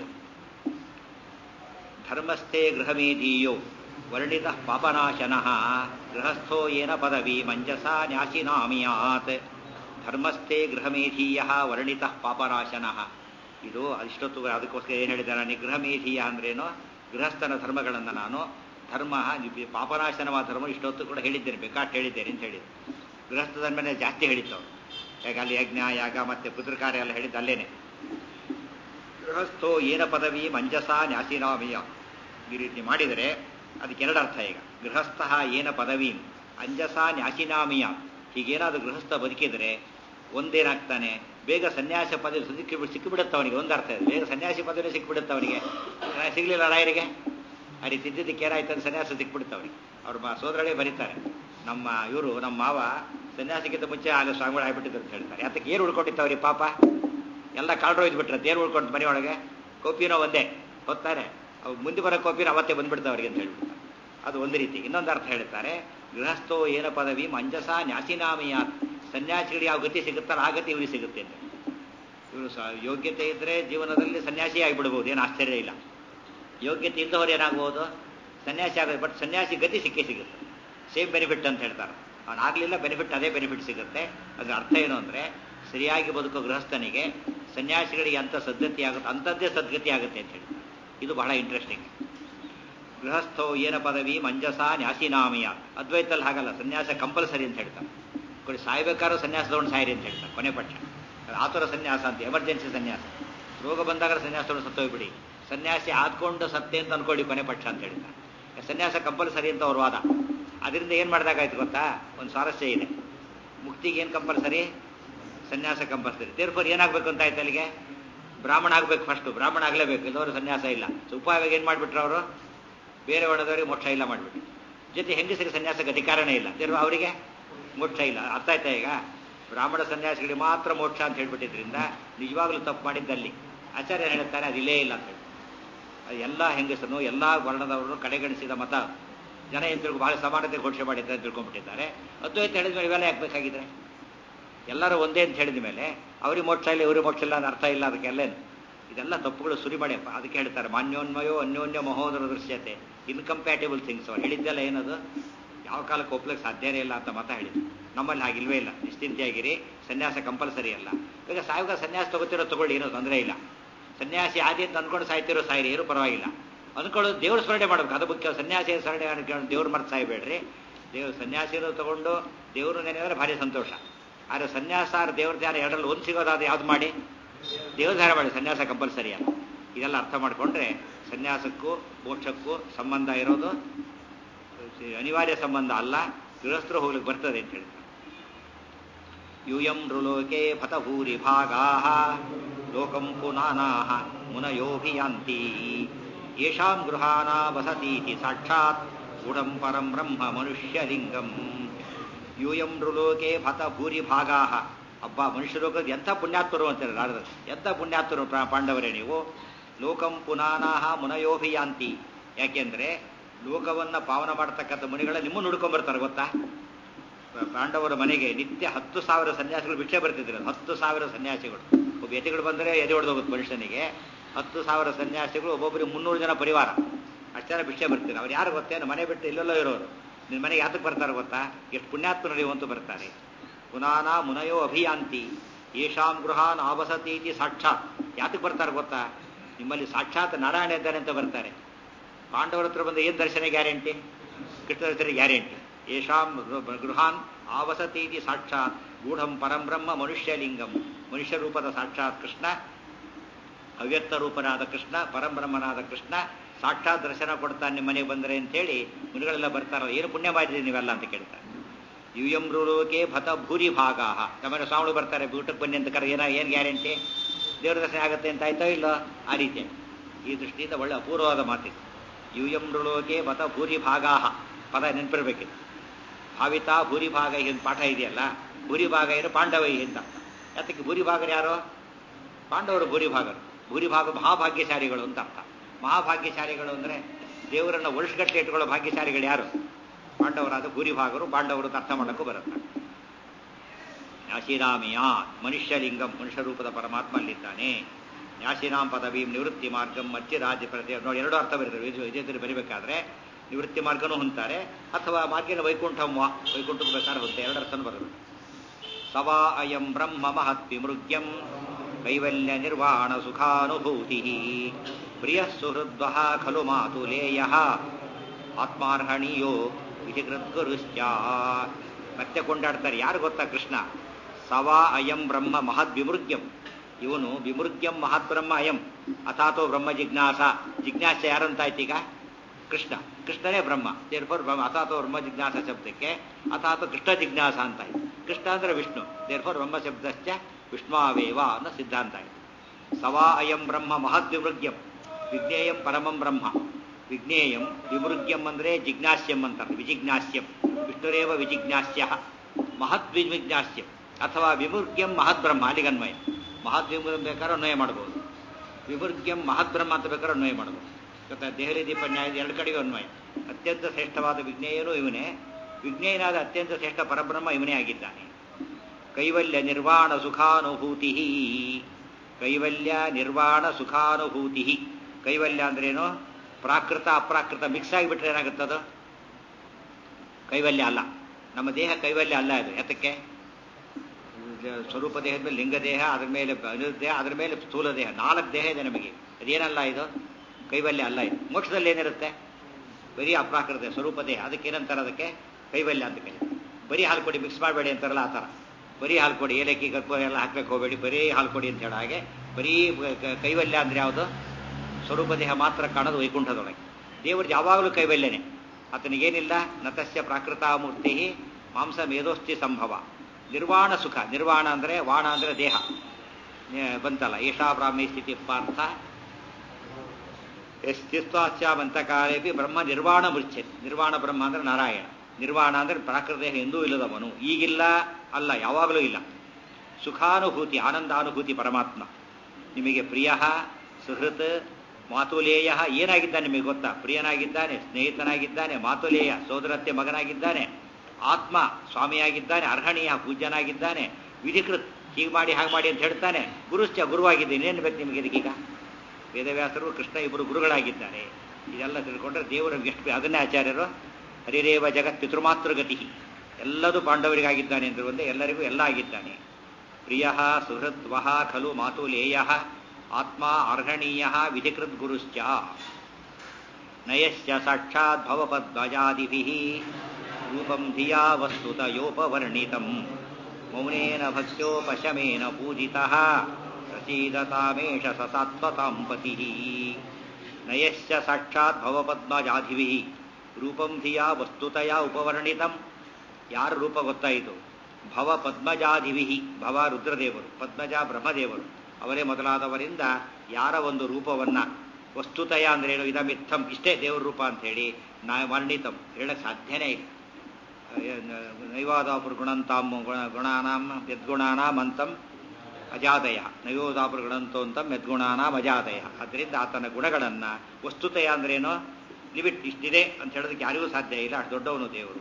ಧರ್ಮಸ್ಥೆ ಗೃಹಮೇಧೀಯೋ ವರ್ಣಿತ ಪಾಪನಾಶನಃ ಗೃಹಸ್ಥೋ ಏನ ಪದವಿ ಮಂಜಸ ನ್ಯಾಸಿನಾಮಿಯಾತ್ ಧರ್ಮಸ್ಥೆ ಗೃಹಮೇಧೀಯ ವರ್ಣಿತ ಪಾಪನಾಶನಃ ಇದು ಇಷ್ಟೊತ್ತು ಅದಕ್ಕೋಸ್ಕರ ಏನು ಹೇಳಿದ್ದಾರೆ ನಿಗೃಹಮೇಧೀಯ ಅಂದ್ರೇನು ಗೃಹಸ್ಥನ ಧರ್ಮಗಳನ್ನು ನಾನು ಧರ್ಮ ಪಾಪನಾಶನವಾದ ಧರ್ಮ ಇಷ್ಟೊತ್ತು ಕೂಡ ಹೇಳಿದ್ದೇನೆ ಬೇಕಾಟ್ ಹೇಳಿದ್ದೇನೆ ಅಂತ ಹೇಳಿದ್ರು ಗೃಹಸ್ಥ ಧರ್ಮನೇ ಜಾಸ್ತಿ ಹೇಳಿದ್ದವರು ಯಾಕೆ ಅಲ್ಲಿ ಯಜ್ಞ ಯಾಗ ಮತ್ತೆ ಪಿತೃಕಾರ್ಯ ಎಲ್ಲ ಹೇಳಿದ್ದು ಅಲ್ಲೇನೆ ಗೃಹಸ್ಥೋ ಏನ ಪದವಿ ಮಂಜಸ ನ್ಯಾಸಿನಾಮಿಯ ಈ ರೀತಿ ಮಾಡಿದರೆ ಅದಕ್ಕೆ ಎರಡು ಅರ್ಥ ಈಗ ಗೃಹಸ್ಥ ಏನ ಪದವಿ ಅಂಜಸ ನ್ಯಾಸಿನಾಮಿಯ ಹೀಗೇನಾದ್ರೂ ಗೃಹಸ್ಥ ಬದುಕಿದರೆ ಒಂದೇನಾಗ್ತಾನೆ ಬೇಗ ಸನ್ಯಾಸ ಪದವಿ ಸಿಕ್ಕಿ ಸಿಕ್ಕಿಬಿಡುತ್ತೆ ಅವನಿಗೆ ಒಂದು ಅರ್ಥ ಇದೆ ಬೇಗ ಸನ್ಯಾಸಿ ಪದವಿ ಸಿಕ್ಕಿಬಿಡುತ್ತೆ ಅವನಿಗೆ ಸಿಗಲಿಲ್ಲ ರಾಯರಿಗೆ ಆ ರೀತಿ ಇದ್ದಿದ್ದಕ್ಕೆ ಏನಾಯ್ತು ಅಂತ ಸನ್ಯಾಸ ಸಿಕ್ಬಿಡುತ್ತೆ ಅವನಿಗೆ ಅವ್ರ ಮಾ ಸೋದರಳೇ ಬರೀತಾರೆ ನಮ್ಮ ಇವರು ನಮ್ಮ ಮಾವ ಸನ್ಯಾಸಕ್ಕಿಂತ ಮುಂಚೆ ಆಗ ಸ್ವಾಮಿಗಳು ಆಗ್ಬಿಟ್ಟಿದ್ರು ಅಂತ ಹೇಳ್ತಾರೆ ಅದಕ್ಕೆ ಏನು ಉಳ್ಕೊಂಡಿತ್ತು ಅವ್ರಿಗೆ ಪಾಪ ಎಲ್ಲ ಕಾಲ್ಡ್ರು ಒಯ್ದುಬಿಟ್ರೆ ಏನು ಉಳ್ಕೊಂಡು ಮನೆಯೊಳಗೆ ಕೋಪಿನೋ ಒಂದೇ ಹೊತ್ತಾರೆ ಅವು ಮುಂದೆ ಬರೋ ಕೋಪಿನ ಅವತ್ತೇ ಬಂದ್ಬಿಡ್ತಾವೆ ಅವರಿಗೆ ಅಂತ ಹೇಳ್ಬಿಡ್ತಾರೆ ಅದು ಒಂದು ರೀತಿ ಇನ್ನೊಂದು ಅರ್ಥ ಹೇಳ್ತಾರೆ ಗೃಹಸ್ಥೋ ಏನ ಪದವಿ ಮಂಜಸ ನ್ಯಾಸಿನಾಮಿಯ ಸನ್ಯಾಸಿಗಳಿಗೆ ಯಾವ ಗತಿ ಸಿಗುತ್ತಲ್ಲ ಆ ಗತಿ ಇವರಿಗೆ ಸಿಗುತ್ತೆ ಅಂತ ಇವರು ಸ ಯೋಗ್ಯತೆ ಇದ್ದರೆ ಜೀವನದಲ್ಲಿ ಸನ್ಯಾಸಿ ಆಗಿಬಿಡ್ಬೋದು ಏನು ಆಶ್ಚರ್ಯ ಇಲ್ಲ ಯೋಗ್ಯತೆ ಇದ್ದವರು ಏನಾಗ್ಬೋದು ಸನ್ಯಾಸಿ ಆಗೋದು ಬಟ್ ಸನ್ಯಾಸಿ ಗತಿ ಸಿಕ್ಕೇ ಸಿಗುತ್ತೆ ಸೇಮ್ ಬೆನಿಫಿಟ್ ಅಂತ ಹೇಳ್ತಾರೆ ಅವನು ಆಗಲಿಲ್ಲ ಬೆನಿಫಿಟ್ ಅದೇ ಬೆನಿಫಿಟ್ ಸಿಗುತ್ತೆ ಅದರ ಅರ್ಥ ಏನು ಅಂದರೆ ಸರಿಯಾಗಿ ಬದುಕೋ ಗೃಹಸ್ಥನಿಗೆ ಸನ್ಯಾಸಿಗಳಿಗೆ ಅಂಥ ಸದ್ಗತಿ ಆಗುತ್ತೆ ಅಂಥದ್ದೇ ಸದ್ಗತಿ ಆಗುತ್ತೆ ಅಂತ ಹೇಳಿ ಇದು ಬಹಳ ಇಂಟ್ರೆಸ್ಟಿಂಗ್ ಗೃಹಸ್ಥೋ ಏನ ಪದವಿ ಮಂಜಸ ನ್ಯಾಸಿನಾಮಿಯ ಅದ್ವೈತಲ್ಲಿ ಹಾಗಲ್ಲ ಸನ್ಯಾಸ ಕಂಪಲ್ಸರಿ ಅಂತ ಹೇಳ್ತಾರೆ ಕೊಡಿ ಸಾಯ್ಬೇಕಾದ್ರೂ ಸನ್ಯಾಸ ತಗೊಂಡು ಸಾಯಿರಿ ಅಂತ ಹೇಳ್ತಾರೆ ಕೊನೆ ಪಕ್ಷ ಆತುರ ಸನ್ಯಾಸ ಅಂತ ಎಮರ್ಜೆನ್ಸಿ ಸನ್ಯಾಸ ರೋಗ ಬಂದಾಗ ಸನ್ಯಾಸ ತಗೊಂಡು ಸತ್ತೋಗ್ಬಿಡಿ ಸನ್ಯಾಸಿ ಆದ್ಕೊಂಡು ಸತ್ತೆ ಅಂತ ಅನ್ಕೊಳ್ಳಿ ಕೊನೆ ಪಕ್ಷ ಅಂತ ಹೇಳ್ತಾರೆ ಸನ್ಯಾಸ ಕಂಪಲ್ಸರಿ ಅಂತ ಅವ್ರ ವಾದ ಅದರಿಂದ ಏನು ಮಾಡಿದಾಗಾಯ್ತು ಗೊತ್ತಾ ಒಂದು ಸ್ವಾರಸ್ಯ ಇದೆ ಮುಕ್ತಿಗೆ ಏನು ಕಂಪಲ್ಸರಿ ಸನ್ಯಾಸ ಕಂಪಲ್ಸರಿ ದೇರ್ಫೋರ್ ಏನಾಗಬೇಕು ಅಂತ ಆಯ್ತು ಅಲ್ಲಿಗೆ ಬ್ರಾಹ್ಮಣ ಆಗಬೇಕು ಫಸ್ಟು ಬ್ರಾಹ್ಮಣ ಆಗಲೇಬೇಕು ಇಲ್ಲವರು ಸನ್ಯಾಸ ಇಲ್ಲ ಸೊ ಉಪಾಯವಾಗಿ ಏನು ಮಾಡಿಬಿಟ್ರು ಅವರು ಬೇರೆ ಒಣದವರಿಗೆ ಮೋಕ್ಷ ಇಲ್ಲ ಮಾಡಿಬಿಟ್ಟು ಜೊತೆ ಹೆಂಗಸರಿಗೆ ಸನ್ಯಾಸಕ್ಕೆ ಅಧಿಕಾರನೇ ಇಲ್ಲ ದೇವ್ರು ಅವರಿಗೆ ಮೋಕ್ಷ ಇಲ್ಲ ಅರ್ಥ ಆಯ್ತಾ ಈಗ ಬ್ರಾಹ್ಮಣ ಸನ್ಯಾಸಿಗಳಿಗೆ ಮಾತ್ರ ಮೋಕ್ಷ ಅಂತ ಹೇಳ್ಬಿಟ್ಟಿದ್ರಿಂದ ನಿಜವಾಗ್ಲೂ ತಪ್ಪು ಮಾಡಿದ್ದಲ್ಲಿ ಆಚಾರ್ಯ ಹೇಳ್ತಾರೆ ಅದು ಇಲ್ಲೇ ಇಲ್ಲ ಅಂತ ಹೇಳಿ ಅದು ಎಲ್ಲ ಹೆಂಗಸನು ಎಲ್ಲ ವರ್ಣದವರನ್ನು ಕಡೆಗಣಿಸಿದ ಮತ ಜನ ಏನು ತಿಳ್ಕೊ ಬಹಳ ಸಮಾನತೆ ಘೋಷಣೆ ಮಾಡಿದ್ದಾರೆ ಅಂತ ತಿಳ್ಕೊಂಡ್ಬಿಟ್ಟಿದ್ದಾರೆ ಅದ್ವೈತ ಹೇಳಿದ ಮೇಲೆ ಇವೆಲ್ಲ ಯಾಕಬೇಕಾಗಿದ್ರೆ ಎಲ್ಲರೂ ಒಂದೇ ಅಂತ ಹೇಳಿದ ಮೇಲೆ ಅವ್ರಿಗೆ ಮೋಕ್ಷ ಇಲ್ಲ ಇವ್ರಿಗೆ ಮೋಕ್ಷ ಇಲ್ಲ ಅಂತ ಅರ್ಥ ಇಲ್ಲ ಅದಕ್ಕೆಲ್ಲೇನು ಇದೆಲ್ಲ ತಪ್ಪುಗಳು ಸುರಿ ಮಾಡ್ಯಪ್ಪ ಅದಕ್ಕೆ ಹೇಳ್ತಾರೆ ಮಾನ್ಯೋನ್ಮಯೋ ಅನ್ಯೋನ್ಯ ಮಹೋದರ ದೃಶ್ಯತೆ ಇನ್ಕಂಪ್ಯಾಟಿಬಲ್ ಥಿಂಗ್ಸ್ ಅವ್ರು ಹೇಳಿದ್ದೆಲ್ಲ ಏನದು ಯಾವ ಕಾಲಕ್ಕೆ ಒಪ್ಲಿಕ್ಕೆ ಸಾಧ್ಯನೇ ಇಲ್ಲ ಅಂತ ಮತ ಹೇಳಿದ್ರು ನಮ್ಮಲ್ಲಿ ಹಾಗಿಲ್ವೇ ಇಲ್ಲ ನಿಶ್ಚಿಂತೆಯಾಗಿರಿ ಸನ್ಯಾಸ ಕಂಪಲ್ಸರಿ ಅಲ್ಲ ಈಗ ಸಾಯುವಾಗ ಸನ್ಯಾಸ ತಗೋತಿರೋ ತಗೊಳ್ಳಿ ಏನೋ ತೊಂದರೆ ಇಲ್ಲ ಸನ್ಯಾಸಿ ಆದಿ ಅಂತ ಅನ್ಕೊಂಡು ಸಾಯ್ತಿರೋ ಸಾಯಿರಿ ಏನು ಪರವಾಗಿಲ್ಲ ಅನ್ಕೊಳ್ಳೋದು ದೇವ್ರ ಸ್ಮರಣೆ ಮಾಡ್ಬೇಕು ಅದು ಮುಖ್ಯ ಸನ್ಯಾಸಿ ಸ್ಮರಣೆ ಅನ್ಕೊಂಡು ದೇವ್ರ ಮರ್ತು ಸಾಯ್ಬೇಡ್ರಿ ದೇವ್ರ ಸನ್ಯಾಸಿನೂ ತಗೊಂಡು ದೇವರು ನೆನೆದ್ರೆ ಭಾರಿ ಸಂತೋಷ ಆದರೆ ಸನ್ಯಾಸ ದೇವ್ರ ಧ್ಯಾನ ಎರಡರಲ್ಲಿ ಒಂದು ಸಿಗೋದಾದ್ರೆ ಯಾವ್ದು ಮಾಡಿ ದೇವ್ರ ಧ್ಯಾನ ಮಾಡಿ ಸನ್ಯಾಸ ಕಂಪಲ್ಸರಿ ಅಲ್ಲ ಇದೆಲ್ಲ ಅರ್ಥ ಮಾಡಿಕೊಂಡ್ರೆ ಸನ್ಯಾಸಕ್ಕೂ ಮೋಕ್ಷಕ್ಕೂ ಸಂಬಂಧ ಇರೋದು ಅನಿವಾರ್ಯ ಸಂಬಂಧ ಅಲ್ಲ ಗೃಹಸ್ಥರು ಹೋಗ್ಲಿಕ್ಕೆ ಬರ್ತದೆ ಅಂತ ಹೇಳ್ತಾರೆ ಯೂಯಂ ನೃಲೋಕೆ ಫತಭೂರಿ ಭಾಗಾ ಲೋಕಂ ಪುನಾನಾಹ ಮುನಯೋಭಿಯಾಂತಿ ಯೇಷಾಂ ಗೃಹಾನ ವಸತೀತಿ ಸಾಕ್ಷಾತ್ ಗುಢಂ ಪರಂ ಬ್ರಹ್ಮ ಮನುಷ್ಯಲಿಂಗಂ ಯೂಯಂ ನೃಲೋಕೆ ಭತ ಭೂರಿ ಭಾಗಾ ಅಬ್ಬ ಮನುಷ್ಯ ಲೋಕದ ಎಂಥ ಪುಣ್ಯಾತ್ಮರು ಅಂತಾರೆ ನಾರದರು ಎಂಥ ಪುಣ್ಯಾತ್ಮರು ಪ್ರಾ- ಪಾಂಡವರೇ ನೀವು ಲೋಕಂ ಪುನಾನಾಹ ಮುನಯೋಭಿಯಾಂತಿ ಯಾಕೆಂದ್ರೆ ಲೋಕವನ್ನ ಪಾವನ ಮಾಡತಕ್ಕಂಥ ಮುನಿಗಳ ನಿಮ್ಮನ್ನು ಹುಡ್ಕೊಂಡ್ಬರ್ತಾರೆ ಗೊತ್ತಾ ಪಾಂಡವರ ಮನೆಗೆ ನಿತ್ಯ ಹತ್ತು ಸಾವಿರ ಸನ್ಯಾಸಿಗಳು ಭಿಕ್ಷೆ ಬರ್ತಿದ್ರು ಹತ್ತು ಸಾವಿರ ಸನ್ಯಾಸಿಗಳು ಒಬ್ಬ ಯತಿಗಳು ಬಂದರೆ ಎದೆ ಹೊಡೆದೋಗುತ್ತೆ ಮನುಷ್ಯನಿಗೆ ಹತ್ತು ಸಾವಿರ ಸನ್ಯಾಸಿಗಳು ಒಬ್ಬೊಬ್ಬರಿಗೆ ಮುನ್ನೂರು ಜನ ಪರಿವಾರ ಅಷ್ಟು ಜನ ಭಿಕ್ಷೆ ಬರ್ತಾರೆ ಅವ್ರು ಯಾರು ಗೊತ್ತೇನು ಮನೆ ಬಿಟ್ಟು ಇಲ್ಲೆಲ್ಲೋ ಇರೋರು ನಿನ್ನ ಮನೆಗೆ ಯಾತಕ್ಕೆ ಬರ್ತಾರೆ ಗೊತ್ತಾ ಎಷ್ಟು ಪುಣ್ಯಾತ್ಮ ನಡೆಯುವಂತೂ ಬರ್ತಾರೆ ಪುನಾನ ಮುನಯೋ ಅಭಿಯಾಂತಿ ಯೇಷಾಂ ಗೃಹಾನ್ ಆವಸತೀತಿ ಸಾಕ್ಷಾತ್ ಯಾತಕ್ಕೆ ಬರ್ತಾರೆ ಗೊತ್ತಾ ನಿಮ್ಮಲ್ಲಿ ಸಾಕ್ಷಾತ್ ನಾರಾಯಣ ಇದ್ದಾನೆ ಅಂತ ಬರ್ತಾರೆ ಪಾಂಡವರ ಹತ್ರ ಬಂದ ಏನು ದರ್ಶನ ಗ್ಯಾರಂಟಿ ಕೃಷ್ಣ ದರ್ಶನ ಗ್ಯಾರಂಟಿ ಯೇಷಾಂ ಗೃ- ಗೃಹಾನ್ ಆವಸತೀತಿ ಸಾಕ್ಷಾತ್ ಗೂಢಂ ಪರಂ ಬ್ರಹ್ಮ ಮನುಷ್ಯಲಿಂಗಂ ಮನುಷ್ಯ ರೂಪದ ಸಾಕ್ಷಾತ್ ಕೃಷ್ಣ ಅವ್ಯಕ್ತ ರೂಪನಾದ ಕೃಷ್ಣ ಪರಂಬ್ರಹ್ಮನಾದ ಕೃಷ್ಣ ಸಾಕ್ಷಾತ್ ದರ್ಶನ ಕೊಡ್ತಾನೆ ನಿಮ್ಮ ಮನೆಗೆ ಬಂದರೆ ಅಂತೇಳಿ ಮುನಿಗಳೆಲ್ಲ ಬರ್ತಾರಲ್ಲ ಏನು ಪುಣ್ಯ ಮಾಡಿದ್ರಿ ನೀವೆಲ್ಲ ಅಂತ ಕೇಳ್ತಾರೆ ಯುಯಂ ಲೋಕೆ ಭತ ಭೂರಿ ಭಾಗ ನಮ್ಮನೆ ಸ್ವಾಮಿಗಳು ಬರ್ತಾರೆ ಊಟಕ್ಕೆ ಬನ್ನಿ ಅಂತ ಕರೆ ಏನ ಏನು ಗ್ಯಾರಂಟಿ ದೇವ್ರ ದರ್ಶನ ಆಗುತ್ತೆ ಅಂತ ಆಯ್ತೋ ಇಲ್ಲೋ ಆ ರೀತಿ ಈ ದೃಷ್ಟಿಯಿಂದ ಒಳ್ಳೆ ಅಪೂರ್ವವಾದ ಮಾತಿದೆ ಯುಯಂ ಲೋಕೆ ಭತ ಭೂರಿ ಭಾಗಾ ಪದ ನೆನಪಿರ್ಬೇಕಿತ್ತು ಭಾವಿತಾ ಭೂರಿ ಭಾಗ ಏನು ಪಾಠ ಇದೆಯಲ್ಲ ಭೂರಿ ಭಾಗ ಏನು ಪಾಂಡವೈ ಅಂತ ಯಾತಕ್ಕೆ ಭೂರಿ ಭಾಗರು ಯಾರು ಪಾಂಡವರು ಭೂರಿಭಾಗರು ಭೂರಿಭಾಗ ಮಹಾಭಾಗ್ಯಶಾಲಿಗಳು ಅಂತ ಅರ್ಥ ಮಹಾಭಾಗ್ಯಶಾಲಿಗಳು ಅಂದರೆ ದೇವರನ್ನ ವರ್ಷಗಟ್ಟಲೆ ಇಟ್ಕೊಳ್ಳೋ ಭಾಗ್ಯಶಾಲಿಗಳು ಯಾರು ಪಾಂಡವರಾದ ಭೂರಿಭಾಗರು ಪಾಂಡವರು ಅಂತ ಅರ್ಥ ಮಾಡೋಕ್ಕೂ ಬರುತ್ತೆ ನ್ಯಾಸಿರಾಮಿಯ ಮನುಷ್ಯಲಿಂಗಂ ಮನುಷ್ಯ ರೂಪದ ಪರಮಾತ್ಮ ಅಲ್ಲಿದ್ದಾನೆ ನ್ಯಾಸಿನಾಂ ಪದವೀಂ ನಿವೃತ್ತಿ ಮಾರ್ಗಂ ಮಚ್ಚಿ ರಾಜ್ಯ ಪ್ರತಿ ನೋಡಿ ಎರಡು ಅರ್ಥ ಬರೀತಾರೆ ವಿಜಯದಲ್ಲಿ ಬರಿಬೇಕಾದ್ರೆ ನಿವೃತ್ತಿ ಮಾರ್ಗನೂ ಹೊಂತಾರೆ ಅಥವಾ ಮಾರ್ಗಿನ ವೈಕುಂಠಂ ವಾ ವೈಕುಂಠಕ್ಕೆ ಬೇಕಾದ್ರೆ ಹೊಂತೆ ಎರಡು ಅರ್ಥನೂ ಬರುತ್ತೆ ಸವಾ ಅಯಂ ಬ್ರಹ್ಮ ಮಹತ್ ವಿಮೃಗ್ಯಂ ಕೈವಲ್ಯ ನಿರ್ವಾಣ ಸುಖಾನುಭೂತಿ ಪ್ರಿಯ ಸುಹೃದ್ವಹ ಖಲು ಮಾತುಲೇಯ ಆತ್ಮಾರ್ಹಣೀಯೋ ವಿಧಿಕೃದ್ಗುರುಶ್ಚ ಮತ್ತೆ ಕೊಂಡಾಡ್ತಾರೆ ಯಾರು ಗೊತ್ತಾ ಕೃಷ್ಣ ಸವಾ ಅಯಂ ಬ್ರಹ್ಮ ಮಹದ್ ವಿಮೃಗ್ಯಂ ಇವನು ವಿಮೃಗ್ಯಂ ಮಹತ್ ಬ್ರಹ್ಮ ಅಯಂ ಅಥಾತೋ ಬ್ರಹ್ಮ ಜಿಜ್ಞಾಸ ಜಿಜ್ಞಾಸ ಯಾರಂತಾಯ್ತೀಗ ಕೃಷ್ಣ ಕೃಷ್ಣನೇ ಬ್ರಹ್ಮ ದೇರ್ಫೋರ್ ಬ್ರಹ್ಮ ಅಥಾತೋ ಬ್ರಹ್ಮ ಜಿಜ್ಞಾಸ ಶಬ್ದಕ್ಕೆ ಅಥಾತೋ ಕೃಷ್ಣ ಜಿಜ್ಞಾಸ ಅಂತ ಆಯ್ತು ಕೃಷ್ಣ ಅಂದ್ರೆ ವಿಷ್ಣು ದೇರ್ಫೋರ್ ಬ್ರಹ್ಮ ಶಬ್ದಶ್ಚ ವಿಷ್ಣುವೇವ ಅನ್ನೋ ಸಿದ್ಧಾಂತ ಆಯ್ತು ಸವಾ ಅಯಂ ಬ್ರಹ್ಮ ಮಹದ್ ವಿಮೃಗ್ಯಂ ವಿಜ್ಞೇಯಂ ಪರಮಂ ಬ್ರಹ್ಮ ವಿಜ್ಞೇಯಂ ವಿಮೃಗ್ಯಂ ಅಂದ್ರೆ ಜಿಜ್ಞಾಸ್ಯಂ ಅಂತಾರೆ ವಿಜಿಜ್ಞಾಸ್ಯಂ ವಿಷ್ಣುರೇವ ವಿಜಿಜ್ಞಾಸ್ಯ ಮಹದ್ ವಿಜಿಜ್ಞಾಸ್ಯಂ ಅಥವಾ ವಿಮೃಗ್ಯಂ ಮಹದ್ ಬ್ರಹ್ಮ ಅಲ್ಲಿಗನ್ವಯ ಮಹದ್ ವಿಮೃಗಂ ಬೇಕಾದ್ರೆ ಅನ್ವಯ ಮಾಡ್ಬೋದು ವಿಮೃಗ್ಯಂ ಮಹದ್ ಬ್ರಹ್ಮ ಅಂತ ಬೇಕಾದ್ರೆ ಅನ್ವಯ ಮಾಡ್ಬೋದು ಗೊತ್ತಾ ದೆಹಲಿ ದೀಪ ನ್ಯಾಯ ಎರಡು ಕಡೆಗೂ ಅನ್ವಯ ಅತ್ಯಂತ ಶ್ರೇಷ್ಠವಾದ ವಿಜ್ಞೇಯನೂ ಇವನೇ ವಿಜ್ಞೇಯನಾದ ಅತ್ಯಂತ ಶ್ರೇಷ್ಠ ಪರಬ್ರಹ್ಮ ಇವನೇ ಆಗಿದ್ದಾನೆ ಕೈವಲ್ಯ ನಿರ್ವಾಣ ಸುಖಾನುಭೂತಿ ಕೈವಲ್ಯ ನಿರ್ವಾಣ ಸುಖಾನುಭೂತಿ ಕೈವಲ್ಯ ಅಂದ್ರೇನು ಪ್ರಾಕೃತ ಅಪ್ರಾಕೃತ ಮಿಕ್ಸ್ ಆಗಿಬಿಟ್ರೆ ಏನಾಗುತ್ತದು ಕೈವಲ್ಯ ಅಲ್ಲ ನಮ್ಮ ದೇಹ ಕೈವಲ್ಯ ಅಲ್ಲ ಇದು ಯಾತಕ್ಕೆ ಇದು ಸ್ವರೂಪ ದೇಹದ ಮೇಲೆ ಲಿಂಗ ದೇಹ ಅದ್ರ ಮೇಲೆ ದೇಹ ಅದ್ರ ಮೇಲೆ ಸ್ಥೂಲ ದೇಹ ನಾಲ್ಕು ದೇಹ ಇದೆ ನಮಗೆ ಅದೇನಲ್ಲ ಇದು ಕೈವಲ್ಯ ಅಲ್ಲ ಇದು ಮೋಕ್ಷದಲ್ಲಿ ಏನಿರುತ್ತೆ ಬರೀ ಅಪ್ರಾಕೃತ ಸ್ವರೂಪ ದೇಹ ಅದಕ್ಕೆ ಏನಂತಾರೆ ಅದಕ್ಕೆ ಕೈವಲ್ಯ ಅಂತ ಕರೀತಾರೆ ಬರೀ ಹಾಲು ಕೊಡಿ ಮಿಕ್ಸ್ ಮಾಡಬೇಡಿ ಅಂತಾರಲ್ಲ ಆ ಥರ ಬರೀ ಹಾಲು ಕೊಡಿ ಏಲಕ್ಕಿ ಕರ್ಕೋ ಎಲ್ಲ ಹಾಕ್ಬೇಕು ಹೋಗಬೇಡಿ ಬರೀ ಹಾಲು ಕೊಡಿ ಅಂತ ಹೇಳೋ ಹಾಗೆ ಬರೀ ಕ- ಕೈವಲ್ಯ ಅಂದ್ರೆ ಯಾವುದು ಸ್ವರೂಪ ದೇಹ ಮಾತ್ರ ಕಾಣೋದು ವೈಕುಂಠದೊಳಗೆ ದೇವರು ಯಾವಾಗಲೂ ಕೈವಲ್ಯನೇ ಆತನಿಗೇನಿಲ್ಲ ನತಸ್ಯ ಪ್ರಾಕೃತ ಮೂರ್ತಿ ಮಾಂಸ ಮೇಧೋಸ್ತಿ ಸಂಭವ ನಿರ್ವಾಣ ಸುಖ ನಿರ್ವಾಣ ಅಂದ್ರೆ ವಾಣ ಅಂದ್ರೆ ದೇಹ ಏ, ಬಂತಲ್ಲ ಏಷಾ ಬ್ರಾಹ್ಮಿ ಸ್ಥಿತಿ ಪಾರ್ಥ ಎಸ್ತಿಸ್ವಾಸ್ಯಾವಂತಕಾಲೇಪಿ ಬ್ರಹ್ಮ ನಿರ್ವಾಣ ಮುಚ್ಚೆ ನಿರ್ವಾಣ ಬ್ರಹ್ಮ ಅಂದ್ರೆ ನಾರಾಯಣ ನಿರ್ವಾಣ ಅಂದ್ರೆ ಪ್ರಾಕೃತ ದೇಹ ಎಂದೂ ಇಲ್ಲದವನು ಈಗಿಲ್ಲ ಅಲ್ಲ ಯಾವಾಗಲೂ ಇಲ್ಲ ಸುಖಾನುಭೂತಿ ಆನಂದಾನುಭೂತಿ ಪರಮಾತ್ಮ ನಿಮಗೆ ಪ್ರಿಯ ಸುಹೃತ್ ಮಾತುಲೇಯ ಏನಾಗಿದ್ದಾನೆ ನಿಮಗೆ ಗೊತ್ತಾ ಪ್ರಿಯನಾಗಿದ್ದಾನೆ ಸ್ನೇಹಿತನಾಗಿದ್ದಾನೆ ಮಾತುಲೇಯ ಸೋದರತ್ತೆ ಮಗನಾಗಿದ್ದಾನೆ ಆತ್ಮ ಸ್ವಾಮಿಯಾಗಿದ್ದಾನೆ ಅರ್ಹಣೀಯ ಪೂಜ್ಯನಾಗಿದ್ದಾನೆ ವಿಧಿಕೃತ್ ಹೀಗೆ ಮಾಡಿ ಹಾಗೆ ಮಾಡಿ ಅಂತ ಹೇಳ್ತಾನೆ ಗುರುಶ್ಚ ಗುರುವಾಗಿದ್ದೇನೆ ಏನು ಬೇಕು ನಿಮಗೆ ಇದಕ್ಕೀಗ ವೇದವ್ಯಾಸರು ಕೃಷ್ಣ ಇಬ್ಬರು ಗುರುಗಳಾಗಿದ್ದಾರೆ ಇದೆಲ್ಲ ತಿಳ್ಕೊಂಡ್ರೆ ದೇವರು ಎಷ್ಟು ಅದನ್ನೇ ಆಚಾರ್ಯರು ಹರಿರೇವ ಜಗತ್ ಪಿತೃಮಾತೃಗತಿ ಎಲ್ಲದೂ ಪಾಂಡವರಿಗಾಗಿದ್ದಾನೆ ಅಂದ್ರೆ ಒಂದೇ ಎಲ್ಲರಿಗೂ ಎಲ್ಲ ಆಗಿದ್ದಾನೆ ಪ್ರಿಯ ಸುಹೃದ್ವಹ ಖಲು ಮಾತುಲೇಯ ಆತ್ಮ ಅರ್ಹಣೀಯ ವಿಧಿಕೃತ್ ಗುರುಶ್ಚ ನಯಶ್ಚ ಸಾಕ್ಷಾತ್ ಭವಪದ್ವಜಾದಿಭಿ ರೂಪಂ ಧಿಯಾ ವಸ್ತುತಯೋಪವರ್ಣಿತಂ ಮೌನೇನ ಭಕ್ತ್ಯೋಪಶಮೇನ ಪೂಜಿತಃ ಪ್ರಸೀದತಾಮೇಷ ಸಸಾತ್ವತಾಂ ಪತಿಃ ನಯಶ್ಚ ಸಾಕ್ಷಾತ್ ಭವಪದ್ಮಜಾಧಿಭಿ ರೂಪಂ ಧಿಯಾ ವಸ್ತುತಯ ಉಪವರ್ಣಿತಂ ಯಾರ ರೂಪ ಗೊತ್ತಾಯಿತು ಭವ ಪದ್ಮಜಾಧಿಭಿ ಭವ ರುದ್ರದೇವರು ಪದ್ಮಜ ಬ್ರಹ್ಮದೇವರು ಅವರೇ ಮೊದಲಾದವರಿಂದ ಯಾರ ಒಂದು ರೂಪವನ್ನ ವಸ್ತುತಯ ಅಂದ್ರೆ ಏನು ಇದಮಿತ್ತಂ ಇಷ್ಟೇ ದೇವ್ರ ರೂಪ ಅಂತ ಹೇಳಿ ನಾ ವರ್ಣಿತಂ ಹೇಳಕ್ ಸಾಧ್ಯನೇ ಇಲ್ಲ ನೈವಾದಾಪುರ ಗುಣಂತಾಂ ಗುಣ ಗುಣಾನಾಂ ಯದ್ಗುಣಾನಾಂ ಅಂತಂ ಅಜಾದಯ ನೈಯೋದಾಪುರ ಗುಣಂತೋ ಅಂತಂ ಯದ್ಗುಣಾನಾಂ ಅಜಾದಯ ಅದರಿಂದ ಆತನ ಗುಣಗಳನ್ನ ವಸ್ತುತಯ ಅಂದ್ರೇನು ಲಿಮಿಟ್ ಇಷ್ಟಿದೆ ಅಂತ ಹೇಳೋದಕ್ಕೆ ಯಾರಿಗೂ ಸಾಧ್ಯ ಇಲ್ಲ ಅಷ್ಟು ದೊಡ್ಡವನು ದೇವರು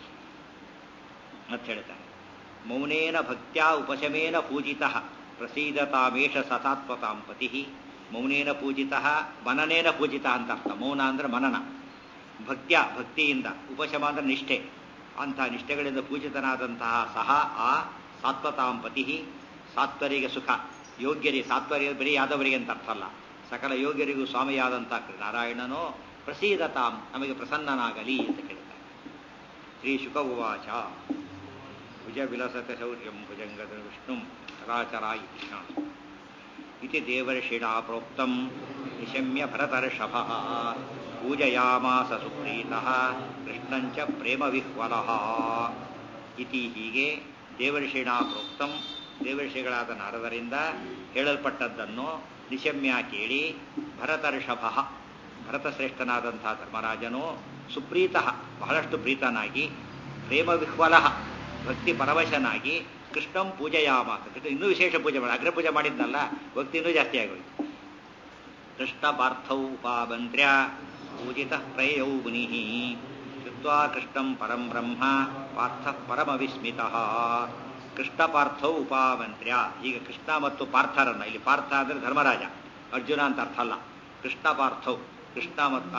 ಅಂತ ಹೇಳ್ತಾರೆ ಮೌನೇನ ಭಕ್ತ್ಯಾ ಉಪಶಮೇನ ಪೂಜಿತ ಪ್ರಸೀದತಾಮೇಷ ಸತಾತ್ವತಾಂ ಪತಿ ಮೌನೇನ ಪೂಜಿತ ಮನನೇನ ಪೂಜಿತ ಅಂತ ಅರ್ಥ ಮೌನ ಅಂದ್ರೆ ಮನನ ಭಕ್ತ್ಯ ಭಕ್ತಿಯಿಂದ ಉಪಶಮ ಅಂದ್ರೆ ನಿಷ್ಠೆ ಅಂಥ ನಿಷ್ಠೆಗಳಿಂದ ಪೂಜಿತನಾದಂತಹ ಸಹ ಆ ಸಾತ್ವತಾಂ ಪತಿ ಸಾತ್ವರಿಗೆ ಸುಖ ಯೋಗ್ಯರಿ ಸಾತ್ವರ್ಯ ಬರೀ ಯಾದವರಿಗೆ ಅಂತ ಅರ್ಥ ಅಲ್ಲ ಸಕಲ ಯೋಗ್ಯರಿಗೂ ಸ್ವಾಮಿಯಾದಂತಹ ನಾರಾಯಣನು ಪ್ರಸೀದತಾಂ ನಮಗೆ ಪ್ರಸನ್ನನಾಗಲಿ ಅಂತ ಕೇಳ್ತಾರೆ ಶ್ರೀ ಶುಕ ಉವಾಚ ಭುಜ ವಿಲಸತ ಶೌರ್ಯಂ ಭುಜಂಗದ ವಿಷ್ಣು ಚರಾಚರಾಯಿ ಇತಿ ದೇವರ್ಷಿಣಾ ಪ್ರೋಕ್ತಂ ನಿಶಮ್ಯ ಭರತರ್ಷಭ ಪೂಜಯಾಮಾಸ ಸುಪ್ರೀತಃ ಕೃಷ್ಣಂಚ ಪ್ರೇಮ ವಿಹ್ವಲಃ ಇತಿ ಹೀಗೆ ದೇವರ್ಷಿಣಾ ಪ್ರೋಕ್ತಂ ದೇವರ್ಷಿಗಳಾದ ನಾರದರಿಂದ ಹೇಳಲ್ಪಟ್ಟದ್ದನ್ನು ನಿಶಮ್ಯ ಕೇಳಿ ಭರತರ್ಷಭ ಭರತಶ್ರೇಷ್ಠನಾದಂತಹ ಧರ್ಮರಾಜನು ಸುಪ್ರೀತಃ ಬಹಳಷ್ಟು ಪ್ರೀತನಾಗಿ ಪ್ರೇಮ ವಿಹ್ವಲ ಭಕ್ತಿ ಪರವಶನಾಗಿ ಕೃಷ್ಣಂ ಪೂಜೆಯಾಮ ಇನ್ನೂ ವಿಶೇಷ ಪೂಜೆ ಮಾಡಿ ಅಗ್ರ ಪೂಜೆ ಮಾಡಿದ್ನಲ್ಲ ಭಕ್ತಿ ಇನ್ನೂ ಜಾಸ್ತಿ ಆಗೋಯ್ತು ಕೃಷ್ಣ ಪಾರ್ಥೌ ಉಪಾಮಂತ್ರ್ಯ ಪೂಜಿತ ಪ್ರಯೌ ಮುನಿ ಕೃತ್ವಾ ಕೃಷ್ಣಂ ಪರಂ ಬ್ರಹ್ಮ ಪಾರ್ಥ ಪರಮ ವಿಸ್ಮಿತ ಕೃಷ್ಣ ಪಾರ್ಥೌ ಉಪಾಮಂತ್ರ್ಯ ಈಗ ಕೃಷ್ಣ ಮತ್ತು ಪಾರ್ಥರನ್ನ ಇಲ್ಲಿ ಪಾರ್ಥ ಅಂದ್ರೆ ಧರ್ಮರಾಜ ಅರ್ಜುನ ಅಂತ ಅರ್ಥ ಅಲ್ಲ ಕೃಷ್ಣ ಪಾರ್ಥೌ ಕೃಷ್ಣ ಮತ್ತು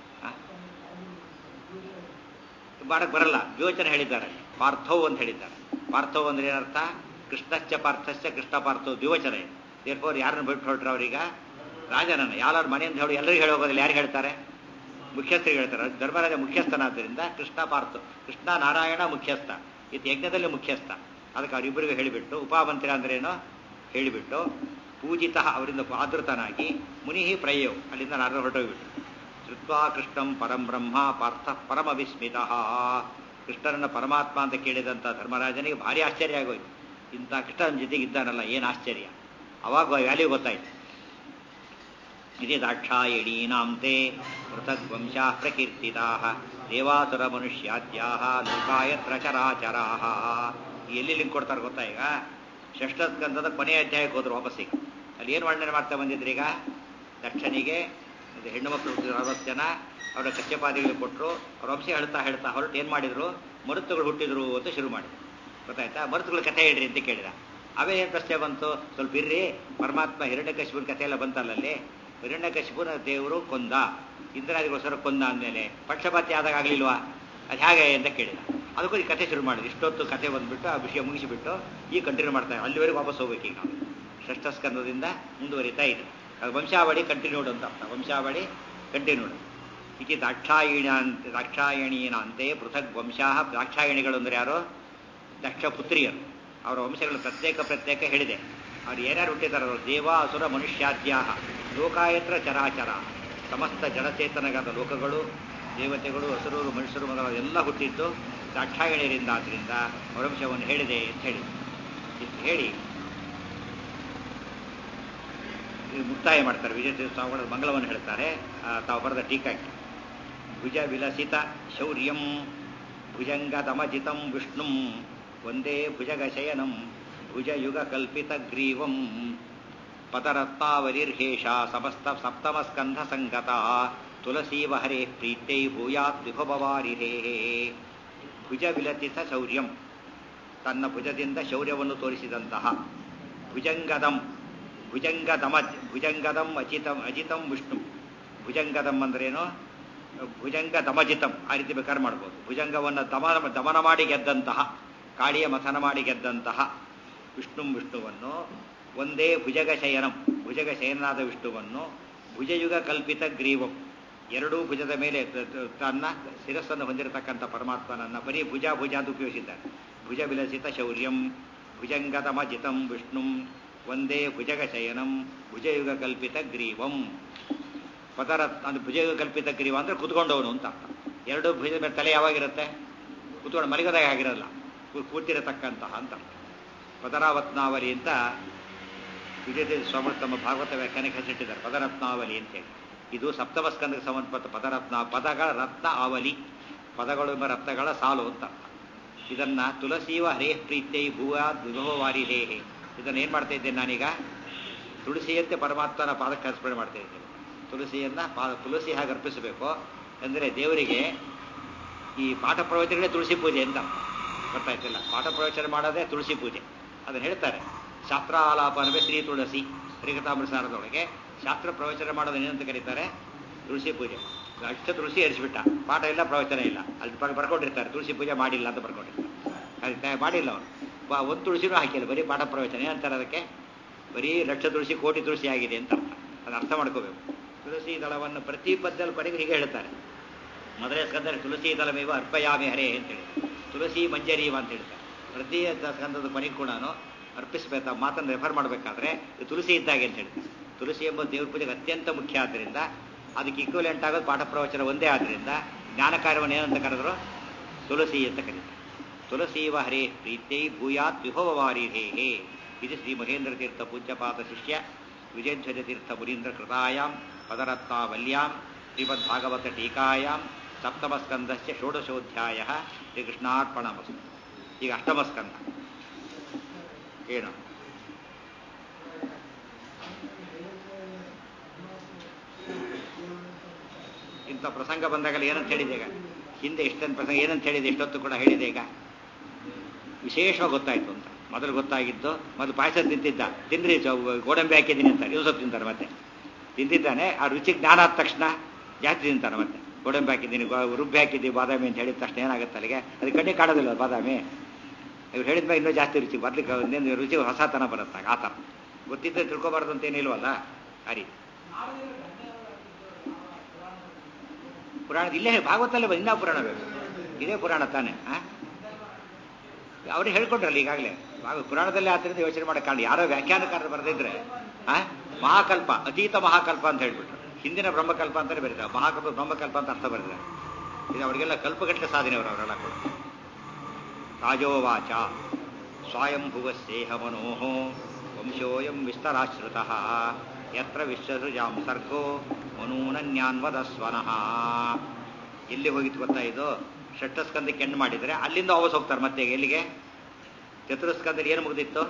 ಮಾಡಕ್ ಬರಲ್ಲ ವಿವಚನೆ ಹೇಳಿದ್ದಾರೆ ಪಾರ್ಥವ್ ಅಂತ ಹೇಳಿದ್ದಾರೆ ಪಾರ್ಥವ್ ಅಂದ್ರೆ ಏನರ್ಥ ಕೃಷ್ಣಶ್ಚ ಪಾರ್ಥಶ್ಚ ಕೃಷ್ಣ ಪಾರ್ಥವ್ ದ್ವಿವಚನ ಇದೆ ದೇರ್ಫೋರ್ ಯಾರನ್ನ ಬಿಟ್ಟು ಹೊರಟ್ರು ಅವ್ರೀಗ ರಾಜನನ್ನ ಯಾರು ಮನೆಯಿಂದ ಹೇಳಿ ಎಲ್ಲರಿಗೂ ಹೇಳೋಗೋದಿಲ್ಲ ಯಾರು ಹೇಳ್ತಾರೆ ಮುಖ್ಯಸ್ಥರಿಗೆ ಹೇಳ್ತಾರೆ ಧರ್ಮರಾಜ ಮುಖ್ಯಸ್ಥನಾದ್ದರಿಂದ ಕೃಷ್ಣ ಪಾರ್ಥ ಕೃಷ್ಣ ನಾರಾಯಣ ಮುಖ್ಯಸ್ಥ ಇದು ಯಜ್ಞದಲ್ಲಿ ಮುಖ್ಯಸ್ಥ ಅದಕ್ಕೆ ಅವರಿಬ್ಬರಿಗೂ ಹೇಳಿಬಿಟ್ಟು ಉಪಮಂತ್ರಿ ಅಂದ್ರೇನು ಹೇಳಿಬಿಟ್ಟು ಪೂಜಿತ ಅವರಿಂದ ಆದೃತನಾಗಿ ಮುನಿ ಪ್ರಯೋ ಅಲ್ಲಿಂದ ನಾರದ ಹೊರಟೋಗ್ಬಿಟ್ಟು ಶ್ರುತ್ವಾ ಕೃಷ್ಣಂ ಪರಂ ಬ್ರಹ್ಮ ಪಾರ್ಥ ಪರಮ ವಿಸ್ಮಿತ ಕೃಷ್ಣರನ್ನ ಪರಮಾತ್ಮ ಅಂತ ಕೇಳಿದಂಥ ಧರ್ಮರಾಜನಿಗೆ ಭಾರಿ ಆಶ್ಚರ್ಯ ಆಗೋಯ್ತು ಇಂಥ ಕೃಷ್ಣನ ಜೊತೆಗೆ ಇದ್ದಾನಲ್ಲ ಏನು ಆಶ್ಚರ್ಯ ಅವಾಗ ವ್ಯಾಲ್ಯೂ ಗೊತ್ತಾಯ್ತು ಇತಿ ದಾಕ್ಷಾಯಣೀನಾಂ ತೇ ಪೃಥಗ್ ವಂಶಾ ಪ್ರಕೀರ್ತಿತಾ ದೇವಾಸುರ ಮನುಷ್ಯಾದ್ಯಾ ಲೋಕಾಯತ್ರ ಚರಾಚರಾ ಎಲ್ಲಿ ಲಿಂಕ್ ಕೊಡ್ತಾರೆ ಗೊತ್ತಾ ಈಗ ಷಷ್ಠ ಸ್ಕಂದದ ಕೊನೆಯ ಅಧ್ಯಾಯಕ್ಕೆ ಹೋದ್ರು ವಾಪಸ್ಸಿಗೆ ಅಲ್ಲಿ ಏನು ವರ್ಣನೆ ಮಾಡ್ತಾ ಬಂದಿದ್ರಿ ಈಗ ದಕ್ಷನಿಗೆ ಇದು ಹೆಣ್ಣು ಮಕ್ಕಳು ಅರವತ್ತು ಜನ ಅವರ ಕಚ್ಚಪಾದಿಗಳು ಕೊಟ್ಟರು ಅವ್ರ ವಂಶ ಹೇಳ್ತಾ ಹೇಳ್ತಾ ಹೊರಟು ಏನು ಮಾಡಿದ್ರು ಮರುತ್ತುಗಳು ಹುಟ್ಟಿದ್ರು ಅಂತ ಶುರು ಮಾಡಿದ್ರು ಗೊತ್ತಾಯ್ತಾ ಮರುತ್ತುಗಳ ಕಥೆ ಹೇಳ್ರಿ ಅಂತ ಕೇಳಿದ ಅವೇ ಏನು ಪ್ರಶ್ನೆ ಬಂತು ಸ್ವಲ್ಪ ಇರ್ರಿ ಪರಮಾತ್ಮ ಹಿರಣ್ಯಕಶಿಪುನ ಕಥೆ ಎಲ್ಲ ಬಂತಲ್ಲಲ್ಲಿ ಹಿರಣ್ಯಕಶಿಪುನ ದೇವರು ಕೊಂದ ಇಂದ್ರಾದಿಗೋಸ್ಕರ ಕೊಂದ ಅಂದಮೇಲೆ ಪಕ್ಷಪಾತಿ ಆದಾಗ ಆಗ್ಲಿಲ್ವಾ ಅದು ಹೇಗೆ ಅಂತ ಕೇಳಿದ ಅದಕ್ಕೂ ಈ ಕಥೆ ಶುರು ಮಾಡಿದ್ರು ಇಷ್ಟೊತ್ತು ಕಥೆ ಬಂದ್ಬಿಟ್ಟು ಆ ವಿಷಯ ಮುಗಿಸಿಬಿಟ್ಟು ಈ ಕಂಟಿನ್ಯೂ ಮಾಡ್ತಾರೆ ಅಲ್ಲಿವರೆಗೆ ವಾಪಸ್ ಹೋಗ್ಬೇಕು ಈಗ ನಾವು ಷಷ್ಠ ಸ್ಕಂದದಿಂದ ಮುಂದುವರಿತಾ ಇದೆ ಅದು ವಂಶಾವಳಿ ಕಂಟಿನ್ಯೂಡ್ ಅಂತ ಅರ್ಥ ವಂಶಾವಳಿ ಕಂಟಿನ್ಯೂಡ್ ಇತಿ ದಾಕ್ಷಾಯಣ ದಾಕ್ಷಾಯಣೀನಂತೆ ಪೃಥಕ್ ವಂಶಾ ದಾಕ್ಷಾಯಣಿಗಳು ಅಂದ್ರೆ ಯಾರು ದಕ್ಷ ಪುತ್ರಿಯರು ಅವರ ವಂಶಗಳು ಪ್ರತ್ಯೇಕ ಪ್ರತ್ಯೇಕ ಹೇಳಿದೆ ಅವ್ರು ಯಾರ್ಯಾರು ಹುಟ್ಟಿದಾರೆ ಅವರು ದೇವ ಅಸುರ ಮನುಷ್ಯಾದ್ಯಾ ಲೋಕಾಯತ್ರ ಚರಾಚರ ಸಮಸ್ತ ಜಡಚೇತನಗಾದ ಲೋಕಗಳು ದೇವತೆಗಳು ಹಸುರರು ಮನುಷ್ಯರು ಮೊದಲ ಎಲ್ಲ ಹುಟ್ಟಿದ್ದು ದಾಕ್ಷಾಯಣಿಯರಿಂದ ಆದ್ರಿಂದ ಅವರ ವಂಶವನ್ನು ಹೇಳಿದೆ ಅಂತ ಹೇಳಿ ಇಷ್ಟು ಹೇಳಿ ಮುಕ್ತಾಯ ಮಾಡ್ತಾರೆ ವಿಜಯ ಸ್ವಾಮಿಗಳು ಮಂಗಲವನ್ನು ಹೇಳ್ತಾರೆ ತಾವು ಬರೆದ ಟೀಕಾಕ್ಕೆ ಭುಜ ವಿಲಸಿತ ಶೌರ್ಯಂ ಭುಜಂಗದಮಜಿತಂ ವಿಷ್ಣುಂ ಒಂದೇ ಭುಜಗಶಯನಂ ಭುಜಯುಗ ಕಲ್ಪಿತ ಗ್ರೀವಂ ಪತರತ್ನಾವರಿರ್ಹೇಷ ಸಮಸ್ತ ಸಪ್ತಮ ಸ್ಕಂಧ ಸಂಗತ ತುಳಸೀವ ಹರೇ ಪ್ರೀತ್ಯೈ ಭೂಯಾತ್ ವಿಭವವಾರಿರೇ ಭುಜ ವಿಲಸಿತ ಶೌರ್ಯಂ ತನ್ನ ಭುಜದಿಂದ ಶೌರ್ಯವನ್ನು ತೋರಿಸಿದಂತಹ ಭುಜಂಗದಂ ಭುಜಂಗದಮ ಭುಜಂಗದಂ ಅಚಿತಂ ಅಜಿತಂ ವಿಷ್ಣು ಭುಜಂಗದಂ ಅಂದ್ರೇನು ಭುಜಂಗ ದಮಜಿತಂ ಆ ರೀತಿ ಬೇಕಾದ್ರೆ ಮಾಡ್ಬೋದು ಭುಜಂಗವನ್ನು ದಮನ ದಮನ ಮಾಡಿ ಗೆದ್ದಂತಹ ಕಾಳಿಯ ಮಥನ ಮಾಡಿ ಗೆದ್ದಂತಹ ವಿಷ್ಣು ವಿಷ್ಣುವನ್ನು ಒಂದೇ ಭುಜಗ ಶಯನಂ ಭುಜಗ ಶಯನಾದ ವಿಷ್ಣುವನ್ನು ಭುಜಯುಗ ಕಲ್ಪಿತ ಗ್ರೀವಂ ಎರಡೂ ಭುಜದ ಮೇಲೆ ತನ್ನ ಶಿರಸ್ಸನ್ನು ಹೊಂದಿರತಕ್ಕಂಥ ಪರಮಾತ್ಮನನ್ನ ಬರೀ ಭುಜ ಭುಜ ಅಂತ ಉಪಯೋಗಿಸಿದ್ದಾರೆ ಭುಜ ವಿಲಸಿತ ಶೌರ್ಯಂ ಭುಜಂಗದಮಜಿತಂ ವಿಷ್ಣುಂ ಒಂದೇ ಭುಜಗ ಶಯನಂ ಭುಜಯುಗ ಕಲ್ಪಿತ ಗ್ರೀವಂ ಪದರ ಅದು ಭುಜಯುಗ ಕಲ್ಪಿತ ಗ್ರೀವ ಅಂದ್ರೆ ಕುತ್ಕೊಂಡವನು ಅಂತ ಅರ್ಥ ಎರಡು ಭುಜದ ಮೇಲೆ ತಲೆ ಯಾವಾಗಿರುತ್ತೆ ಕುತ್ಕೊಂಡು ಮಲಗದಾಗ ಆಗಿರಲ್ಲ ಕೂತಿರತಕ್ಕಂತಹ ಅಂತ ಪದರಾವತ್ನಾವರಿ ಅಂತ ವಿಜಯ ಸ್ವಾಮಿ ತಮ್ಮ ಭಾಗವತ ವ್ಯಾಖ್ಯಾನಕ್ಕೆ ಹೆಸರಿಟ್ಟಿದ್ದಾರೆ ಪದರತ್ನಾವಲಿ ಅಂತೇಳಿ ಇದು ಸಪ್ತಮ ಸ್ಕಂದಕ್ಕೆ ಸಂಬಂಧಪಟ್ಟ ಪದರತ್ನ ಪದಗಳ ರತ್ನ ಆವಲಿ ಪದಗಳು ಎಂಬ ರತ್ನಗಳ ಸಾಲು ಅಂತ ಅರ್ಥ ಇದನ್ನ ತುಳಸೀವ ಹರೇ ಪ್ರೀತ್ಯೈ ಭೂವ ವಿಭವವಾರಿ ಹೇಹೆ ಇದನ್ನ ಏನ್ ಮಾಡ್ತಾ ಇದ್ದೇನೆ ನಾನೀಗ ತುಳಸಿಯಂತೆ ಪರಮಾತ್ಮನ ಪಾದಕ್ಕೆ ಅರ್ಪಣೆ ಮಾಡ್ತಾ ಇದ್ದೇನೆ ತುಳಸಿಯನ್ನ ಪಾದ ತುಳಸಿ ಹಾಗೆ ಅರ್ಪಿಸಬೇಕು ಅಂದರೆ ದೇವರಿಗೆ ಈ ಪಾಠ ಪ್ರವಚನಗಳೇ ತುಳಸಿ ಪೂಜೆ ಅಂತ ಗೊತ್ತಾಯ್ತಿಲ್ಲ ಪಾಠ ಪ್ರವಚನ ಮಾಡೋದೇ ತುಳಸಿ ಪೂಜೆ ಅದನ್ನು ಹೇಳ್ತಾರೆ ಶಾಸ್ತ್ರ ಆಲಾಪನವೇ ಶ್ರೀ ತುಳಸಿ ಶ್ರೀಕಥಾಮೃತಸಾರದೊಳಗೆ ಶಾಸ್ತ್ರ ಪ್ರವಚನ ಮಾಡೋದು ಏನಂತ ಕರೀತಾರೆ ತುಳಸಿ ಪೂಜೆ ಅಷ್ಟ ತುಳಸಿ ಏರಿಸ್ಬಿಟ್ಟ ಪಾಠ ಇಲ್ಲ ಪ್ರವಚನ ಇಲ್ಲ ಅಲ್ಲಿ ಬರ್- ಬರ್ಕೊಂಡಿರ್ತಾರೆ ತುಳಸಿ ಪೂಜೆ ಮಾಡಿಲ್ಲ ಅಂತ ಬರ್ಕೊಂಡಿರ್ತಾರೆ ಕರೀತಾ ಮಾಡಿಲ್ಲ ಅವನು ಒಂದು ತುಳಸಿನೂ ಹಾಕಿಲ್ಲ ಬರೀ ಪಾಠ ಪ್ರವಚನ ಏನಂತಾರೆ ಅದಕ್ಕೆ ಬರೀ ಲಕ್ಷ ತುಳಸಿ ಕೋಟಿ ತುಳಸಿ ಆಗಿದೆ ಅಂತ ಅರ್ಥ ಅದು ಅರ್ಥ ಮಾಡ್ಕೋಬೇಕು ತುಳಸಿ ದಳವನ್ನು ಪ್ರತಿ ಪದ್ಯದಲ್ಲಿ ಕೊನೆಗೆ ಹೀಗೆ ಹೇಳ್ತಾರೆ ಮೊದಲೇ ಸ್ಕಂದಲ್ಲಿ ತುಳಸಿ ದಳಮೇವ ಅರ್ಪಯಾಮಿ ಹರೇ ಅಂತೇಳಿ ತುಳಸಿ ಮಂಜರೀವ ಅಂತ ಹೇಳ್ತಾರೆ ಪ್ರತಿ ಸ್ಕಂದದ ಕೊನೆಗೆ ಕೂಡ ಅರ್ಪಿಸಬೇಕು ಆ ಮಾತನ್ನು ರೆಫರ್ ಮಾಡಬೇಕಾದ್ರೆ ಇದು ತುಳಸಿ ಇದ್ದಾಗೆ ಅಂತ ಹೇಳ್ತಾರೆ ತುಳಸಿ ಎಂಬ ದೇವ್ರ ಪೂಜೆಗೆ ಅತ್ಯಂತ ಮುಖ್ಯ ಆದ್ದರಿಂದ ಅದಕ್ಕೆ ಇಕ್ವಲೆಂಟ್ ಆಗೋದು ಪಾಠ ಪ್ರವಚನ ಒಂದೇ ಆದ್ದರಿಂದ ಜ್ಞಾನ ಕಾರ್ಯವನ್ನು ಏನಂತ ಕರೆದ್ರು ತುಳಸಿ ಅಂತ ಕರೀತಾರೆ ತುಳಸೀವ ಹರೇ ಪ್ರೀತ್ಯೈ ಭೂಯಾತ್ ವಿಭವವಾರಿ ಹೇ ಹೇ ಇದು ಶ್ರೀ ಮಹೇಂದ್ರ ತೀರ್ಥ ಪೂಜ್ಯಪಾದ ಶಿಷ್ಯ ವಿಜಯಧ್ವಜ ತೀರ್ಥ ಮುನೀಂದ್ರ ಕೃತಾಯಾಂ ಪದರತ್ನಾವಲ್ಯಾಂ ಶ್ರೀಮದ್ಭಾಗವತ ಟೀಕಾಯಾಂ ಸಪ್ತಮಸ್ಕಂದಸ್ಯ ಷೋಡಶೋಧ್ಯಾಯ ಶ್ರೀಕೃಷ್ಣಾರ್ಪಣಮಸ್ತು ಈಗ ಅಷ್ಟಮಸ್ಕಂದ ಏನು ಇಂಥ ಪ್ರಸಂಗ ಬಂದಾಗಲ್ಲ ಏನಂತ ಹೇಳಿದೆ ಈಗ ಹಿಂದೆ ಎಷ್ಟೊಂದು ಪ್ರಸಂಗ ಏನಂತ ಹೇಳಿದೆ ಎಷ್ಟೊತ್ತು ಕೂಡ ಹೇಳಿದೆ ಈಗ ವಿಶೇಷವಾಗಿ ಗೊತ್ತಾಯ್ತು ಅಂತ ಮೊದಲು ಗೊತ್ತಾಗಿದ್ದು ಮೊದಲು ಪಾಯಸ ತಿಂತಿದ್ದ ತಿಂದ್ರಿ ಚ- ಗೋಡಂಬಿ ಹಾಕಿದ್ದೀನಿ ಅಂತ ಇದು ಸ್ವಲ್ಪ ತಿಂತಾರೆ ಮತ್ತೆ ತಿಂತಿದ್ದಾನೆ ಆ ರುಚಿ ಜ್ಞಾನ ಆದ ತಕ್ಷಣ ಜಾಸ್ತಿ ತಿಂತಾರೆ ಮತ್ತೆ ಗೋಡಂಬಿ ಹಾಕಿದ್ದೀನಿ ಗೋ- ರುಬ್ಬಿ ಹಾಕಿದ್ದೀವಿ ಬಾದಾಮಿ ಅಂತ ಹೇಳಿದ ತಕ್ಷಣ ಏನಾಗುತ್ತೆ ಅಲ್ಲಿಗೆ ಅದು ಕಣ್ಣಿ ಕಾಣೋದಿಲ್ಲ ಬಾದಾಮಿ ಇವ್ರು ಹೇಳಿದ್ಮೇಲೆ ಇನ್ನೂ ಜಾಸ್ತಿ ರುಚಿ ಬರ್ಲಿಕ್ಕೆ ಒಂದೇನು ರುಚಿ ಹೊಸತನ ಬರುತ್ತೆ ಆ ಥರ ಗೊತ್ತಿದ್ದರೆ ತಿಳ್ಕೊಬಾರ್ದು ಅಂತ ಏನಿಲ್ವಲ್ಲ ಆ ರೀತಿ ಪುರಾಣದ ಇಲ್ಲೇ ಭಾಗವತಲ್ಲೇ ಬಂದು ಇನ್ನೂ ಪುರಾಣ ಬೇಕು ಇದೇ ಪುರಾಣ ತಾನೆ ಆ ಅವ್ರು ಹೇಳ್ಕೊಂಡ್ರಲ್ಲ ಈಗಾಗಲೇ ಪುರಾಣದಲ್ಲಿ ಆದ್ದರಿಂದ ಯೋಚನೆ ಮಾಡೋ ಕಾರಣ ಯಾರೋ ವ್ಯಾಖ್ಯಾನಕಾರರು ಬರೆದಿದ್ರೆ ಆ ಮಹಾಕಲ್ಪ ಅತೀತ ಮಹಾಕಲ್ಪ ಅಂತ ಹೇಳ್ಬಿಟ್ರು ಹಿಂದಿನ ಬ್ರಹ್ಮಕಲ್ಪ ಅಂತಾನೆ ಬರೀತಾರೆ ಮಹಾಕಲ್ಪ ಬ್ರಹ್ಮಕಲ್ಪ ಅಂತ ಅರ್ಥ ಬರೆದಿದ್ದಾರೆ ಇದು ಅವರಿಗೆಲ್ಲ ಕಲ್ಪಗಟ್ಟಲೆ ಸಾಧನೆ ಅವರು ಅವರೆಲ್ಲ ಕೂಡ ರಾಜೋವಾಚ ಸ್ವಾಯಂಭುವಸ್ಯೇಹ ಮನೋಃ ವಂಶೋಯಂ ವಿಸ್ತರಾಶ್ರಿತಃ ಯತ್ರ ವಿಶ್ವಸೃಜಾಂ ಸರ್ಗೋ ಮನೂನನ್ಯಾನ್ವದಸ್ವನಃ ಎಲ್ಲಿ ಹೋಗಿತ್ತು ಗೊತ್ತಾ ಇದು ಷಟ್ಟಸ್ಕಂದಕ್ಕೆ ಹೆಣ್ಣು ಮಾಡಿದರೆ ಅಲ್ಲಿಂದ ವಾಪಸ್ ಹೋಗ್ತಾರೆ ಮತ್ತೆ ಎಲ್ಲಿಗೆ ಚತುರಸ್ಕಂದಲ್ಲಿ ಏನು ಮುಗಿದಿತ್ತು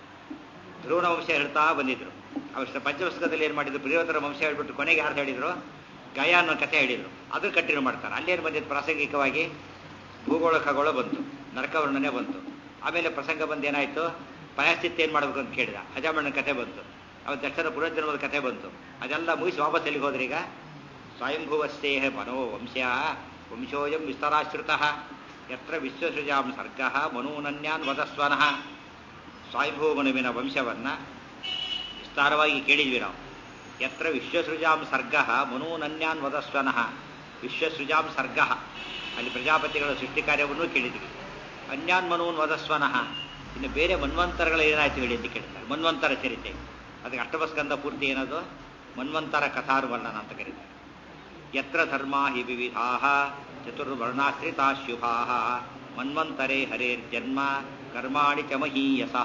ಧ್ರುವನ ವಂಶ ಹೇಳ್ತಾ ಬಂದಿದ್ರು ಅವ್ರ ಪಂಚಮಸ್ಕಂದಲ್ಲಿ ಏನು ಮಾಡಿದ್ರು ಪ್ರಿಯೋತರ ವಂಶ ಹೇಳ್ಬಿಟ್ಟು ಕೊನೆಗೆ ಯಾರು ಹೇಳಿದ್ರು ಗಯ ಅನ್ನೋ ಕಥೆ ಹೇಳಿದ್ರು ಅದನ್ನು ಕಂಟಿನ್ಯೂ ಮಾಡ್ತಾರೆ ಅಲ್ಲೇನು ಬಂದಿತ್ತು ಪ್ರಾಸಂಗಿಕವಾಗಿ ಭೂಗೋಳ ಖಗೋಳ ಬಂತು ನರಕ ವರ್ಣನೆ ಬಂತು ಆಮೇಲೆ ಪ್ರಸಂಗ ಬಂದು ಏನಾಯ್ತು ಪ್ರಾಯಶ್ಚಿತ್ತ ಏನು ಮಾಡಬೇಕು ಅಂತ ಕೇಳಿದ ಅಜಾಮಣ್ಣನ ಕಥೆ ಬಂತು ಅವನ ದಕ್ಷಿಣ ಪುನರ್ಜನ್ಮದ ಕಥೆ ಬಂತು ಅದೆಲ್ಲ ಮುಗಿಸಿ ವಾಪಸ್ ಎಲ್ಲಿಗೆ ಹೋದ್ರಿ ಈಗ ಸ್ವಯಂಭುವಸ್ತೇಹ ಮನೋ ವಂಶ ವಂಶೋಯಂ ವಿಸ್ತರಾಶ್ರಿತ ಯತ್ರ ವಿಶ್ವಸೃಜಾಂ ಸರ್ಗ ಮನೂನನ್ಯಾನ್ ವದಸ್ವನಃ ಸ್ವಯಂಭೂ ಮನುವಿನ ವಂಶವನ್ನ ವಿಸ್ತಾರವಾಗಿ ಕೇಳಿದ್ವಿ ನಾವು ಯತ್ರ ವಿಶ್ವಸೃಜಾಂ ಸರ್ಗ ಮನೂನನ್ಯಾನ್ ವದಸ್ವನಃ ವಿಶ್ವಸೃಜಾಂ ಸರ್ಗ ಅಲ್ಲಿ ಪ್ರಜಾಪತಿಗಳ ಸೃಷ್ಟಿ ಕಾರ್ಯವನ್ನೂ ಕೇಳಿದ್ವಿ ಅನ್ಯಾನ್ ಮನೂನ್ ವದಸ್ವನಃ ಇನ್ನು ಬೇರೆ ಮನ್ವಂತರಗಳ ಏನಾಯ್ತು ಹೇಳಿ ಅಂತ ಕೇಳ್ತಾರೆ ಮನ್ವಂತರ ಚರಿತೆ ಅದಕ್ಕೆ ಅಷ್ಟಮಸ್ಕಂದ ಪೂರ್ತಿ ಏನದು ಮನ್ವಂತರ ಕಥಾರ್ವರ್ಣನ ಅಂತ ಕರೀತಾರೆ ಯತ್ರ ಧರ್ಮಾ ಹಿ ವಿವಿಧಾ ಚತುರ್ವರ್ಣಾಶ್ರಿತಾ ಶುಭಾ ಮನ್ವಂತರೆ ಹರೇರ್ಜನ್ಮ ಕರ್ಮಾಣಿ ಚ ಮಹೀಯಸಃ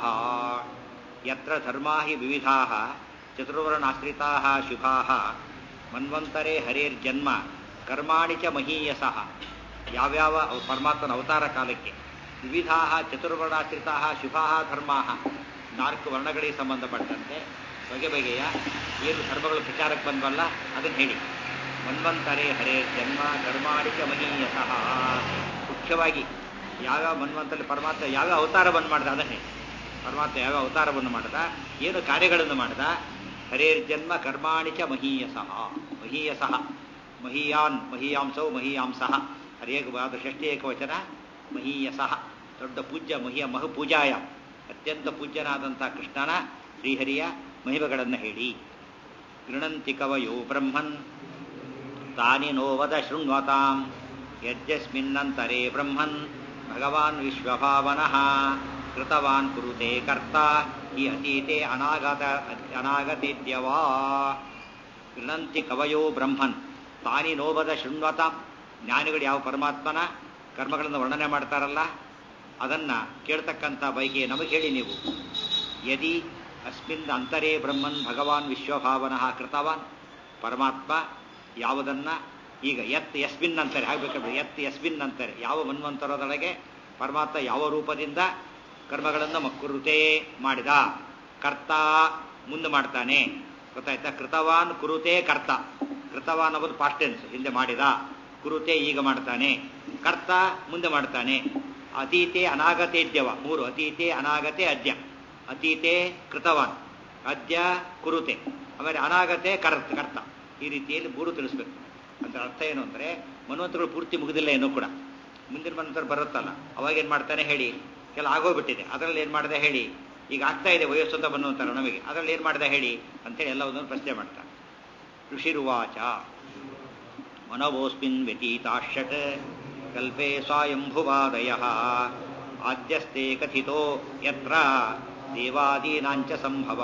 ಯತ್ರ ಧರ್ಮಾ ಹಿ ವಿವಿಧಾ ಚತುರ್ವರ್ಣಾಶ್ರಿತಾ ಶುಭಾ ಮನ್ವಂತರೆ ಹರೇರ್ಜನ್ಮ ಕರ್ಮಾಣಿ ಚ ಮಹೀಯಸಃ ಯಾವ್ಯಾವ ಅವ- ಪರಮಾತ್ಮನ ಅವತಾರ ಕಾಲಕ್ಕೆ ವಿವಿಧಾ ಚತುರ್ವರ್ಣಾಶ್ರಿತಾ ಶುಭಾ ಧರ್ಮಾ ನಾಲ್ಕು ವರ್ಣಗಳಿಗೆ ಸಂಬಂಧಪಟ್ಟಂತೆ ಬಗೆ ಬಗೆಯ ಏನು ಧರ್ಮಗಳು ಪ್ರಚಾರಕ್ಕೆ ಬಂದವಲ್ಲ ಅದನ್ನು ಹೇಳಿ ಮನ್ವಂತರೇ ಹರೇ ಜನ್ಮ ಕರ್ಮಾಣಿಕ ಮಹೀಯಸಃ ಮುಖ್ಯವಾಗಿ ಯಾವ್ಯಾವ ಮನ್ವಂತರಲ್ಲಿ ಪರಮಾತ್ಮ ಯಾವ್ಯಾವ ಅವತಾರವನ್ನು ಮಾಡಿದ ಅದನ್ನೇ ಪರಮಾತ್ಮ ಯಾವ್ಯಾವ ಅವತಾರವನ್ನು ಮಾಡಿದ ಏನು ಕಾರ್ಯಗಳನ್ನು ಮಾಡಿದ ಹರೇರ್ ಜನ್ಮ ಕರ್ಮಾಣಿಚ ಮಹೀಯಸಃ ಮಹೀಯಸಃ ಮಹೀಯಾನ್ ಮಹೀಯಾಂಸೌ ಮಹೀಯಾಂಸಃ ಹರೇಕವಾದ ಷಷ್ಠಿ ಏಕವಚನ ಮಹೀಯಸಃ ದೊಡ್ಡ ಪೂಜ್ಯ ಮಹಿಯ ಮಹು ಪೂಜಾಯ ಅತ್ಯಂತ ಪೂಜ್ಯನಾದಂಥ ಕೃಷ್ಣನ ಶ್ರೀಹರಿಯ ಮಹಿಮೆಗಳನ್ನು ಹೇಳಿ ಗೃಣಂತಿ ಕವಯೋ ಬ್ರಹ್ಮನ್ ತಾನಿ ನೋವದ ಶೃಣ್ವತಾಂ ಯಜ್ಜಸ್ಮಿನ್ನಂತರೇ ಬ್ರಹ್ಮನ್ ಭಗವಾನ್ ವಿಶ್ವಭಾವನಃ ಕೃತವಾನ್ ಕುರುತೆ ಕರ್ತ ಈ ಅತೀತೆ ಅನಾಗತ ಅನಾಗತೇದ್ಯವಾ ಗೃಣಂತಿ ಕವಯೋ ಬ್ರಹ್ಮನ್ ತಾನಿ ನೋವದ ಶೃಣ್ವತಾಂ ಜ್ಞಾನಿಗಳು ಯಾವ ಪರಮಾತ್ಮನ ಕರ್ಮಗಳನ್ನು ವರ್ಣನೆ ಮಾಡ್ತಾರಲ್ಲ ಅದನ್ನ ಕೇಳ್ತಕ್ಕಂಥ ಬೈಕೆ ನಮಗೆ ಹೇಳಿ ನೀವು ಯದಿ ಅಸ್ಮಿನ್ ಅಂತರೇ ಬ್ರಹ್ಮನ್ ಭಗವಾನ್ ವಿಶ್ವಭಾವನಃ ಕೃತವಾನ್ ಪರಮಾತ್ಮ ಯಾವುದನ್ನ ಈಗ ಎತ್ ಯಸ್ಮಿನ್ ಅಂತಾರೆ ಹಾಗಬೇಕಂದ್ರೆ ಎತ್ ಯಸ್ಮಿನ್ ಅಂತಾರೆ ಯಾವ ಮನ್ವಂತರದೊಳಗೆ ಪರಮಾತ್ಮ ಯಾವ ರೂಪದಿಂದ ಕರ್ಮಗಳನ್ನು ಮಕ್ಕುರುತೇ ಮಾಡಿದ ಕರ್ತ ಮುಂದೆ ಮಾಡ್ತಾನೆ ಗೊತ್ತಾಯ್ತಾ ಕೃತವಾನ್ ಕುರುತೆ ಕರ್ತ ಕೃತವಾನ್ ಅನ್ನೋದು ಪಾಸ್ಟೆನ್ಸ್ ಹಿಂದೆ ಮಾಡಿದ ಕುರುತೆ ಈಗ ಮಾಡ್ತಾನೆ ಕರ್ತ ಮುಂದೆ ಮಾಡ್ತಾನೆ ಅತೀತೆ ಅನಾಗತೇದ್ಯವ ಮೂರು ಅತೀತೆ ಅನಾಗತೆ ಅದ್ಯ ಅತೀತೆ ಕೃತವಾನ್ ಅದ್ಯ ಕುರುತೆ ಆಮೇಲೆ ಅನಾಗತೆ ಕರ್ತ ಕರ್ತ ಈ ರೀತಿಯಲ್ಲಿ ಮೂರು ತಿಳಿಸ್ಬೇಕು ಅದರ ಅರ್ಥ ಏನು ಅಂದ್ರೆ ಮನ್ವಂತರಗಳು ಪೂರ್ತಿ ಮುಗಿದಿಲ್ಲ ಏನೂ ಕೂಡ ಮುಂದಿನ ಮನ್ವಂತರ ಬರುತ್ತಲ್ಲ ಅವಾಗ ಏನ್ ಮಾಡ್ತಾನೆ ಹೇಳಿ ಕೆಲ ಆಗೋಗ್ಬಿಟ್ಟಿದೆ ಅದರಲ್ಲಿ ಏನ್ ಮಾಡಿದೆ ಹೇಳಿ ಈಗ ಆಗ್ತಾ ಇದೆ ವಯಸ್ಸು ಅಂತ ಬನ್ನುವಂತಾರ ನಮಗೆ ಅದರಲ್ಲಿ ಏನ್ ಮಾಡಿದೆ ಹೇಳಿ ಅಂತೇಳಿ ಎಲ್ಲ ಒಂದೊಂದು ಪ್ರಶ್ನೆ ಮಾಡ್ತಾರೆ ಋಷಿರುವಾಚ ಮನವೋಸ್ಮಿನ್ ವ್ಯತೀತಾಷಟ್ ಕಲ್ಪೆ ಸ್ವಾಯಂಭುವಾದಯ ಆದ್ಯಸ್ತೆ ಕಥಿತೋ ಯತ್ರ ದೇವಾದೀನಾಂಚ ಸಂಭವ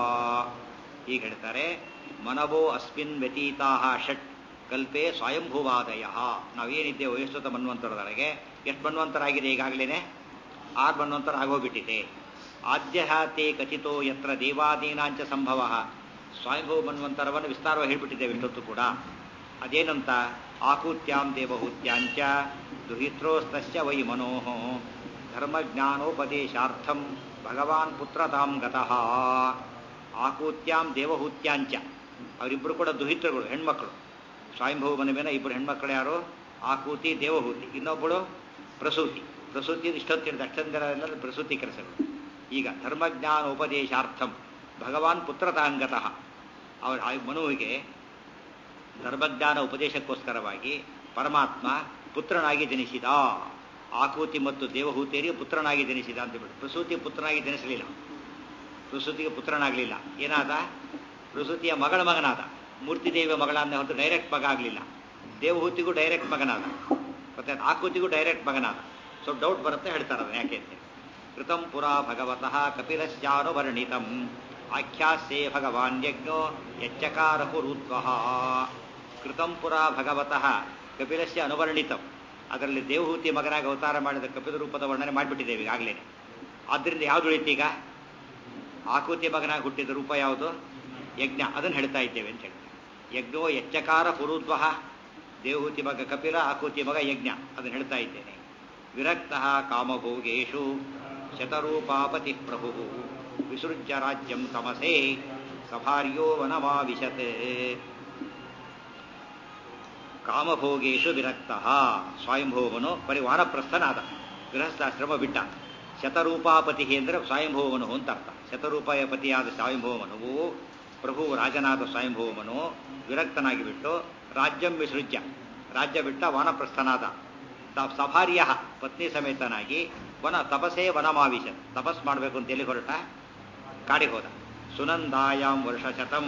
ಈಗ ಹೇಳ್ತಾರೆ ಮನವೋ ಅಸ್ಮಿನ್ ವ್ಯತೀತಾ ಷಟ್ ಕಲ್ಪೆ ಸ್ವಯಂಭುವಾದಯ ನಾವೇನಿದ್ದೇವೆ ವಯಸ್ಸುತ ಮನ್ವಂತರದೊಳಗೆ ಎಷ್ಟು ಮನ್ವಂತರ ಆಗಿದೆ ಈಗಾಗಲೇ ಆರು ಮನ್ವಂತರ ಆಗೋಗ್ಬಿಟ್ಟಿದೆ ಆದ್ಯ ತೇ ಕಥಿತೋ ಯತ್ರ ದೇವಾದೀನಾಂಚ ಸಂಭವ ಸ್ವಯಂಭವ ಮನ್ವಂತರವನ್ನು ವಿಸ್ತಾರವಾಗಿ ಹೇಳ್ಬಿಟ್ಟಿದ್ದೇವೆ ಇಷ್ಟೊತ್ತು ಕೂಡ ಅದೇನಂತ ಆಕೂತ್ಯಾಂ ದೇವಹೂತ್ಯಾಂಚ ದುಹಿತ್ರೋಸ್ತಸ್ಯ ವೈ ಮನೋಹ ಧರ್ಮಜ್ಞಾನೋಪದೇಶಾರ್ಥಂ ಭಗವಾನ್ ಪುತ್ರತಾಂ ಗತಃ ಆಕೂತ್ಯಾಂ ದೇವಹೂತ್ಯಾಂಚ ಅವರಿಬ್ಬರು ಕೂಡ ದುಹಿತ್ರಗಳು ಹೆಣ್ಮಕ್ಳು ಸ್ವಯಂಭವ ಮನೆ ಮೇಲೆ ಇಬ್ಬರು ಹೆಣ್ಮಕ್ಳು ಯಾರು ಆಕೂತಿ ದೇವಹೂತಿ ಇನ್ನೊಬ್ಬಳು ಪ್ರಸೂತಿ ಪ್ರಸೂತಿ ಇಷ್ಟೊತ್ತಿನ ಅಕ್ಷಂದರೆಲ್ಲ ಪ್ರಸೂತಿ ಕೆಲಸಗಳು ಈಗ ಧರ್ಮಜ್ಞಾನ ಉಪದೇಶಾರ್ಥಂ ಭಗವಾನ್ ಪುತ್ರತಾಂಗತಃ ಅವರ ಮನುವಿಗೆ ಧರ್ಮಜ್ಞಾನ ಉಪದೇಶಕ್ಕೋಸ್ಕರವಾಗಿ ಪರಮಾತ್ಮ ಪುತ್ರನಾಗಿ ಜನಿಸಿದ ಆಕೂತಿ ಮತ್ತು ದೇವಹೂತಿಯರಿಗೆ ಪುತ್ರನಾಗಿ ಜನಿಸಿದ ಅಂತ ಬಿಟ್ಟು ಪ್ರಸೂತಿ ಪುತ್ರನಾಗಿ ಜನಿಸಲಿಲ್ಲ ಪ್ರಸೂತಿಗೆ ಪುತ್ರನಾಗಲಿಲ್ಲ ಏನಾದ ಪ್ರಸೂತಿಯ ಮಗಳ ಮಗನಾದ ಮೂರ್ತಿದೇವಿಯ ಮಗಳನ್ನ ಹೊತ್ತು ಡೈರೆಕ್ಟ್ ಮಗ ಆಗಲಿಲ್ಲ ದೇವಹೂತಿಗೂ ಡೈರೆಕ್ಟ್ ಮಗನಾದ ಮತ್ತೆ ಆಕೂತಿಗೂ ಡೈರೆಕ್ಟ್ ಮಗನಾದ ಸೊ ಡೌಟ್ ಬರುತ್ತೆ ಹೇಳ್ತಾರೆ ಅದನ್ನ ಯಾಕೆ ಅಂತ ಕೃತಂ ಪುರಾ ಭಗವತಃ ಕಪಿಲಶ್ಚಾನುವರ್ಣಿತಂ ಆಖ್ಯಾಸ್ಯೇ ಭಗವಾನ್ ಯಜ್ಞೋ ಯಚ್ಚಕಾರ ಕುರುತ್ವಃ ಕೃತಂ ಪುರಾ ಭಗವತಃ ಕಪಿಲಸ್ಯ ಅನುವರ್ಣಿತಂ ಅದರಲ್ಲಿ ದೇವಹೂತಿ ಮಗನಾಗಿ ಅವತಾರ ಮಾಡಿದ ಕಪಿಲ ರೂಪದ ವರ್ಣನೆ ಮಾಡಿಬಿಟ್ಟಿದ್ದೇವೆ ಈಗಾಗಲೇ ಆದ್ದರಿಂದ ಯಾವ್ದು ಉಳಿತೀಗ ಆಕೃತಿ ಮಗನಾಗಿ ಹುಟ್ಟಿದ ರೂಪ ಯಾವುದು ಯಜ್ಞ ಅದನ್ನು ಹೇಳ್ತಾ ಇದ್ದೇವೆ ಅಂತ ಹೇಳ್ತಾರೆ ಯಜ್ಞೋ ಯಚ್ಚಕಾರ ಪುರುದ್ವಹ ದೇವಹೂತಿ ಮಗ ಕಪಿಲ ಆಕೃತಿ ಮಗ ಯಜ್ಞ ಅದನ್ನು ಹೇಳ್ತಾ ಇದ್ದೇನೆ ವಿರಕ್ತ ಕಾಮಭೋಗೇಶು ಶತರೂಪಾಪತಿ ಪ್ರಭು ವಿಸೃಜ್ಯ ರಾಜ್ಯಂ ತಮಸೆ ಸಭಾರ್ಯೋ ವನಮಾವಿಶತ್ ಕಾಮಭೋಗೇಶು ವಿರಕ್ತ ಸ್ವಯಂಭೋವನು ಬರೀ ವಾನಪ್ರಸ್ಥನಾದ ಗೃಹಸ್ಥಾಶ್ರಮ ಬಿಟ್ಟ ಶತರೂಪಾಪತಿ ಅಂದರೆ ಸ್ವಯಂಭೋವನು ಅಂತ ಅರ್ಥ ಶತರೂಪಾಯ ಪತಿಯಾದ ಸ್ವಯಂಭೋವನುವು ಪ್ರಭು ರಾಜನಾದ ಸ್ವಯಂಭೋವನು ವಿರಕ್ತನಾಗಿ ಬಿಟ್ಟು ರಾಜ್ಯಂ ವಿಸೃಜ್ಯ ರಾಜ್ಯ ಬಿಟ್ಟ ವಾನಪ್ರಸ್ಥನಾದ ಸಭಾರ್ಯ ಪತ್ನಿ ಸಮೇತನಾಗಿ ವನ ತಪಸೇ ವನಮಾವಿಶ ತಪಸ್ ಮಾಡಬೇಕು ಅಂತ ಎಲ್ಲಿ ಹೊರಟ ಕಾಡಿಗೆ ಹೋದ ಸುನಂದಾಯಾಂ ವರ್ಷಶತಂ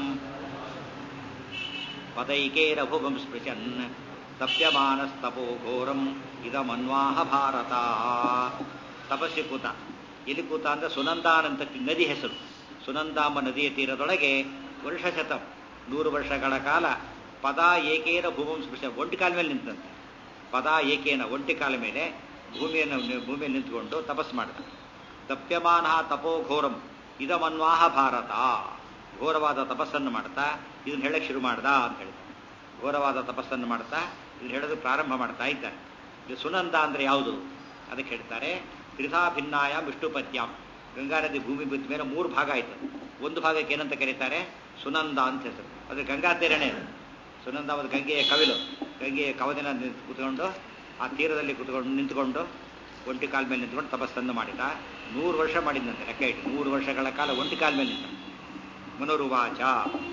ಪದೈಕೇರಭುವಂ ಸ್ಪೃಶನ್ ತಪ್ಯಮಾನಸ್ತಪೋ ಘೋರಂ ಇದಮನ್ವಾಹ ಭಾರತ ತಪಸ್ಸಿ ಕೂತ ಎಲ್ಲಿ ಕೂತ ಅಂದ್ರೆ ಸುನಂದಾನಂತ ನದಿ ಹೆಸರು ಸುನಂದಾಂಬ ನದಿಯ ತೀರದೊಳಗೆ ವರ್ಷಶತ ನೂರು ವರ್ಷಗಳ ಕಾಲ ಪದ ಏಕೇನ ಭೂಮಂ ಸ್ಪೃಶ ಒಂಟಿ ಕಾಲ ಮೇಲೆ ನಿಂತಂತೆ ಪದ ಏಕೇನ ಒಂಟಿ ಕಾಲ ಮೇಲೆ ಭೂಮಿಯನ್ನು ಭೂಮಿಯಲ್ಲಿ ನಿಂತುಕೊಂಡು ತಪಸ್ ಮಾಡಿದ ತಪ್ಯಮಾನ ತಪೋ ಘೋರಂ ಇದಮನ್ವಾಹ ಭಾರತ ಘೋರವಾದ ತಪಸ್ಸನ್ನು ಮಾಡ್ತಾ ಇದನ್ನ ಹೇಳಕ್ ಶುರು ಮಾಡ್ದ ಅಂತ ಹೇಳ್ತಾರೆ ಘೋರವಾದ ತಪಸ್ಸನ್ನು ಮಾಡ್ತಾ ಇದನ್ನ ಹೇಳೋದು ಪ್ರಾರಂಭ ಮಾಡ್ತಾ ಇದ್ದಾರೆ ಇದು ಸುನಂದ ಅಂದ್ರೆ ಯಾವುದು ಅದಕ್ಕೆ ಹೇಳ್ತಾರೆ ತ್ರಿಧಾ ಭಿನ್ನಾಯ ವಿಷ್ಣುಪತ್ಯಾಂ ಗಂಗಾ ನದಿ ಭೂಮಿ ಬಿದ್ದ ಮೇಲೆ ಮೂರು ಭಾಗ ಆಯ್ತು ಒಂದು ಭಾಗಕ್ಕೆ ಏನಂತ ಕರೀತಾರೆ ಸುನಂದ ಅಂತ ಹೆಸರು ಅದು ಗಂಗಾ ತೀರನೇ ಸುನಂದ ಒಂದು ಗಂಗೆಯ ಕವಿಲು ಗಂಗೆಯ ಕವದಿನ ಕೂತ್ಕೊಂಡು ಆ ತೀರದಲ್ಲಿ ಕೂತ್ಕೊಂಡು ನಿಂತ್ಕೊಂಡು ಒಂಟಿ ಕಾಲ ಮೇಲೆ ನಿಂತ್ಕೊಂಡು ತಪಸ್ಸನ್ನು ಮಾಡಿದ ನೂರು ವರ್ಷ ಮಾಡಿದಂತೆ ಲೆಕ್ಕ ಇಟ್ಟು ನೂರು ವರ್ಷಗಳ ಕಾಲ ಒಂಟಿ ಕಾಲ ಮೇಲೆ ನಿಂತ ಮನೋರುವಾಚ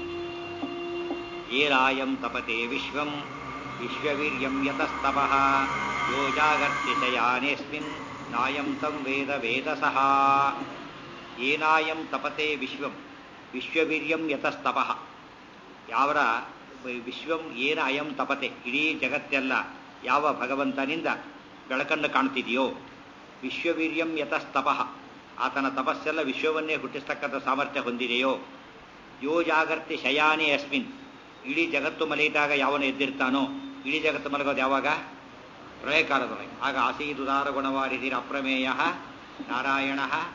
ಏರಾಯಂ ತಪತೆ ವಿಶ್ವಂ ವಿಶ್ವವೀರ್ಯಂ ಯತಸ್ತಪಃ ಯೋ ಜಾಗರ್ತಿಶಯಾನೇಸ್ಮಿನ್ ನಾಯಂ ತಂ ವೇದ ವೇದಸಃ ಏನಾಯಂ ತಪತೆ ವಿಶ್ವಂ ವಿಶ್ವವೀರ್ಯಂ ಯತಸ್ತಪಃ ಯಾವರ ವಿಶ್ವಂ ಏನ ಅಯಂ ತಪತೆ ಇಡೀ ಜಗತ್ತೆಲ್ಲ ಯಾವ ಭಗವಂತನಿಂದ ಬೆಳಕನ್ನು ಕಾಣ್ತಿದೆಯೋ ವಿಶ್ವವೀರ್ಯಂ ಯತಸ್ತಪಃ ಆತನ ತಪಸ್ಸೆಲ್ಲ ವಿಶ್ವವನ್ನೇ ಹುಟ್ಟಿಸ್ತಕ್ಕಂಥ ಸಾಮರ್ಥ್ಯ ಹೊಂದಿದೆಯೋ ಯೋ ಜಾಗರ್ತಿ ಶಯಾನೇ ಅಸ್ಮಿನ್ ಇಡೀ ಜಗತ್ತು ಮಲಗಿದಾಗ ಯಾವನು ಎದ್ದಿರ್ತಾನೋ ಇಡೀ ಜಗತ್ತು ಮಲಗೋದು ಯಾವಾಗ ಪ್ರಳಯಕಾಲದೊಳಗೆ ಆಗ ಆಸೀದುದಾರ ಗುಣವಾರಿದಿರ ಅಪ್ರಮೇಯ ನಾರಾಯಣ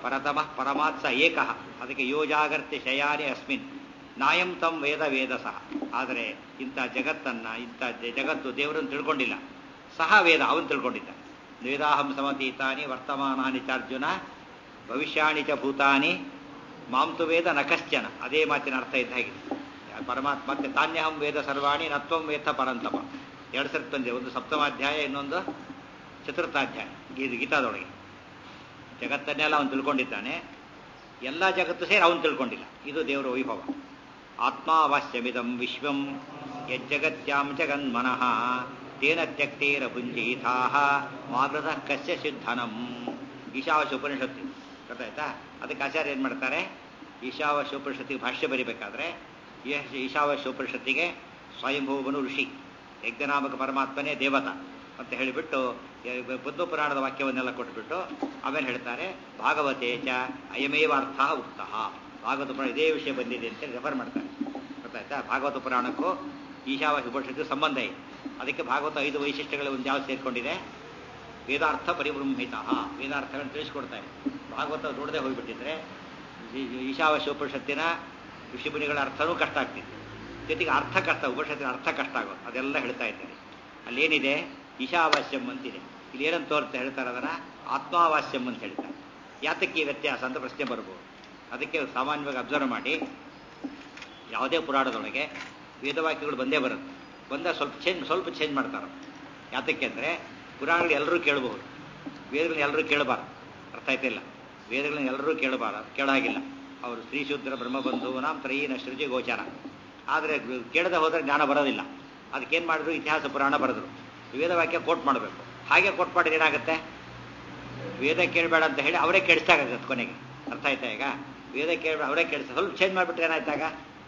ಪರತಮಃ ಪರಮಾತ್ಸ ಏಕಃ ಅದಕ್ಕೆ ಯೋಜಾಗರ್ತ್ಯ ಶಯಾನಿ ಅಸ್ಮಿನ್ ನಾಯಂ ತಂ ವೇದ ವೇದ ಸಹ ಆದರೆ ಇಂಥ ಜಗತ್ತನ್ನ ಇಂಥ ಜ- ಜಗತ್ತು ದೇವರನ್ನು ತಿಳ್ಕೊಂಡಿಲ್ಲ ಸಹ ವೇದ ಅವನು ತಿಳ್ಕೊಂಡಿದ್ದ ವೇದಾಹಂ ಸಮತೀತಾನಿ ವರ್ತಮಾನಾನಿ ಚಾರ್ಜುನ ಭವಿಷ್ಯಾಣಿ ಚ ಭೂತಾನಿ ಮಾಂತು ವೇದ ನ ಕಶ್ಚನ ಅದೇ ಮಾತಿನ ಅರ್ಥ ಇದ್ದ ಹಾಗೆ ಪರಮಾತ್ಮ ಮತ್ತೆ ತಾನ್ಯಹಂ ವೇದ ಸರ್ವಾಣಿ ನತ್ವಂ ವೇತ್ತ ಪರಂತಪ ಎರಡು ಸರ್ತಿ ಬಂದಿದೆ ಒಂದು ಸಪ್ತಮಾಧ್ಯಾಯ ಇನ್ನೊಂದು ಚತುರ್ಥಾಧ್ಯಾಯ ಗೀತ ಗೀತಾದೊಳಗೆ ಜಗತ್ತನ್ನೆಲ್ಲ ಅವನು ತಿಳ್ಕೊಂಡಿದ್ದಾನೆ ಎಲ್ಲ ಜಗತ್ತು ಸೇರಿ ಅವನು ತಿಳ್ಕೊಂಡಿಲ್ಲ ಇದು ದೇವರ ವೈಭವ ಆತ್ಮಾವಾಸ್ಯಮಿದಂ ವಿಶ್ವಂ ಯಜ್ಜಗತ್ಯಾಂ ಜಗನ್ಮನಃ ತೇನ ತ್ಯಕ್ತೇರ ಭುಂಜೀಥಾ ಮಾಗೃತ ಕಸ್ಯ ಸಿದ್ಧನಂ ಈಶಾವಾಸ್ಯ ಉಪನಿಷತ್ತು ಗೊತ್ತಾಯ್ತಾ ಅದಕ್ಕೆ ಆಚಾರ್ಯ ಏನು ಮಾಡ್ತಾರೆ ಈಶಾವಾಸ್ಯ ಉಪನಿಷತ್ತಿಗೆ ಭಾಷ್ಯ ಬರಿಬೇಕಾದ್ರೆ ಈ- ಈಶಾವಾಸ್ಯ ಉಪನಿಷತ್ತಿಗೆ ಸ್ವಯಂಭೂವನು ಋಷಿ ಯಜ್ಞನಾಮಕ ಪರಮಾತ್ಮನೇ ದೇವತಾ ಅಂತ ಹೇಳಿಬಿಟ್ಟು ಯ- ಬುದ್ಧ ಪುರಾಣದ ವಾಕ್ಯವನ್ನೆಲ್ಲ ಕೊಟ್ಬಿಟ್ಟು ಆಮೇಲೆ ಹೇಳ್ತಾರೆ ಭಾಗವತೆ ಚ ಅಯಮೇವ ಅರ್ಥ ಉಕ್ತ ಭಾಗವತ ಪುರಾಣ ಇದೇ ವಿಷಯ ಬಂದಿದೆ ಅಂತೇಳಿ ರೆಫರ್ ಮಾಡ್ತಾರೆ ಗೊತ್ತಾಯ್ತಾ ಭಾಗವತ ಪುರಾಣಕ್ಕೂ ಈಶಾವಾಸ್ಯ ಉಪನಿಷತ್ತು ಸಂಬಂಧ ಇದೆ ಅದಕ್ಕೆ ಭಾಗವತ ಐದು ವೈಶಿಷ್ಟ್ಯಗಳು ಒಂದು ಯಾವ್ದು ಸೇರ್ಕೊಂಡಿದೆ ವೇದಾರ್ಥ ಪರಿಬ್ರಹ್ಮಿತ ವೇದಾರ್ಥಗಳನ್ನು ತಿಳಿಸ್ಕೊಡ್ತಾರೆ ಭಾಗವತ ನೋಡದೆ ಹೋಗ್ಬಿಟ್ಟಿದ್ರೆ ಈ- ಈ ಈಶಾವಾಸ್ಯ ಉಪನಿಷತ್ತಿನ ಋಷಿಮುನಿಗಳ ಅರ್ಥನೂ ಕಷ್ಟ ಆಗ್ತಿತ್ತು ಜೊತೆಗೆ ಅರ್ಥ ಕಷ್ಟ ಉಪನಿಷತ್ತಿನ ಅರ್ಥ ಕಷ್ಟ ಆಗೋದು ಅದೆಲ್ಲ ಹೇಳ್ತಾ ಇದ್ದಾರೆ ಅಲ್ಲೇನಿದೆ ಈಶಾವಾಸ್ಯಂ ಅಂತಿದೆ ಇಲ್ಲಿ ಏನಂತ ತೋರುತ್ತೆ ಹೇಳ್ತಾರೆ ಅದನ್ನ ಆತ್ಮಾವಾಸ್ಯಂ ಅಂತ ಹೇಳ್ತಾರೆ ಯಾತಕ್ಕೆ ಈ ವ್ಯತ್ಯಾಸ ಅಂತ ಪ್ರಶ್ನೆ ಬರ್ಬೋದು ಅದಕ್ಕೆ ಸಾಮಾನ್ಯವಾಗಿ ಅಬ್ಸರ್ವ್ ಮಾಡಿ ಯಾವುದೇ ಪುರಾಣದೊಳಗೆ ವೇದವಾಕ್ಯಗಳು ಬಂದೇ ಬರುತ್ತೆ ಬಂದ ಸ್ವಲ್ಪ ಚೇಂಜ್ ಸ್ವಲ್ಪ ಚೇಂಜ್ ಮಾಡ್ತಾರೆ ಯಾತಕ್ಕೆ ಅಂದರೆ ಪುರಾಣಗಳು ಎಲ್ಲರೂ ಕೇಳಬಹುದು ವೇದಗಳನ್ನ ಎಲ್ಲರೂ ಕೇಳಬಾರ್ದು ಅರ್ಥ ಆಯ್ತಿಲ್ಲ ವೇದಗಳನ್ನ ಎಲ್ಲರೂ ಕೇಳಬಾರದು ಕೇಳಾಗಿಲ್ಲ ಅವರು ಶ್ರೀ ಶೂದ್ರ ಬ್ರಹ್ಮಬಂಧುವನಾಂ ತ್ರಯೀನ ಸೃಜಿ ಗೋಚಾರ ಆದರೆ ಕೇಳದೆ ಹೋದರೆ ಜ್ಞಾನ ಬರೋದಿಲ್ಲ ಅದಕ್ಕೇನು ಮಾಡಿದ್ರು ಇತಿಹಾಸ ಪುರಾಣ ಬರೆದ್ರು ವೇದವಾಕ್ಯ ಕೋಟ್ ಮಾಡಬೇಕು ಹಾಗೆ ಕೋಟ್ ಮಾಡಿದ್ರೆ ಏನಾಗುತ್ತೆ ವೇದ ಕೇಳಬೇಡ ಅಂತ ಹೇಳಿ ಅವರೇ ಕೆಡಿಸ್ದಾಗತ್ತೆ ಕೊನೆಗೆ ಅರ್ಥ ಆಯ್ತಾ ಈಗ ವೇದ ಕೇಳಬೇಡ ಅವರೇ ಕೆಡಿಸ ಸ್ವಲ್ಪ ಚೇಂಜ್ ಮಾಡಿಬಿಟ್ರೆ ಏನಾಯ್ತಾಗ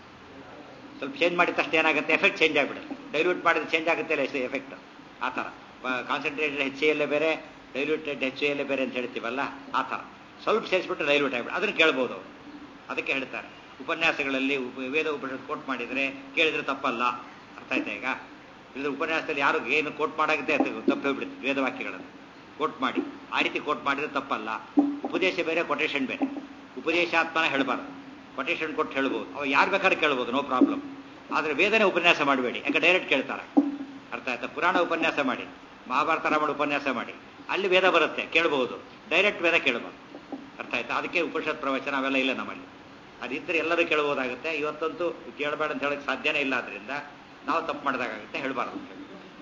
ಸ್ವಲ್ಪ ಚೇಂಜ್ ಮಾಡಿದ ತಕ್ಷಣ ಏನಾಗುತ್ತೆ ಎಫೆಕ್ಟ್ ಚೇಂಜ್ ಆಗಿಬಿಡುತ್ತೆ ಡೈಲ್ಯೂಟ್ ಮಾಡಿದ್ರೆ ಚೇಂಜ್ ಆಗುತ್ತೆ ಅಲ್ಲ ಎಫೆಕ್ಟ್ ಆ ಥರ ಕಾನ್ಸಂಟ್ರೇಟೆಡ್ ಹೆಚ್ ಸಿ ಎಲ್ಲೇ ಬೇರೆ ಡೈಲ್ಯೂಟೆಡ್ ಹೆಚ್ ಸಿ ಎಲ್ಲೇ ಬೇರೆ ಅಂತ ಹೇಳ್ತೀವಲ್ಲ ಆ ಥರ ಸ್ವಲ್ಪ ಸೇರಿಸ್ಬಿಟ್ಟು ಡೈಲ್ಯೂಟ್ ಆಗಿಬಿಟ್ಟು ಅದನ್ನು ಕೇಳ್ಬೋದು ಅವರು ಅದಕ್ಕೆ ಹೇಳ್ತಾರೆ ಉಪನ್ಯಾಸಗಳಲ್ಲಿ ಉಪ- ವೇದ ಉಪನಿಷತ್ ಕೋಟ್ ಮಾಡಿದರೆ ಕೇಳಿದ್ರೆ ತಪ್ಪಲ್ಲ ಅರ್ಥ ಆಯ್ತಾ ಈಗ ಇಲ್ಲದ್ರೆ ಉಪನ್ಯಾಸದಲ್ಲಿ ಯಾರು ಏನು ಕೋಟ್ ಮಾಡಾಗುತ್ತೆ ಅದು ತಪ್ಪು ಹೋಗ್ಬಿಡುತ್ತೆ ವೇದವಾಕ್ಯಗಳನ್ನು ಕೋಟ್ ಮಾಡಿ ಆ ರೀತಿ ಕೋಟ್ ಮಾಡಿದ್ರೆ ತಪ್ಪಲ್ಲ ಉಪದೇಶ ಬೇರೆ ಕೊಟೇಶನ್ ಬೇರೆ ಉಪದೇಶಾತ್ಮನ ಹೇಳಬಾರ್ದು ಕೊಟೇಶನ್ ಕೊಟ್ಟು ಹೇಳ್ಬೋದು ಅವ ಯಾರು ಬೇಕಾದ್ರೆ ಕೇಳ್ಬೋದು ನೋ ಪ್ರಾಬ್ಲಮ್ ಆದರೆ ವೇದನೆ ಉಪನ್ಯಾಸ ಮಾಡಬೇಡಿ ಯಾಕೆ ಡೈರೆಕ್ಟ್ ಕೇಳ್ತಾರೆ ಅರ್ಥ ಆಯ್ತಾ ಪುರಾಣ ಉಪನ್ಯಾಸ ಮಾಡಿ ಮಹಾಭಾರತ ರಾಮಾಯಣ ಉಪನ್ಯಾಸ ಮಾಡಿ ಅಲ್ಲಿ ವೇದ ಬರುತ್ತೆ ಕೇಳಬಹುದು ಡೈರೆಕ್ಟ್ ವೇದ ಕೇಳಬಾರ್ದು ಅರ್ಥ ಆಯ್ತಾ ಅದಕ್ಕೆ ಉಪನಿಷತ್ ಪ್ರವಚನ ಅವೆಲ್ಲ ಇಲ್ಲ ನಮ್ಮಲ್ಲಿ ಅದಿದ್ದರೆ ಎಲ್ಲರೂ ಕೇಳಬಹುದಾಗುತ್ತೆ ಇವತ್ತಂತೂ ಕೇಳಬೇಡ ಅಂತ ಹೇಳಕ್ಕೆ ಸಾಧ್ಯನೇ ಇಲ್ಲ ಆದ್ರಿಂದ ನಾವು ತಪ್ಪು ಮಾಡಿದಾಗುತ್ತೆ ಹೇಳಬಾರ್ದು ಅಂತ ಹೇಳಿ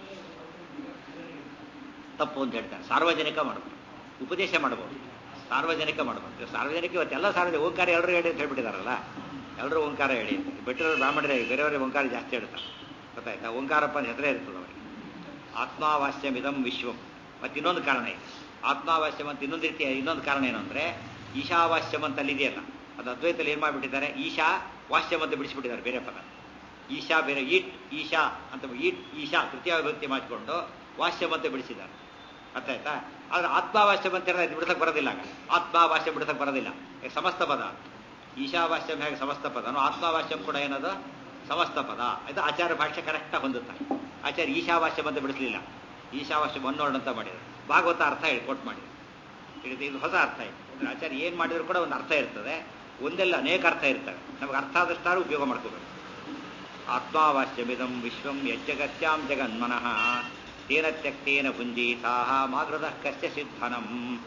ತಪ್ಪು ಅಂತ ಹೇಳ್ತಾರೆ ಸಾರ್ವಜನಿಕ ಮಾಡಬಹುದು ಉಪದೇಶ ಮಾಡಬಹುದು ಸಾರ್ವಜನಿಕ ಮಾಡಬಹುದು ಸಾರ್ವಜನಿಕ ಇವತ್ತೆಲ್ಲ ಸಾರ್ವಜನಿಕ ಓಂಕಾರ ಎಲ್ಲರೂ ಹೇಳಿ ಅಂತ ಹೇಳ್ಬಿಟ್ಟಿದಾರಲ್ಲ ಎಲ್ಲರೂ ಓಂಕಾರ ಹೇಳಿ ಬಿಟ್ಟರೆ ಬ್ರಾಹ್ಮಣರೇ ಬೇರೆಯವರೇ ಓಂಕಾರ ಜಾಸ್ತಿ ಹೇಳ್ತಾರೆ ಗೊತ್ತಾಯ್ತಾ ಓಂಕಾರಪ್ಪ ಅಂತ ಹೆಸರೇ ಇರ್ತದೆ ಅವರಿಗೆ ಆತ್ಮಾವಾಸ್ಯಮಿದಂ ವಿಶ್ವಂ ಮತ್ತೆ ಇನ್ನೊಂದು ಕಾರಣ ಇದೆ ಆತ್ಮಾವಾಸ್ಯಂ ಅಂತ ಇನ್ನೊಂದು ರೀತಿಯ ಇನ್ನೊಂದು ಕಾರಣ ಏನು ಅಂದರೆ ಈಶಾವಾಸ್ಯಂ ಅಂತ ಅಲ್ಲಿದೆಯಲ್ಲ ಅದು ಅದ್ವೈತಲ್ಲಿ ಏನು ಮಾಡಿಬಿಟ್ಟಿದ್ದಾರೆ ಈಶಾ ವಾಸ್ಯಂ ಅಂತ ಬಿಡಿಸಿಬಿಟ್ಟಿದ್ದಾರೆ ಬೇರೆ ಪದ ಈಶಾ ಬೇರೆ ಈಟ್ ಈಶಾ ಅಂತ ಈಟ್ ಈಶಾ ತೃತೀಯ ವಿಭಕ್ತಿ ಮಾಡಿಕೊಂಡು ವಾಸ್ಯಂ ಅಂತ ಬಿಡಿಸಿದ್ದಾರೆ ಅರ್ಥ ಆಯ್ತಾ ಆದ್ರೆ ಆತ್ಮಾವಾಸ್ಯಂ ಅಂತ ಹೇಳಿದ್ರೆ ಬಿಡಿಸಕ್ಕೆ ಬರೋದಿಲ್ಲ ಆಗ ಆತ್ಮಾವಾಸ್ಯ ಬಿಡಿಸಕ್ಕೆ ಬರೋದಿಲ್ಲ ಯಾಕೆ ಸಮಸ್ತ ಪದ ಈಶಾವಾಸ್ಯಂ ಹೇಗೆ ಸಮಸ್ತ ಪದನೋ ಆತ್ಮಾವಾಸ್ಯಂ ಕೂಡ ಏನದು ಸಮಸ್ತ ಪದ ಇದು ಆಚಾರ್ಯ ಭಾಷೆ ಕರೆಕ್ಟಾಗಿ ಹೊಂದುತ್ತಾರೆ ಆಚಾರ್ಯ ಈಶಾವಾಸ್ಯಂ ಅಂತ ಬಿಡಿಸಲಿಲ್ಲ ಈಶಾವಾಸ್ಯಂ ಒನ್ನೋರ್ಡ್ ಅಂತ ಮಾಡಿದ್ರು ಭಾಗವತ ಅರ್ಥ ಹೇಳಿ ಕೊಟ್ಟು ಮಾಡಿದ್ರು ಇದು ಇದು ಹೊಸ ಅರ್ಥ ಇದೆ ಅಂದ್ರೆ ಆಚಾರ್ಯ ಏನು ಮಾಡಿದ್ರು ಕೂಡ ಒಂದು ಅರ್ಥ ಇರ್ತದೆ ಒಂದೆಲ್ಲ ಅನೇಕ ಅರ್ಥ ಇರ್ತವೆ ನಮಗೆ ಅರ್ಥ ಆದಷ್ಟಾರು ಉಪಯೋಗ ಮಾಡ್ಕೋಬೇಕು ಆತ್ಮಾವಾಸ್ಯಮಿದಂ ವಿಶ್ವಂ ಯಜ್ಜಗತ್ಯಾಂ ಜಗನ್ಮನಃ ತೇನ ತ್ಯಕ್ತೇನ ಭುಂಜೀತಾ ಮಾಗೃತ ಕಶ್ಯ ಸಿದ್ಧನಂ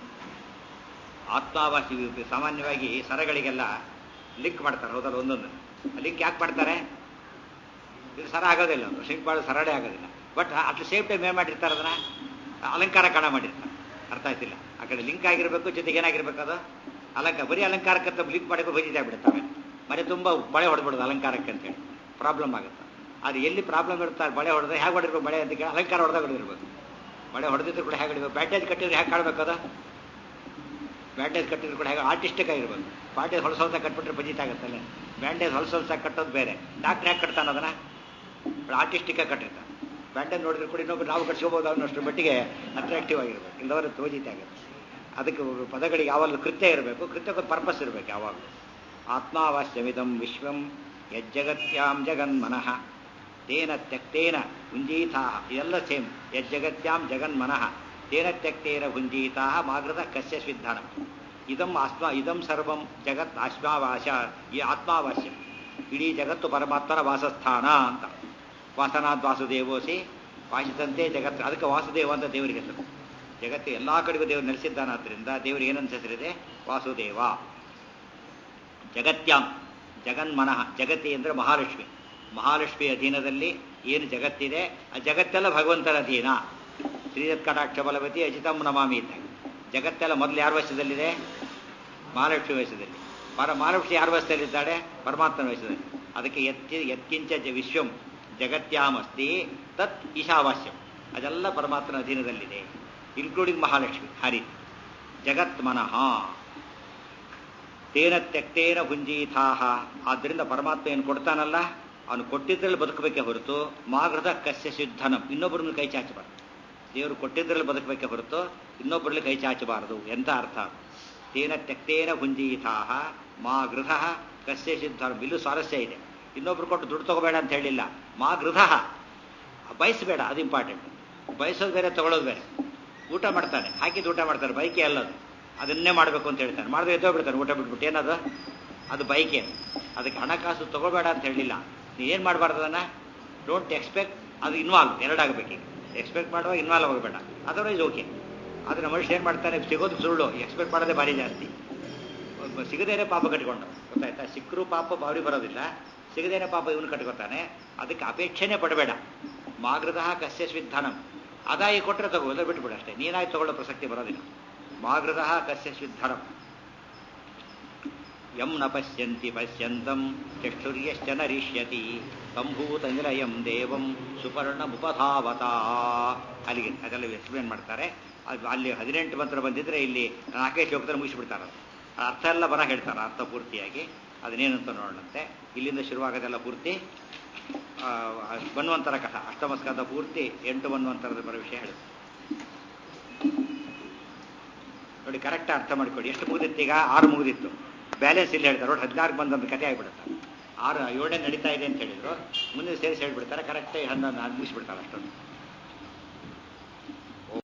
ಆತ್ಮಾವಾಸ್ಯ ಸಾಮಾನ್ಯವಾಗಿ ಸರಗಳಿಗೆಲ್ಲ ಲಿಂಕ್ ಮಾಡ್ತಾರೆ ಹೌದಲ್ಲ ಒಂದೊಂದು ಲಿಂಕ್ ಯಾಕೆ ಮಾಡ್ತಾರೆ ಇದು ಸರ ಆಗೋದಿಲ್ಲ ಅದು ಶಿಂಕ್ ಮಾಡೋದು ಸರಳೇ ಆಗೋದಿಲ್ಲ but at the same time ಏನು ಮಾಡಿರ್ತಾರೆ ಅದನ್ನ ಅಲಂಕಾರ ಕಾಣ ಮಾಡಿರ್ತಾರೆ ಅರ್ಥ ಆಯ್ತಿಲ್ಲ ಆ ಕಡೆ ಲಿಂಕ್ ಆಗಿರ್ಬೇಕು ಜೊತೆಗೆ ಏನಾಗಿರ್ಬೇಕು ಅದು ಅಲಂಕಾರ ಬರೀ ಅಲಂಕಾರಕ್ಕಂತ ಲಿಂಕ್ ಮಾಡಿ ಬಜಿತಾ ಬಿಡುತ್ತವೆ ಮನೆ ತುಂಬ ಬಳೆ ಹೊಡೆದ್ಬಿಡೋದು ಅಲಂಕಾರಕ್ಕೆ ಅಂತೇಳಿ ಪ್ರಾಬ್ಲಮ್ ಆಗುತ್ತೆ ಅದು ಎಲ್ಲಿ ಪ್ರಾಬ್ಲಮ್ ಇರ್ತಾರೆ ಬಳೆ ಹೊಡೆದ್ರೆ ಹೇಗೆ ಹೊಡಿರ್ಬೇಕು ಬಳೆ ಅಂತ ಕೇಳಿ ಅಲಂಕಾರ ಹೊಡೆದಾಗ ಹೊಡೆದಿರ್ಬೇಕು ಬಳೆ ಹೊಡೆದಿದ್ರು ಕೂಡ ಹೇಗೆ ಹೊಡಿಬೇಕು ಬ್ಯಾಂಡೇಜ್ ಕಟ್ಟಿದ್ರೆ ಹೇಗೆ ಕಾಣಬೇಕು ಅದು ಬ್ಯಾಂಡೇಜ್ ಕಟ್ಟಿದ್ರು ಕೂಡ ಹೇಗೆ ಆರ್ಟಿಸ್ಟಿಕ್ ಆಗಿರ್ಬೇಕು ಬ್ಯಾಂಡೇಜ್ ಹೊಲಸೊಲ್ಸ ಕಟ್ಬಿಟ್ರೆ ಬಜಿತ ಆಗುತ್ತಲ್ಲ ಬ್ಯಾಂಡೇಜ್ ಹೊಲಸೊಲ್ಸ ಕಟ್ಟೋದು ಬೇರೆ ಡಾಕ್ಟ್ರ್ ಹೇಗೆ ಕಟ್ತಾನೆ ಅದನ್ನ ಆರ್ಟಿಸ್ಟಿಕ್ಕಾಗಿ ಕಟ್ಟಿರ್ತಾನೆ ಬ್ಯಾಂಡೇಜ್ ನೋಡಿದ್ರೆ ಕೂಡ ಇನ್ನೊಬ್ರು ನಾವು ಕಟ್ಸ್ಕೋಬೋದು ಅನ್ನೋಷ್ಟ್ರ ಮಟ್ಟಿಗೆ ಅಟ್ರಾಕ್ಟಿವ್ ಆಗಿರ್ಬೇಕು ಇಲ್ಲದವರೆ ತೋಜಿತ ಆಗುತ್ತೆ ಅದಕ್ಕೆ ಪದಗಳಿಗೆ ಯಾವಾಗಲೂ ಕೃತ್ಯ ಇರಬೇಕು ಕೃತ್ಯಕ್ಕೆ ಪರ್ಪಸ್ ಇರಬೇಕು ಯಾವಾಗಲೂ ಆತ್ಮಾವಾಸ್ಯಮಿದಂ ವಿಶ್ವಂ ಯಜ್ಜಗತ್ಯಾಂ ಜಗನ್ಮನಃ ತೇನ ತ್ಯಕ್ತೇನ ಭುಂಜೀತಾ ಇದೆಲ್ಲ ಸೇಮ್ ಯಜ್ಜಗತ್ಯಾಂ ಜಗನ್ಮನಃ ತೇನ ತ್ಯಕ್ತೇನ ಭುಂಜೀತಾ ಮಾಗೃತ ಕಸ್ಯ ಸ್ವಿಧಾನ ಇದಂ ಆತ್ಮ ಇದಂ ಸರ್ವಂ ಜಗತ್ ಆಶ್ವಾವಾಸ ಈ ಆತ್ಮಾವಾಸ್ಯ ಇಡೀ ಜಗತ್ತು ಪರಮಾತ್ಮನ ವಾಸಸ್ಥಾನ ಅಂತ ವಾಸನಾದ್ ವಾಸುದೇವೋಸಿ ವಾಸಿದಂತೆ ಜಗತ್ತು ಅದಕ್ಕೆ ವಾಸುದೇವ ಅಂತ ದೇವರಿಗೆ ಹೆಸರು ಜಗತ್ತು ಎಲ್ಲ ಕಡೆಗೂ ದೇವರು ನೆಲೆಸಿದ್ದಾನಾದ್ರಿಂದ ದೇವರಿಗೆ ಏನಂತ ಹೆಸರಿದೆ ವಾಸುದೇವ ಜಗತ್ಯಾಂ ಜಗನ್ಮನಃ ಜಗತಿ ಅಂದರೆ ಮಹಾಲಕ್ಷ್ಮಿ ಮಹಾಲಕ್ಷ್ಮಿ ಅಧೀನದಲ್ಲಿ ಏನು ಜಗತ್ತಿದೆ ಆ ಜಗತ್ತೆಲ್ಲ ಭಗವಂತನ ಅಧೀನ ಶ್ರೀರತ್ ಕಟಾಕ್ಷ ಬಲವತಿ ಅಜಿತಂ ನಮಾಮಿ ಇದ್ದಾಗ ಜಗತ್ತೆಲ್ಲ ಮೊದಲು ಯಾರ ವಶದಲ್ಲಿದೆ ಮಹಾಲಕ್ಷ್ಮಿ ವಯಸ್ಸದಲ್ಲಿ ಪರ ಮಹಾಲಕ್ಷ್ಮಿ ಯಾರ ವಯಸ್ಸಲ್ಲಿದ್ದಾಳೆ ಪರಮಾತ್ಮನ ವಯಸ್ಸದಲ್ಲಿ ಅದಕ್ಕೆ ಎತ್ತಿ ಎತ್ಕಿಂಚ ಜ ವಿಶ್ವಂ ಜಗತ್ಯಾಮಸ್ತಿ ತತ್ ಈಶಾವಾಸ್ಯಂ ಅದೆಲ್ಲ ಪರಮಾತ್ಮನ ಅಧೀನದಲ್ಲಿದೆ ಇನ್ಕ್ಲೂಡಿಂಗ್ ಮಹಾಲಕ್ಷ್ಮಿ ಹರಿ ಜಗತ್ ಮನಃ ತೇನ ತ್ಯಕ್ತೇನ ಭುಂಜೀಥಾಹ ಆದ್ದರಿಂದ ಪರಮಾತ್ಮ ಏನು ಕೊಡ್ತಾನಲ್ಲ ಅವನು ಕೊಟ್ಟಿದ್ರಲ್ಲಿ ಬದುಕಬೇಕೆ ಹೊರತು ಮಾಗೃತ ಕಸ್ಯ ಸಿದ್ಧನಂ ಇನ್ನೊಬ್ಬರನ್ನು ಕೈ ಚಾಚಬಾರದು ದೇವರು ಕೊಟ್ಟಿದ್ರಲ್ಲಿ ಬದುಕಬೇಕೆ ಹೊರತು ಇನ್ನೊಬ್ಬರಲ್ಲಿ ಕೈ ಚಾಚಬಾರದು ಎಂತ ಅರ್ಥ ತೇನ ತ್ಯಕ್ತೇನ ಭುಂಜೀಥಾಹ ಮಾ ಗೃಹ ಕಸ್ಯ ಸಿದ್ಧನಂ ಇಲ್ಲೂ ಸ್ವಾರಸ್ಯ ಇದೆ ಇನ್ನೊಬ್ರು ಕೊಟ್ಟು ದುಡ್ಡು ತಗೋಬೇಡ ಅಂತ ಹೇಳಿಲ್ಲ ಮಾ ಗೃಹ ಬಯಸಬೇಡ ಅದು ಇಂಪಾರ್ಟೆಂಟ್ ಬಯಸೋದು ಬೇರೆ ತಗೊಳ್ಳೋದು ಬೇರೆ ಊಟ ಮಾಡ್ತಾನೆ ಹಾಕಿದ್ದು ಊಟ ಮಾಡ್ತಾನೆ ಬೈಕೆ ಅಲ್ಲದು ಅದನ್ನೇ ಮಾಡಬೇಕು ಅಂತ ಹೇಳ್ತಾನೆ ಮಾಡಿದ್ರೆ ಎದ್ದೋ ಬಿಡ್ತಾನೆ ಊಟ ಬಿಟ್ಬಿಟ್ಟು ಏನದು ಅದು ಬೈಕೆ ಅದಕ್ಕೆ ಹಣಕಾಸು ತಗೋಬೇಡ ಅಂತ ಹೇಳಿಲ್ಲ ನೀ ಏನು ಮಾಡಬಾರ್ದು ಅದನ್ನು ಡೋಂಟ್ ಎಕ್ಸ್ಪೆಕ್ಟ್ ಅದು ಇನ್ವಾಲ್ವ್ ಎರಡಾಗಬೇಕೀಗ ಎಕ್ಸ್ಪೆಕ್ಟ್ ಮಾಡುವಾಗ ಇನ್ವಾಲ್ವ್ ಆಗಬೇಡ ಅದರ್ವೈಸ್ ಓಕೆ ಆದರೆ ಮನುಷ್ಯ ಏನು ಮಾಡ್ತಾನೆ ಸಿಗೋದು ಸುಳ್ಳು ಎಕ್ಸ್ಪೆಕ್ಟ್ ಮಾಡೋದೇ ಭಾರಿ ಜಾಸ್ತಿ ಸಿಗದೇನೆ ಪಾಪ ಕಟ್ಕೊಂಡು ಗೊತ್ತಾಯ್ತಾ ಸಿಕ್ಕರೂ ಪಾಪ ಬಾರಿ ಬರೋದಿಲ್ಲ ಸಿಗದೇನೆ ಪಾಪ ಇವನು ಕಟ್ಕೊತಾನೆ ಅದಕ್ಕೆ ಅಪೇಕ್ಷೆನೇ ಪಡಬೇಡ ಮಾಗೃತ ಕಸ್ಯ ಸ್ವಿಧಾನಂ ಆದಾಯ ಕೊಟ್ಟರೆ ತಗೋಲ್ಲ ಬಿಟ್ಬಿಡು ಅಷ್ಟೇ ನೀನಾಗಿ ತಗೊಳ್ಳೋ ಪ್ರಸಕ್ತಿ ಬರೋದಿಲ್ಲ ಮಾಗೃತ ಕಸ್ಯ ಸ್ವಿಧಾನಂ ಯಂ ನ ಪಶ್ಯಂತಿ ಪಶ್ಯಂತಂ ಚಕ್ಷುರ್ಯಶ್ಚ ನರಿಷ್ಯತಿ ಸಂಭೂತ ನಿಲಯಂ ದೇವಂ ಸುಪರ್ಣ ಮುಪಧಾವತ ಅಲ್ಲಿಗೆ ಅದೆಲ್ಲ ಎಕ್ಸ್ಪ್ಲೇನ್ ಮಾಡ್ತಾರೆ ಅದು ಅಲ್ಲಿ ಹದಿನೆಂಟು ಮಂತ್ರ ಬಂದಿದ್ರೆ ಇಲ್ಲಿ ನಾಲ್ಕೇ ಶ್ಲೋಕದಲ್ಲಿ ಮುಗಿಸ್ಬಿಡ್ತಾರೆ ಆ ಅರ್ಥ ಎಲ್ಲ ಬರ ಹೇಳ್ತಾರೆ ಅರ್ಥ ಪೂರ್ತಿಯಾಗಿ ಅದನ್ನೇನಂತ ನೋಡೋಣಂತೆ ಇಲ್ಲಿಂದ ಶುರುವಾಗೋದೆಲ್ಲ ಪೂರ್ತಿ ಬನ್ವಂತರ ಕಥ ಅಷ್ಟಮಸ್ಕಂದ ಪೂರ್ತಿ ಎಂಟು ಬನ್ವಂತರದ ಬರೋ ವಿಷಯ ಹೇಳುತ್ತೆ ನೋಡಿ ಕರೆಕ್ಟ್ ಅರ್ಥ ಮಾಡ್ಕೊಳ್ಳಿ ಎಷ್ಟು ಮುಗಿದಿತ್ತು ಈಗ ಆರು ಮುಗಿದಿತ್ತು ಬ್ಯಾಲೆನ್ಸ್ ಇಲ್ಲಿ ಹೇಳ್ತಾರೆ ನೋಡಿ ಹದಿನಾರು ಬಂದಂತ ಕಥೆ ಆಗಿಬಿಡುತ್ತೆ ಆರು ಏಳನೇ ನಡೀತಾ ಇದೆ ಅಂತ ಹೇಳಿದ್ರು ಮುಂದೆ ಸೇರಿಸಿ ಹೇಳ್ಬಿಡ್ತಾರೆ ಕರೆಕ್ಟಾಗಿ ಹನ್ನೊಂದು ಮುಗಿಸ್ಬಿಡ್ತಾರೆ ಅಷ್ಟೊಂದು